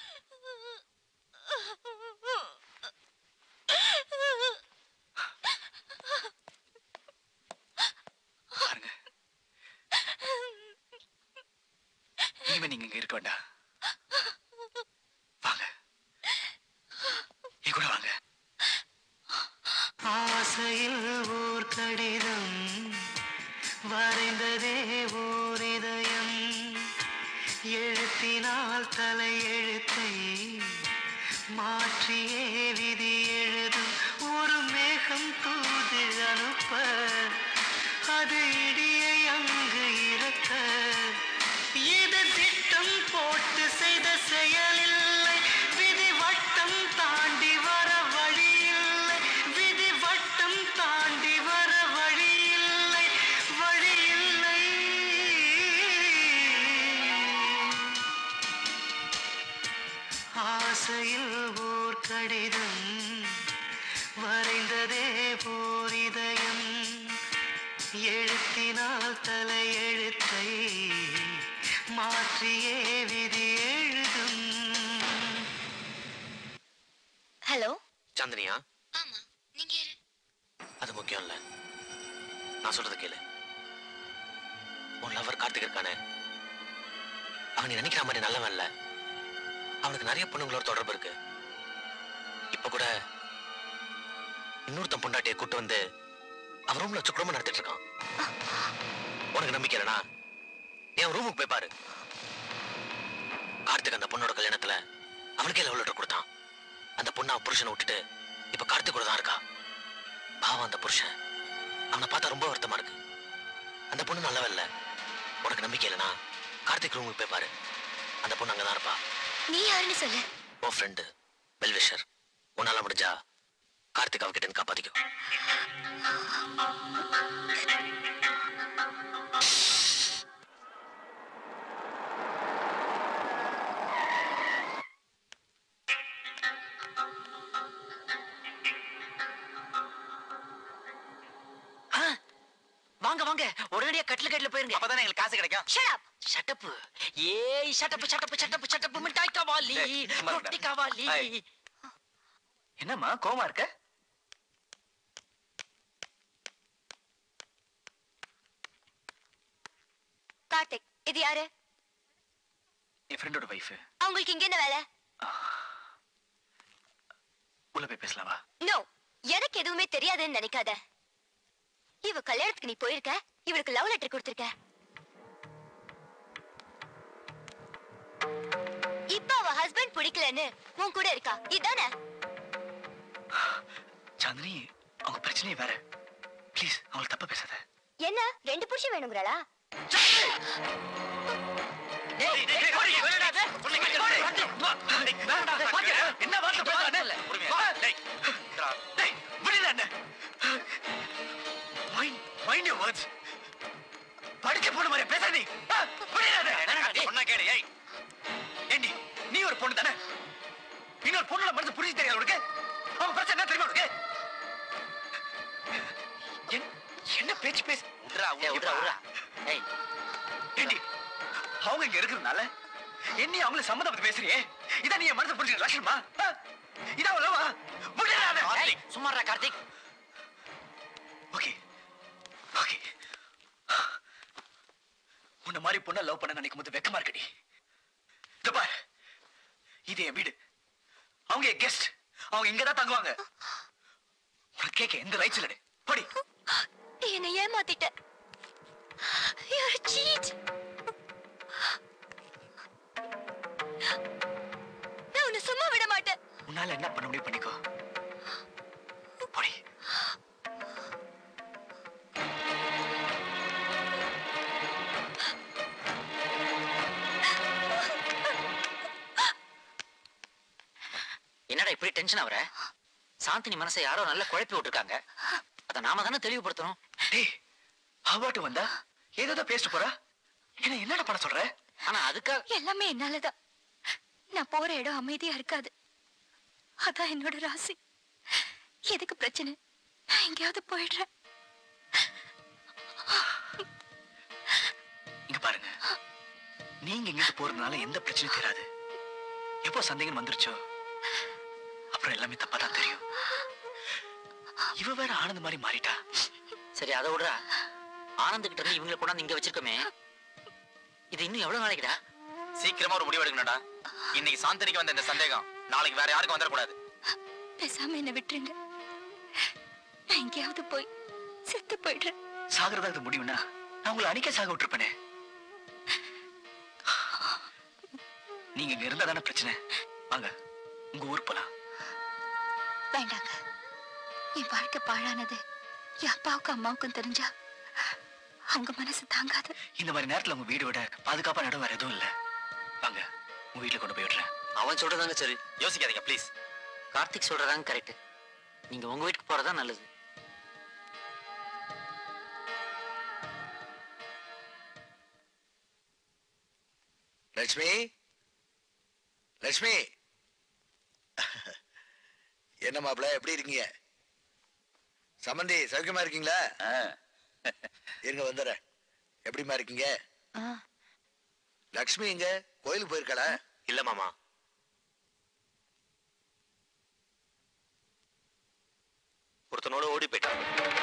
பாருங்க இனிமே நீங்க இங்க இருக்க வேண்டாம் வாங்க என் கூட வாங்க ஆசையில் ஓர் கடிதம் வரைந்ததே ஓர் இதயம் எழுத்தினால் தலையெழுத்தை மாற்றியே விதி எழுதும் ஒரு மேகம் தூது அனுப்ப அது இடியை அங்கு இறக்க இது திட்டம் போட்டு செய்த செயலில்லை விதி வட்டம் தாண்டி வர வழியில்லை விதி வட்டம் தாண்டி வர வழியில்லை வழியில்லை ஆசையில் ஓர் கடிதம் வரைந்ததே போர் இதயம் எழுத்தினால் தலையெழுத்தை மாற்றியே விதி எழுதும் ஹலோ சாந்தினியா ஆமா நீங்க யாரு அது முக்கியம் இல்ல நான் சொல்றது கேளு உன் லவர் கார்த்திக் இருக்கானே அவன் நீ நினைக்கிற மாதிரி நல்லவன் இல்ல அவனுக்கு நிறைய பொண்ணுங்களோட தொடர்பு இருக்கு இப்ப கூட இன்னொருத்தன் பொண்டாட்டியை கூட்டு வந்து அவன் ரூம்ல வச்சு குடும்பம் நடத்திட்டு இருக்கான் உனக்கு நம்பிக்கை இல்லைனா என் ரூமுக்கு போய் பாரு கார்த்திக் அந்த பொண்ணோட கல்யாணத்துல அவனுக்கே லவ் லெட்டர் கொடுத்தான் அந்த பொண்ணு அவன் புருஷனை விட்டுட்டு இப்ப கார்த்திக் கூட தான் இருக்கா பாவம் அந்த புருஷன் அவனை பார்த்தா ரொம்ப வருத்தமா இருக்கு அந்த பொண்ணு நல்லவ இல்ல உனக்கு நம்பிக்கை இல்லைனா கார்த்திக் ரூமுக்கு போய் பாரு அந்த பொண்ணு அங்கதான் இருப்பா நீ யாருன்னு சொல்லு உன் ஃப்ரெண்டு வெல்விஷர் உன்னால முடிஞ்சா கார்த்திக் அவகிட்ட இருந்து காப்பாத்திக்கோ வாங்க வாங்க உடனடியா கட்டில கட்டில போயிருங்க அப்பதானே எங்களுக்கு காசு கிடைக்கும் ஷட் ஷட்டப்பு ஏய் ஷட்டப்பு ஷட்டப்பு ஷட்டப்பு ஷட்டப்பு மிட்டாய் கவாலி ஏய், சும்மா இருடா. ரொட்டி கவாலி ஏய். என்னம்மா கோவமா இருக்க கார்த்திக் இது யாரு என் ஃப்ரெண்டோட வைஃப் அவங்களுக்கு இங்க என்ன வேலை உள்ள போய் பேசலாமா நோ எனக்கு எதுவுமே தெரியாதுன்னு நினைக்காத இவ கல்யாணத்துக்கு நீ போயிருக்க இவளுக்கு லவ் லெட்டர் கொடுத்திருக்க இப்ப அவ ஹஸ்பண்ட் பிடிக்கலன்னு உன் கூட இருக்கா இதானே சாந்தினி அவங்க பிரச்சனையே வேற ப்ளீஸ் அவங்களுக்கு தப்பா பேசாத என்ன ரெண்டு புருஷன் வேணுங்கிறாளா என்ன வார்த்தை பேசுறானே? வா, டேய். டேய், விடுடா என்ன? Mind- mind your words. படிச்ச பொண்ணு மாதிரி பேசாத நீ. ஆ, விடுடா என்ன? சொன்னா கேளு, ஏய். ஏண்டி, நீ ஒரு பொண்ணு தானே இன்னொரு பொண்ணோட மனசு புரிஞ்சு தெரியாது உனக்கு அவன் பிரச்சனை என்ன தெரியுமா உனக்கு என்- என்ன பேச்சு பேசு விட்றா விட்றா விட்றா ஏய் ஏண்டி அவங்க இங்க இருக்கிறதுனால என்னையும் அவங்கள சம்மந்தம் பத்தி பேசுறியே இதான் நீ என் மனசு புரிஞ்சுக்க லட்சணமா ஆ? இதான் உள்ளவா ஏய், சும்மா இருடா, கார்த்திக் ஓகே ஓகே உன்ன மாதிரி பொண்ணை லவ் பண்ண நினைக்கும் போது வெக்கமா இருக்கடி இதோ பார் இது என் வீடு அவங்க என் கெஸ்ட் அவங்க இங்க தான் தங்குவாங்க உனக்கு கேட்க எந்த ரைட்ஸ் இல்லடி போடி நீ என்னை ஏமாத்திட்ட You're a cheat. நான் உன்னை சும்மா விட மாட்டேன் உன்னால என்ன பண்ண முடியும் பண்ணிக்கோ போடி என்னடா இப்படி டென்ஷன் ஆகுற சாந்தினி மனசை யாரோ நல்லா குழப்பி விட்டுருக்காங்க அதை நாம தானே தெளிவுபடுத்தணும் டேய் அவாட்டு வந்தா ஏதோ பேசிட்டு போறா என்ன என்னடா பண்ண சொல்ற ஆனா அதுக்காக எல்லாமே என்னாலதான் நான் போற இடம் அமைதியா இருக்காது அதான் என்னோட ராசி எதுக்கு பிரச்சனை நான் எங்கேயாவது போயிடுறேன் இங்க பாருங்க நீங்க இங்கிட்டு போறதுனால எந்த பிரச்சனையும் தீராது எப்போ சந்தேகம் வந்துருச்சோ அப்புறம் எல்லாமே தப்பா தான் தெரியும் இவ வேற ஆனந்த மாதிரி மாறிட்டா சரி அதை விடுறா ஆனந்த் கிட்ட இருந்து இவங்களை கொண்டாந்து இங்க வச்சிருக்கோமே இது இன்னும் எவ்வளவு நாளைக்குடா சீக்கிரமா ஒரு முடிவு எடுக்கணும்டா இன்னைக்கு சாந்தனிக்கு வந்த இந்த சந்தேகம் நாளைக்கு வேற யாருக்கும் வந்துடக்கூடாது பேசாம என்ன விட்டுருங்க நான் எங்கேயாவது போய் செத்து போயிடுறேன் சாகிறதா இது முடிவுனா நான் உங்களை அன்னைக்கே சாக விட்டுருப்பேனே நீங்க இங்க இருந்தா தானே பிரச்சனை வாங்க உங்க ஊர் போலாம் வேண்டாங்க என் வாழ்க்கை பாழானது என் அப்பாவுக்கும் அம்மாவுக்கும் தெரிஞ்சா அவங்க மனசு தாங்காது இந்த மாதிரி நேரத்துல உங்க வீடு விட பாதுகாப்பான இடம் வேற எதுவும் இல்ல வாங்க உங்க வீட்டுல கொண்டு போய் விடுறேன் அவன் சொல்றதாங்க சரி யோசிக்காதீங்க ப்ளீஸ் கார்த்திக் சொல்றதாங்க கரெக்ட் நீங்க உங்க வீட்டுக்கு போறதா நல்லது லட்சுமி லட்சுமி என்ன மாப்பிள்ள எப்படி இருக்கீங்க சம்பந்தி சௌக்கியமா இருக்கீங்களா இருங்க வந்துடுறேன் எப்படிமா இருக்கீங்க லக்ஷ்மி எங்க கோயிலுக்கு போயிருக்காளா இல்ல மாமா ஒருத்தனோட ஓடி போயிட்டான்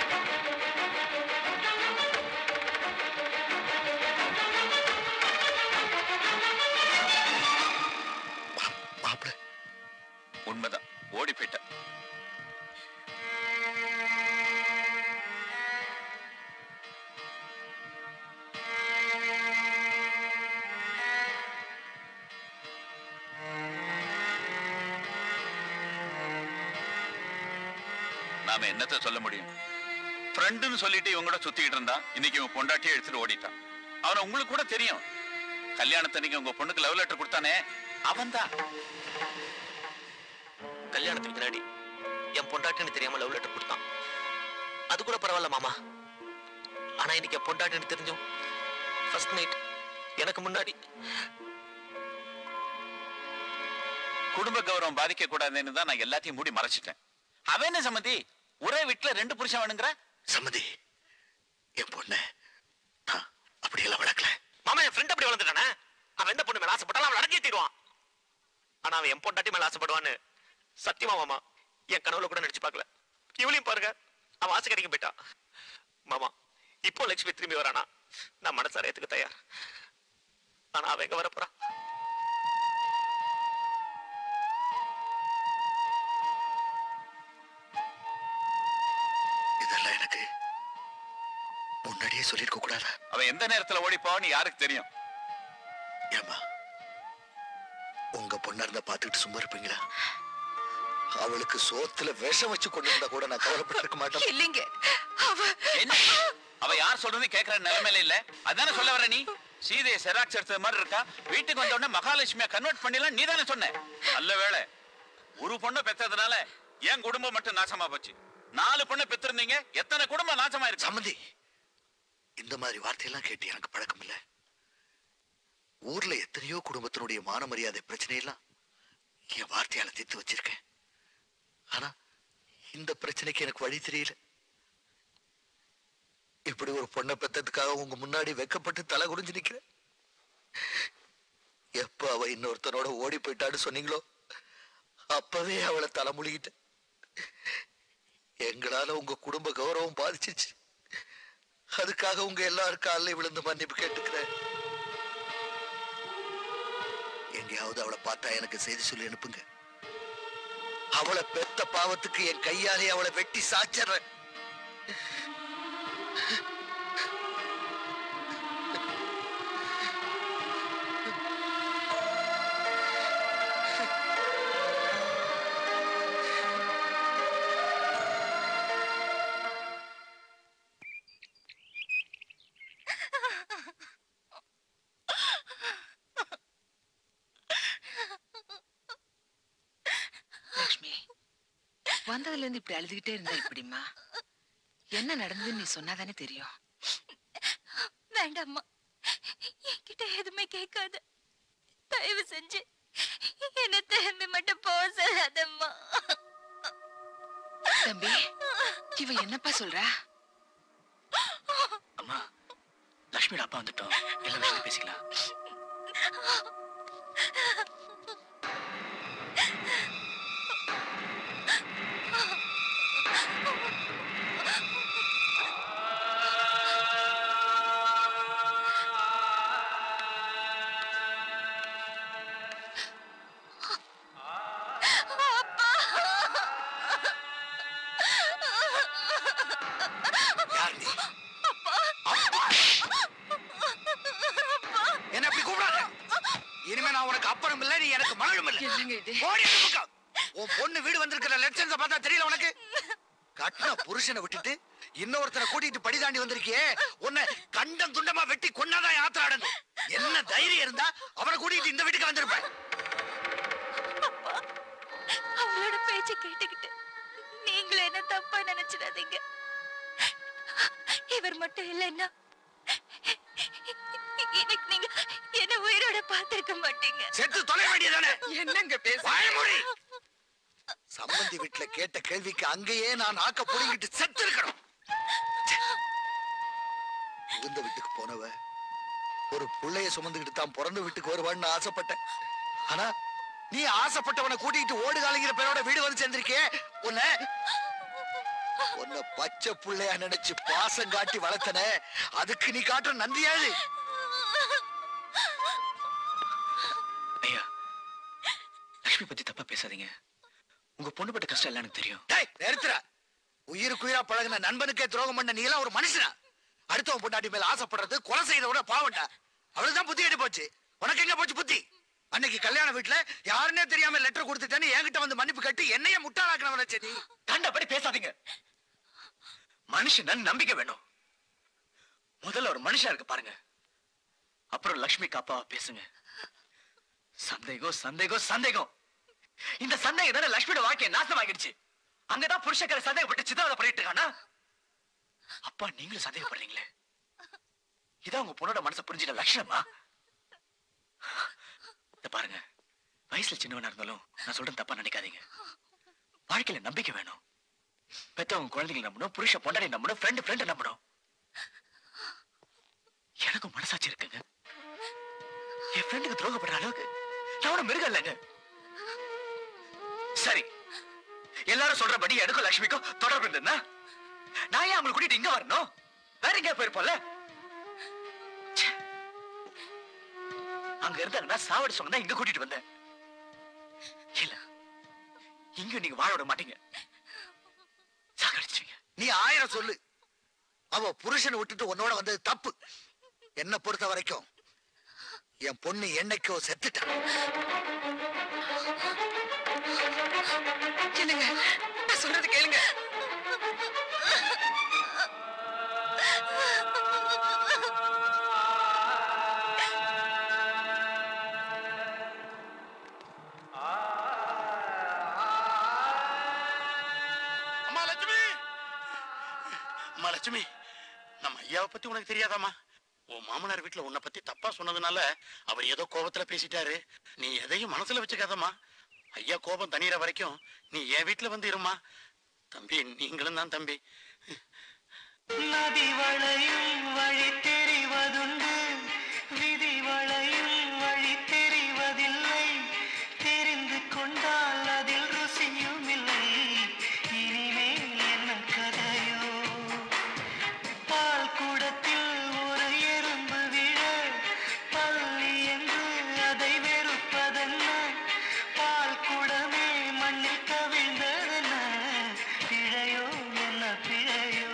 உண்மைதான் ஓடி போயிட்ட நாம என்னத்த சொல்ல முடியும் ஃப்ரெண்டுன்னு சொல்லிட்டு இவங்க கூட சுத்திக்கிட்டு இருந்தான் இன்னைக்கு இவன் பொண்டாட்டியே எடுத்துட்டு ஓடிட்டான் அவனை உங்களுக்கு கூட தெரியும் கல்யாணத்தன்னைக்கு உங்க பொண்ணுக்கு லவ் லெட்டர் கொடுத்தானே அவன்தான் கல்யாணத்துக்கு முன்னாடி என் பொண்டாட்டின்னு தெரியாம லவ் லெட்டர் கொடுத்தான் அது கூட பரவாயில்ல மாமா ஆனா இன்னைக்கு என் பொண்டாட்டின்னு தெரிஞ்சும் ஃபர்ஸ்ட் நைட் எனக்கு முன்னாடி குடும்ப கௌரவம் பாதிக்க கூடாதுன்னு தான் நான் எல்லாத்தையும் மூடி மறைச்சிட்டேன் அவன் என்ன சம்மந்தி ஒரே வீட்டுல ரெண்டு புருஷன் வேணுங்கிற சம்மந்தி என் பொண்ணு அப்படியெல்லாம் வளர்க்கல மாமா என் ஃப்ரெண்ட் அப்படி வளர்ந்துட்டானே அவன் எந்த பொண்ணு மேல ஆசைப்பட்டாலும் அவன் அடங்கி தீருவான் ஆனா அவன் என் பொண்டாட்டி மேல ஆசைப்படுவான்னு சத்தியமா மாமா என் கனவுல கூட நினைச்சு பார்க்கல இவளையும் பாருங்க அவன் ஆசை கிடைக்க போயிட்டான் மாமா இப்போ லட்சுமி திரும்பி வரானா நான் மனசார ஏத்துக்க தயார் ஆனா அவன் எங்க வரப்போறா இதெல்லாம் எனக்கு முன்னாடியே சொல்லியிருக்க கூடாதா அவன் எந்த நேரத்துல ஓடிப்பான்னு யாருக்கு தெரியும் ஏமா உங்க பொண்ணா இருந்தா பாத்துக்கிட்டு சும்மா இருப்பீங்களா அவளுக்கு சோத்துல விஷம் வச்சு கொண்டு வந்தா கூட நான் கவலைப்பட்டு இருக்க மாட்டேன் இல்லைங்க அவ என்ன அவ யார் சொல்றது கேக்குற நிலைமையில இல்ல அதானே சொல்ல வர நீ சீதையை செராக்ஸ் எடுத்தது மாதிரி இருக்கா வீட்டுக்கு வந்த உடனே மகாலட்சுமியா கன்வெர்ட் பண்ணிடலாம் நீ தானே சொன்ன நல்ல வேளை ஒரு பொண்ணை பெத்ததுனால என் குடும்பம் மட்டும் நாசமா போச்சு நாலு பொண்ணை பெத்திருந்தீங்க எத்தனை குடும்பம் நாசமா இருக்கு சம்மந்தி இந்த மாதிரி வார்த்தையெல்லாம் கேட்டு எனக்கு பழக்கம் இல்ல ஊர்ல எத்தனையோ குடும்பத்தினுடைய மான மரியாதை பிரச்சனையெல்லாம் என் வார்த்தையால தீர்த்து வச்சிருக்கேன் ஆனா இந்த பிரச்சனைக்கு எனக்கு வழி தெரியல இப்படி ஒரு பொண்ணை பெத்ததுக்காக உங்க முன்னாடி வெக்கப்பட்டு தலை குடிஞ்சு நிக்கிறேன் எப்ப அவ இன்னொருத்தனோட ஓடி போயிட்டான்னு சொன்னீங்களோ அப்பவே அவளை தலைமுழுகிட்டேன் எங்களால உங்க குடும்ப கௌரவம் பாதிச்சிச்சு அதுக்காக உங்க எல்லாரும் காலைல விழுந்து மன்னிப்பு கேட்டுக்கிறேன் எங்கேயாவது அவளை பார்த்தா எனக்கு செய்தி சொல்லி அனுப்புங்க அவளை பெத்த பாவத்துக்கு என் கையாலே அவளை வெட்டி சாச்சிடுறேன் லக்ஷ்மி வந்ததுல இருந்து இப்படி அழுதுகிட்டே இருந்தா எப்படிம்மா என்ன நடந்ததுன்னு நீ சொன்னாதானே தெரியும் வேண்டாம்மா என்கிட்ட எதுவுமே கேட்காத தயவு செஞ்சு என்ன திரும்பி மட்டும் போக சொல்லாதம்மா தம்பி இவ என்னப்பா சொல்றா அம்மா லக்ஷ்மியோட அப்பா வந்துட்டோம் எல்லாம் விஷயம் பேசிக்கலாம் யார் நீ என்ன அப்படி கூப்பிடாத இனிமே நான் உனக்கு அப்பனும் இல்ல நீ எனக்கு மகளும் இல்ல என்னங்க இது ஓடி அந்த பக்கம். உன் பொண்ணு வீடு வந்திருக்கிற லட்சணத்தை பார்த்தா தெரியல உனக்கு கட்டின புருஷனை விட்டுட்டு இன்னொருத்தனை கூட்டிட்டு படி தாண்டி வந்திருக்கியே உன்னை கண்டம் துண்டமா வெட்டி கொன்னாதான் யாத்திரை அடங்கும் என்ன தைரியம் இருந்தா அவனை கூட்டிட்டு இந்த வீட்டுக்கு வந்திருப்பேன் அவளோட பேச்ச கேட்டுக்கிட்டு நீங்களும் என்ன தப்பா நினைச்சிடாதீங்க இவர் மட்டும் இல்லைன்னா இன்னைக்கு நீங்க என்ன உயிரோட பார்த்திருக்க மாட்டீங்க செத்து தொலை வேண்டியதானே என்னங்க பேச வாய மூடி. சம்பந்தி வீட்டுல கேட்ட கேள்விக்கு அங்கேயே நான் ஆக்க புடுங்கிட்டு செத்து இருக்கணும் புகுந்த வீட்டுக்கு போனவ ஒரு புள்ளைய சுமந்துக்கிட்டு தான் பிறந்த வீட்டுக்கு வருவான்னு ஆசைப்பட்டேன் ஆனா நீ ஆசைப்பட்டவனை கூட்டிட்டு ஓடு காலைங்கிற பேரோட வீடு வந்து சேர்ந்திருக்கே உன்னை உன்னை பச்சை புள்ளையா நினைச்சு பாசம் காட்டி வளர்த்தனே அதுக்கு நீ காட்டுற நன்றியாது ஐயா லக்ஷ்மி பத்தி தப்பா பேசாதீங்க உங்க பொண்ணு பட்ட கஷ்டம் எல்லாம் எனக்கு தெரியும் டேய் நிறுத்துற உயிருக்குயிரா பழகுன நண்பனுக்கே துரோகம் பண்ண நீ எல்லாம் ஒரு மனுஷனா அடுத்தவன் பொண்டாட்டி மேல ஆசைப்படுறது கொலை செய்யறத விட பாவண்டா அவளுக்கு புத்தி எடி போச்சு உனக்கு எங்க போச்சு புத்தி அன்னைக்கு கல்யாண வீட்டுல யாருன்னே தெரியாம லெட்டர் கொடுத்துட்டேன்னு என்கிட்ட வந்து மன்னிப்பு கட்டி என்னைய முட்டாளாக்கினவன சரி கண்டபடி பேசாதீங்க மனுஷன் நம்பிக்கை வேணும் முதல்ல ஒரு மனுஷன் இருக்கு பாருங்க அப்புறம் லக்ஷ்மி காப்பாவா பேசுங்க சந்தேகம் சந்தேகம் சந்தேகம் இந்த சந்தேகம் தானே லக்ஷ்மியோட வாழ்க்கையை நாசமாகிடுச்சு அங்கதான் புருஷக்கரை சந்தேகப்பட்டு சிதாவதை பண்ணிட்டு இருக்கானா அப்பா நீங்களும் சந்தேகப்படுறீங்களே இதான் உங்க பொண்ணோட மனசை புரிஞ்சிட்ட லட்சணமா இத பாருங்க வயசுல சின்னவனா இருந்தாலும் நான் சொல்றேன் தப்பா நினைக்காதீங்க வாழ்க்கையில நம்பிக்கை வேணும் பெத்தவங்க குழந்தைகளை நம்பணும் புருஷ பொண்டாடி நம்பணும் ஃப்ரெண்டு ஃப்ரெண்டு நம்பணும் எனக்கும் மனசாட்சி இருக்குங்க என் ஃப்ரெண்டுக்கு துரோகப்படுற அளவுக்கு நான் ஒன்றும் மிருகம் இல்லைங்க சரி எல்லாரும் சொல்றபடி எனக்கும் லட்சுமிக்கும் தொடர்பு இருந்ததுன்னா நான் ஏன் அவங்களை கூட்டிட்டு இங்க வரணும் வேற எங்கேயா போயிருப்போம்ல ச்சே. அங்க இருந்தாருன்னா சாவடி சொன்னா இங்க கூட்டிட்டு வந்தேன் இல்ல இங்க நீங்க வாழ விட மாட்டீங்க சாகடிச்சுவீங்க நீ ஆயிரம் சொல்லு அவ புருஷனை விட்டுட்டு உன்னோட வந்தது தப்பு என்ன பொறுத்த வரைக்கும் என் பொண்ணு என்னைக்கோ செத்துட்டா என்னங்க நான் சொல்றது கேளுங்க லட்சுமி நம்ம ஐயாவை பத்தி உனக்கு தெரியாதாம்மா உன் மாமனார் வீட்டுல உன்னை பத்தி தப்பா சொன்னதுனால அவர் ஏதோ கோபத்துல பேசிட்டாரு நீ எதையும் மனசுல வச்சுக்காதம்மா ஐயா கோபம் தணிகிற வரைக்கும் நீ என் வீட்டுல வந்து இருமா தம்பி நீங்களும் தான் தம்பி நதி வளையும் வழி தெரிவதுண்டு விதி வளையும் வழி தெரிவதில்லை தெரிந்து கொண்டால் அதில் ருசியும் இல்லை இனிமேல் என்ன கதையோ பால் குடத்தில் ஒரு எறும்பு விழ பள்ளி என்று அதை வெறுப்பதென்ன பால் குடமே மண்ணில் கவிழ்ந்ததென்ன பிழையோ என்ன பிழையோ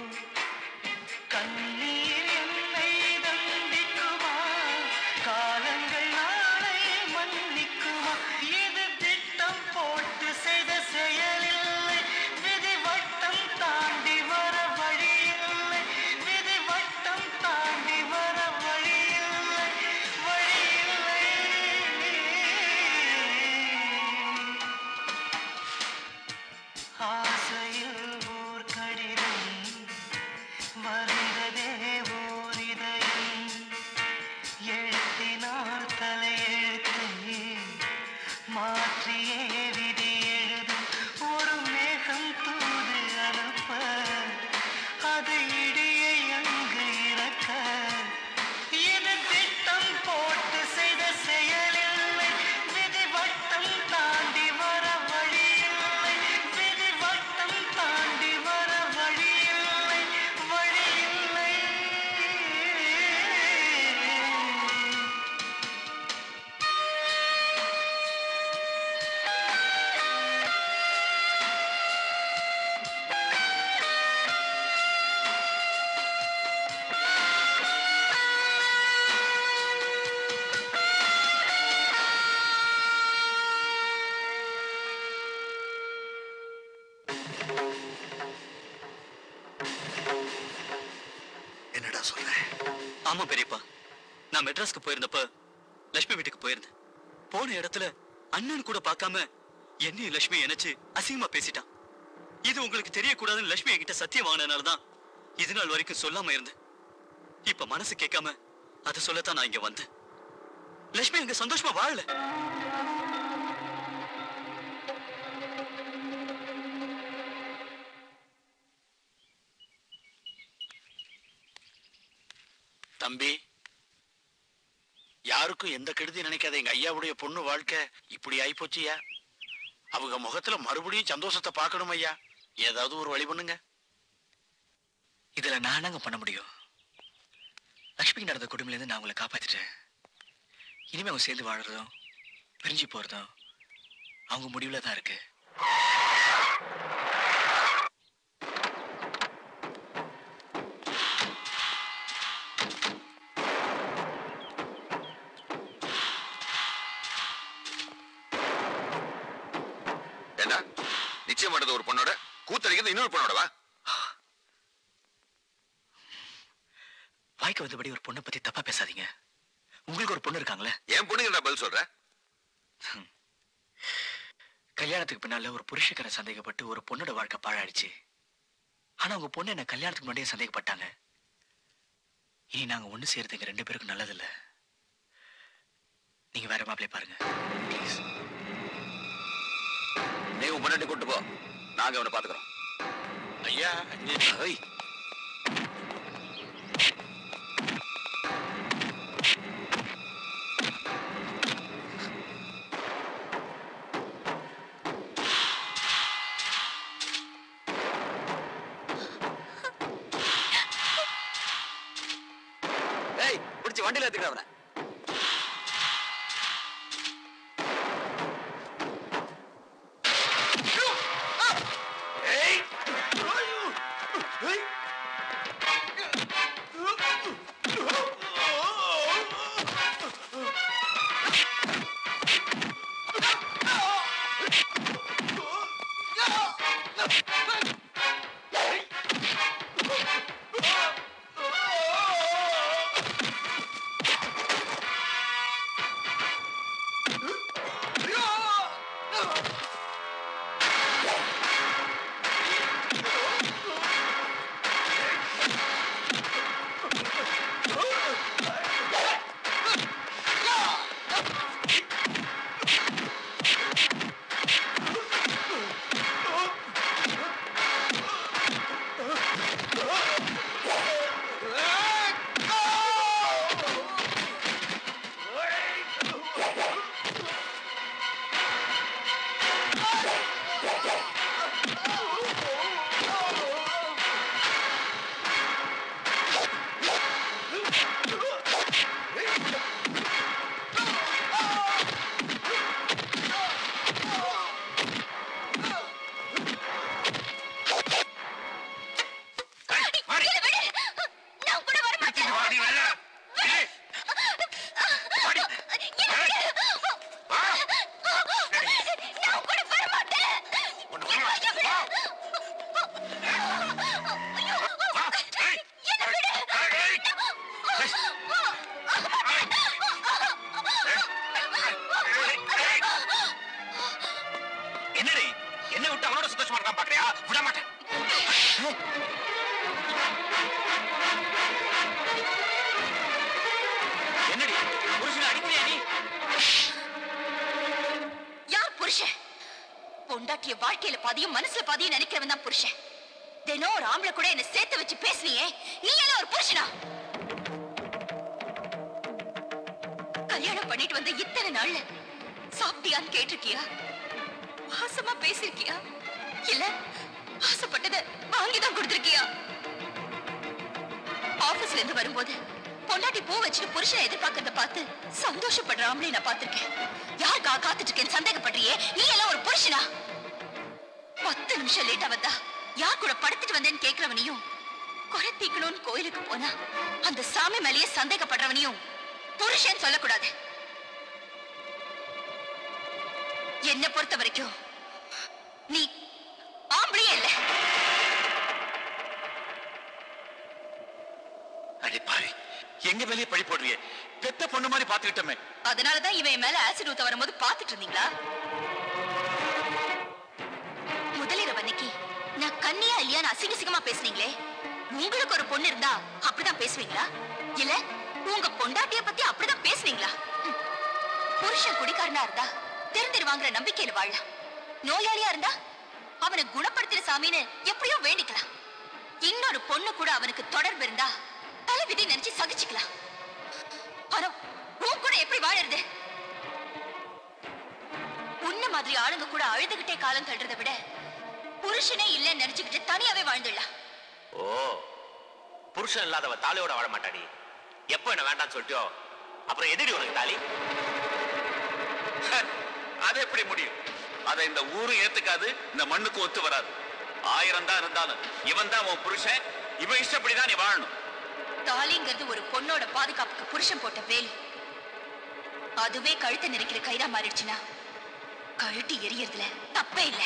கண்ணீர் என்னை தண்டிக்குமா காலங்கள் நாளை மன்னிக்குமா இது திட்டம் போட்டு செய்த செயலில்லை விதி வட்டம் தாண்டி வர வழியில்லை விதி வட்டம் தாண்டி வர வழியில்லை வழியில்லை ஆசையில் ஓர் கடிதம் வந்ததே ஓர் இதயம் எழுத்தினால் தலையெழுத்தை மாற்றியே விதி எழுதும் ஒரு மேகம் தூது அனுப்ப அது இடியை அங்கு இறக்க இது திட்டம் போட்டு செய்த செயலில்லை விதி வட்டம் தாண்டி வர வழியில்லை விதி வட்டம் தாண்டி வர வழியில்லை வழியில்லை என்னடா சொல்ற ஆமா பெரியப்பா நான் மெட்ராஸ்க்கு போயிருந்தப்ப லட்சுமி வீட்டுக்கு போயிருந்தேன் போன இடத்துல அண்ணன் கூட பார்க்காம என்னையும் லட்சுமி நினைச்சு அசிங்கமா பேசிட்டான் இது உங்களுக்கு தெரியக்கூடாதுன்னு லட்சுமி என்கிட்ட சத்தியம் வாங்கினதுனால தான் இது நாள் வரைக்கும் சொல்லாம இருந்தேன் இப்ப மனசு கேட்காம அதை சொல்லத்தான் நான் இங்க வந்தேன் லட்சுமி அங்க சந்தோஷமா வாழல தம்பி யாருக்கும் எந்த கெடுதி நினைக்காத எங்க ஐயாவுடைய பொண்ணு வாழ்க்கை இப்படி ஆயிப்போச்சியா அவங்க முகத்துல மறுபடியும் சந்தோஷத்தை பார்க்கணும் ஐயா ஏதாவது ஒரு வழி பண்ணுங்க இதுல நான் என்னங்க பண்ண முடியும் லக்ஷ்மிக்கு நடந்த கொடுமையிலேருந்து நான் உங்களை காப்பாத்திட்டேன் இனிமே அவங்க சேர்ந்து வாழறதும் பிரிஞ்சு போறதும் அவங்க முடிவுல தான் இருக்கு என்ன நிச்சயம் பண்றது ஒரு பொண்ணோட கூத்தடிக்கிறது இன்னொரு பொண்ணோடவா வாய்க்கு வந்தபடி ஒரு பொண்ணை பத்தி தப்பா பேசாதீங்க உங்களுக்கு ஒரு பொண்ணு இருக்காங்களே என் பொண்ணுங்க நான் பதில் சொல்றேன் கல்யாணத்துக்கு பின்னால ஒரு புருஷக்கரை சந்தேகப்பட்டு ஒரு பொண்ணோட வாழ்க்கை பாழாயிடுச்சு ஆனா உங்க பொண்ணு என்ன கல்யாணத்துக்கு முன்னாடியே சந்தேகப்பட்டாங்க இனி நாங்க ஒண்ணு சேர்றதுக்கு ரெண்டு பேருக்கும் நல்லதில்ல நீங்க வேற மாப்பிள்ளை பாருங்க ப்ளீஸ் நீ உன் பொண்டாட்டி கூட்டு போ நாங்க அவனை பாத்துக்கிறோம் ஐயா ஐய் ஏய் பிடிச்சி வண்டியில ஏத்துக்கிற அவனை Oh! பொண்டாட்டிய வாழ்க்கையில பாதியும் மனசுல பாதியும் நினைக்கிறவன் தான் புருஷன் தினம் ஒரு ஆம்பளை கூட என்ன சேர்த்து வச்சு பேசுனியே நீ எல்லாம் ஒரு புருஷனா கல்யாணம் பண்ணிட்டு வந்த இத்தனை நாள்ல சாப்பிட்டியான்னு கேட்டிருக்கியா வாசமா பேசிருக்கியா இல்ல ஆசைப்பட்டத வாங்கிதான் கொடுத்திருக்கியா ஆபீஸ்ல இருந்து வரும்போது பொண்டாட்டி பூ வச்சுட்டு புருஷனை எதிர்பார்க்கறத பார்த்து சந்தோஷப்படுற ஆம்பளை நான் பார்த்திருக்கேன் யாருக்கா காத்துட்டு இருக்கேன்னு சந்தேகப்படுறியே நீ எல்லாம் ஒரு புருஷனா பத்து நிமிஷம் லேட்டா வந்தா யார் கூட படுத்துட்டு வந்தேன்னு கேக்குறவனையும் குறை தீக்கணும்னு கோயிலுக்கு போனா அந்த சாமி மேலேயே சந்தேகப்படுறவனையும் புருஷன் சொல்லக்கூடாது என்ன பொறுத்த வரைக்கும் நீ ஆம்பளையே இல்ல அடி பாவி எங்க மேலேயே பழி போடுறியே பெத்த பொண்ணு மாதிரி பாத்துக்கிட்டோமே அதனாலதான் இவன் என் மேல ஆசிட் ஊத்த வரும்போது பாத்துட்டு இருந்தீங்களா முதலிரவு அன்னைக்கு நான் கண்ணியா இல்லையான்னு அசிங்க அசிங்கமா பேசுனீங்களே உங்களுக்கு ஒரு பொண்ணு இருந்தா அப்படிதான் பேசுவீங்களா இல்ல உங்க பொண்டாட்டிய பத்தி அப்படிதான் பேசுவீங்களா ம். புருஷன் குடிக்காரனா இருந்தா தெரிந்திரு வாங்குற நம்பிக்கையில வாழலாம் நோயாளியா இருந்தா அவனை குணப்படுத்துற சாமின்னு எப்படியோ வேண்டிக்கலாம் இன்னொரு பொண்ணு கூட அவனுக்கு தொடர்பு இருந்தா தலைவிதி நினைச்சு சகிச்சுக்கலாம் ஆனா உன் கூட எப்படி வாழறது உன்ன மாதிரி ஆளுங்க கூட அழுதுகிட்டே காலம் தள்ளுறதை விட புருஷனே இல்லைன்னு நினைச்சுக்கிட்டு தனியாவே வாழ்ந்துடலாம் ஓ புருஷன் இல்லாதவ தாலியோட வாழ மாட்டாடி எப்போ என்ன வேண்டாம்னு சொல்லிட்டியோ அப்புறம் எதிரி உனக்கு தாலி அது எப்படி முடியும் அதை இந்த ஊரும் ஏத்துக்காது இந்த மண்ணுக்கு ஒத்து வராது ஆயிரம் தான் இருந்தாலும் இவன் தான் உன் புருஷன் இவன் இஷ்டப்படிதான் நீ வாழணும் தாலிங்கிறது ஒரு பொண்ணோட பாதுகாப்புக்கு புருஷன் போட்ட வேல் அதுவே கழுத்தை நெரிக்கிற கயிறா மாறிடுச்சுன்னா கழுட்டி எரியறதுல தப்பே இல்லை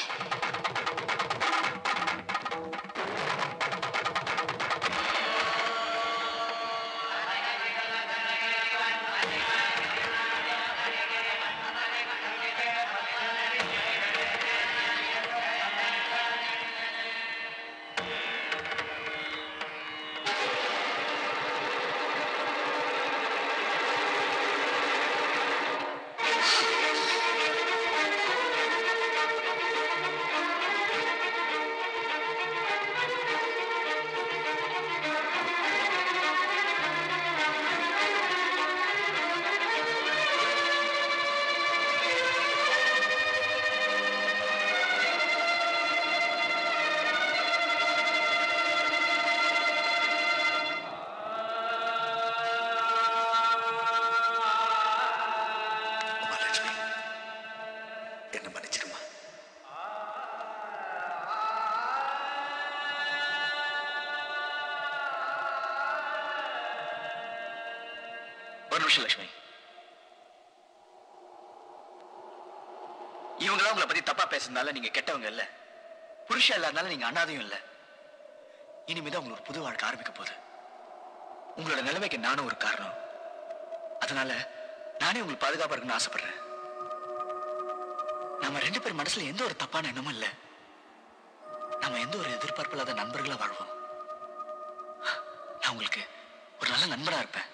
உமாலட்சுமி என்ன மன்னிச்சிருமா ஒரு நிமிஷம் லட்சுமி இவங்களாம் உங்களை பத்தி தப்பா பேசுறதுனால நீங்க கெட்டவங்க இல்ல புருஷன் இல்லாதனால நீங்க அனாதையும் இல்ல இனிமேதான் உங்களுக்கு ஒரு புது வாழ்க்கை ஆரம்பிக்க போகுது உங்களோட நிலைமைக்கு நானும் ஒரு காரணம் அதனால நானே உங்களுக்கு பாதுகாப்பா இருக்குன்னு ஆசைப்படுறேன் நம்ம ரெண்டு பேர் மனசுல எந்த ஒரு தப்பான எண்ணமும் இல்ல நம்ம எந்த ஒரு எதிர்பார்ப்பு இல்லாத நண்பர்களா வாழ்வோம் நான் உங்களுக்கு ஒரு நல்ல நண்பனா இருப்பேன்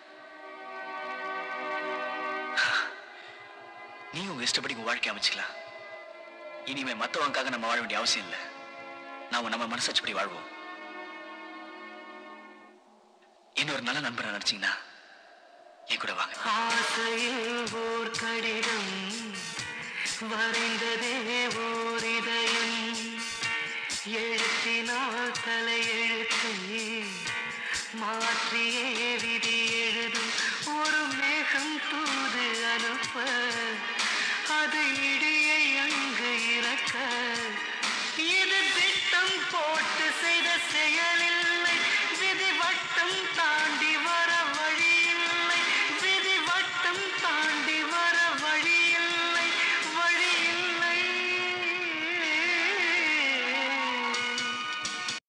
நீ உங்க இஷ்டப்படி உங்க வாழ்க்கை அமைச்சுக்கலாம் இனிமே மத்தவங்களுக்காக நம்ம வாழ வேண்டிய அவசியம் இல்லை நாம நம்ம மனசாட்சிப்படி வாழ்வோம் என்ன ஒரு நல்ல நண்பரை நினைச்சீங்கன்னா என் கூட வாங்க ஆசையில் ஓர் கடிதம் வரைந்ததே ஓர் இதயம் எழுத்தினால் தலையெழுத்தை மாற்றியே விதி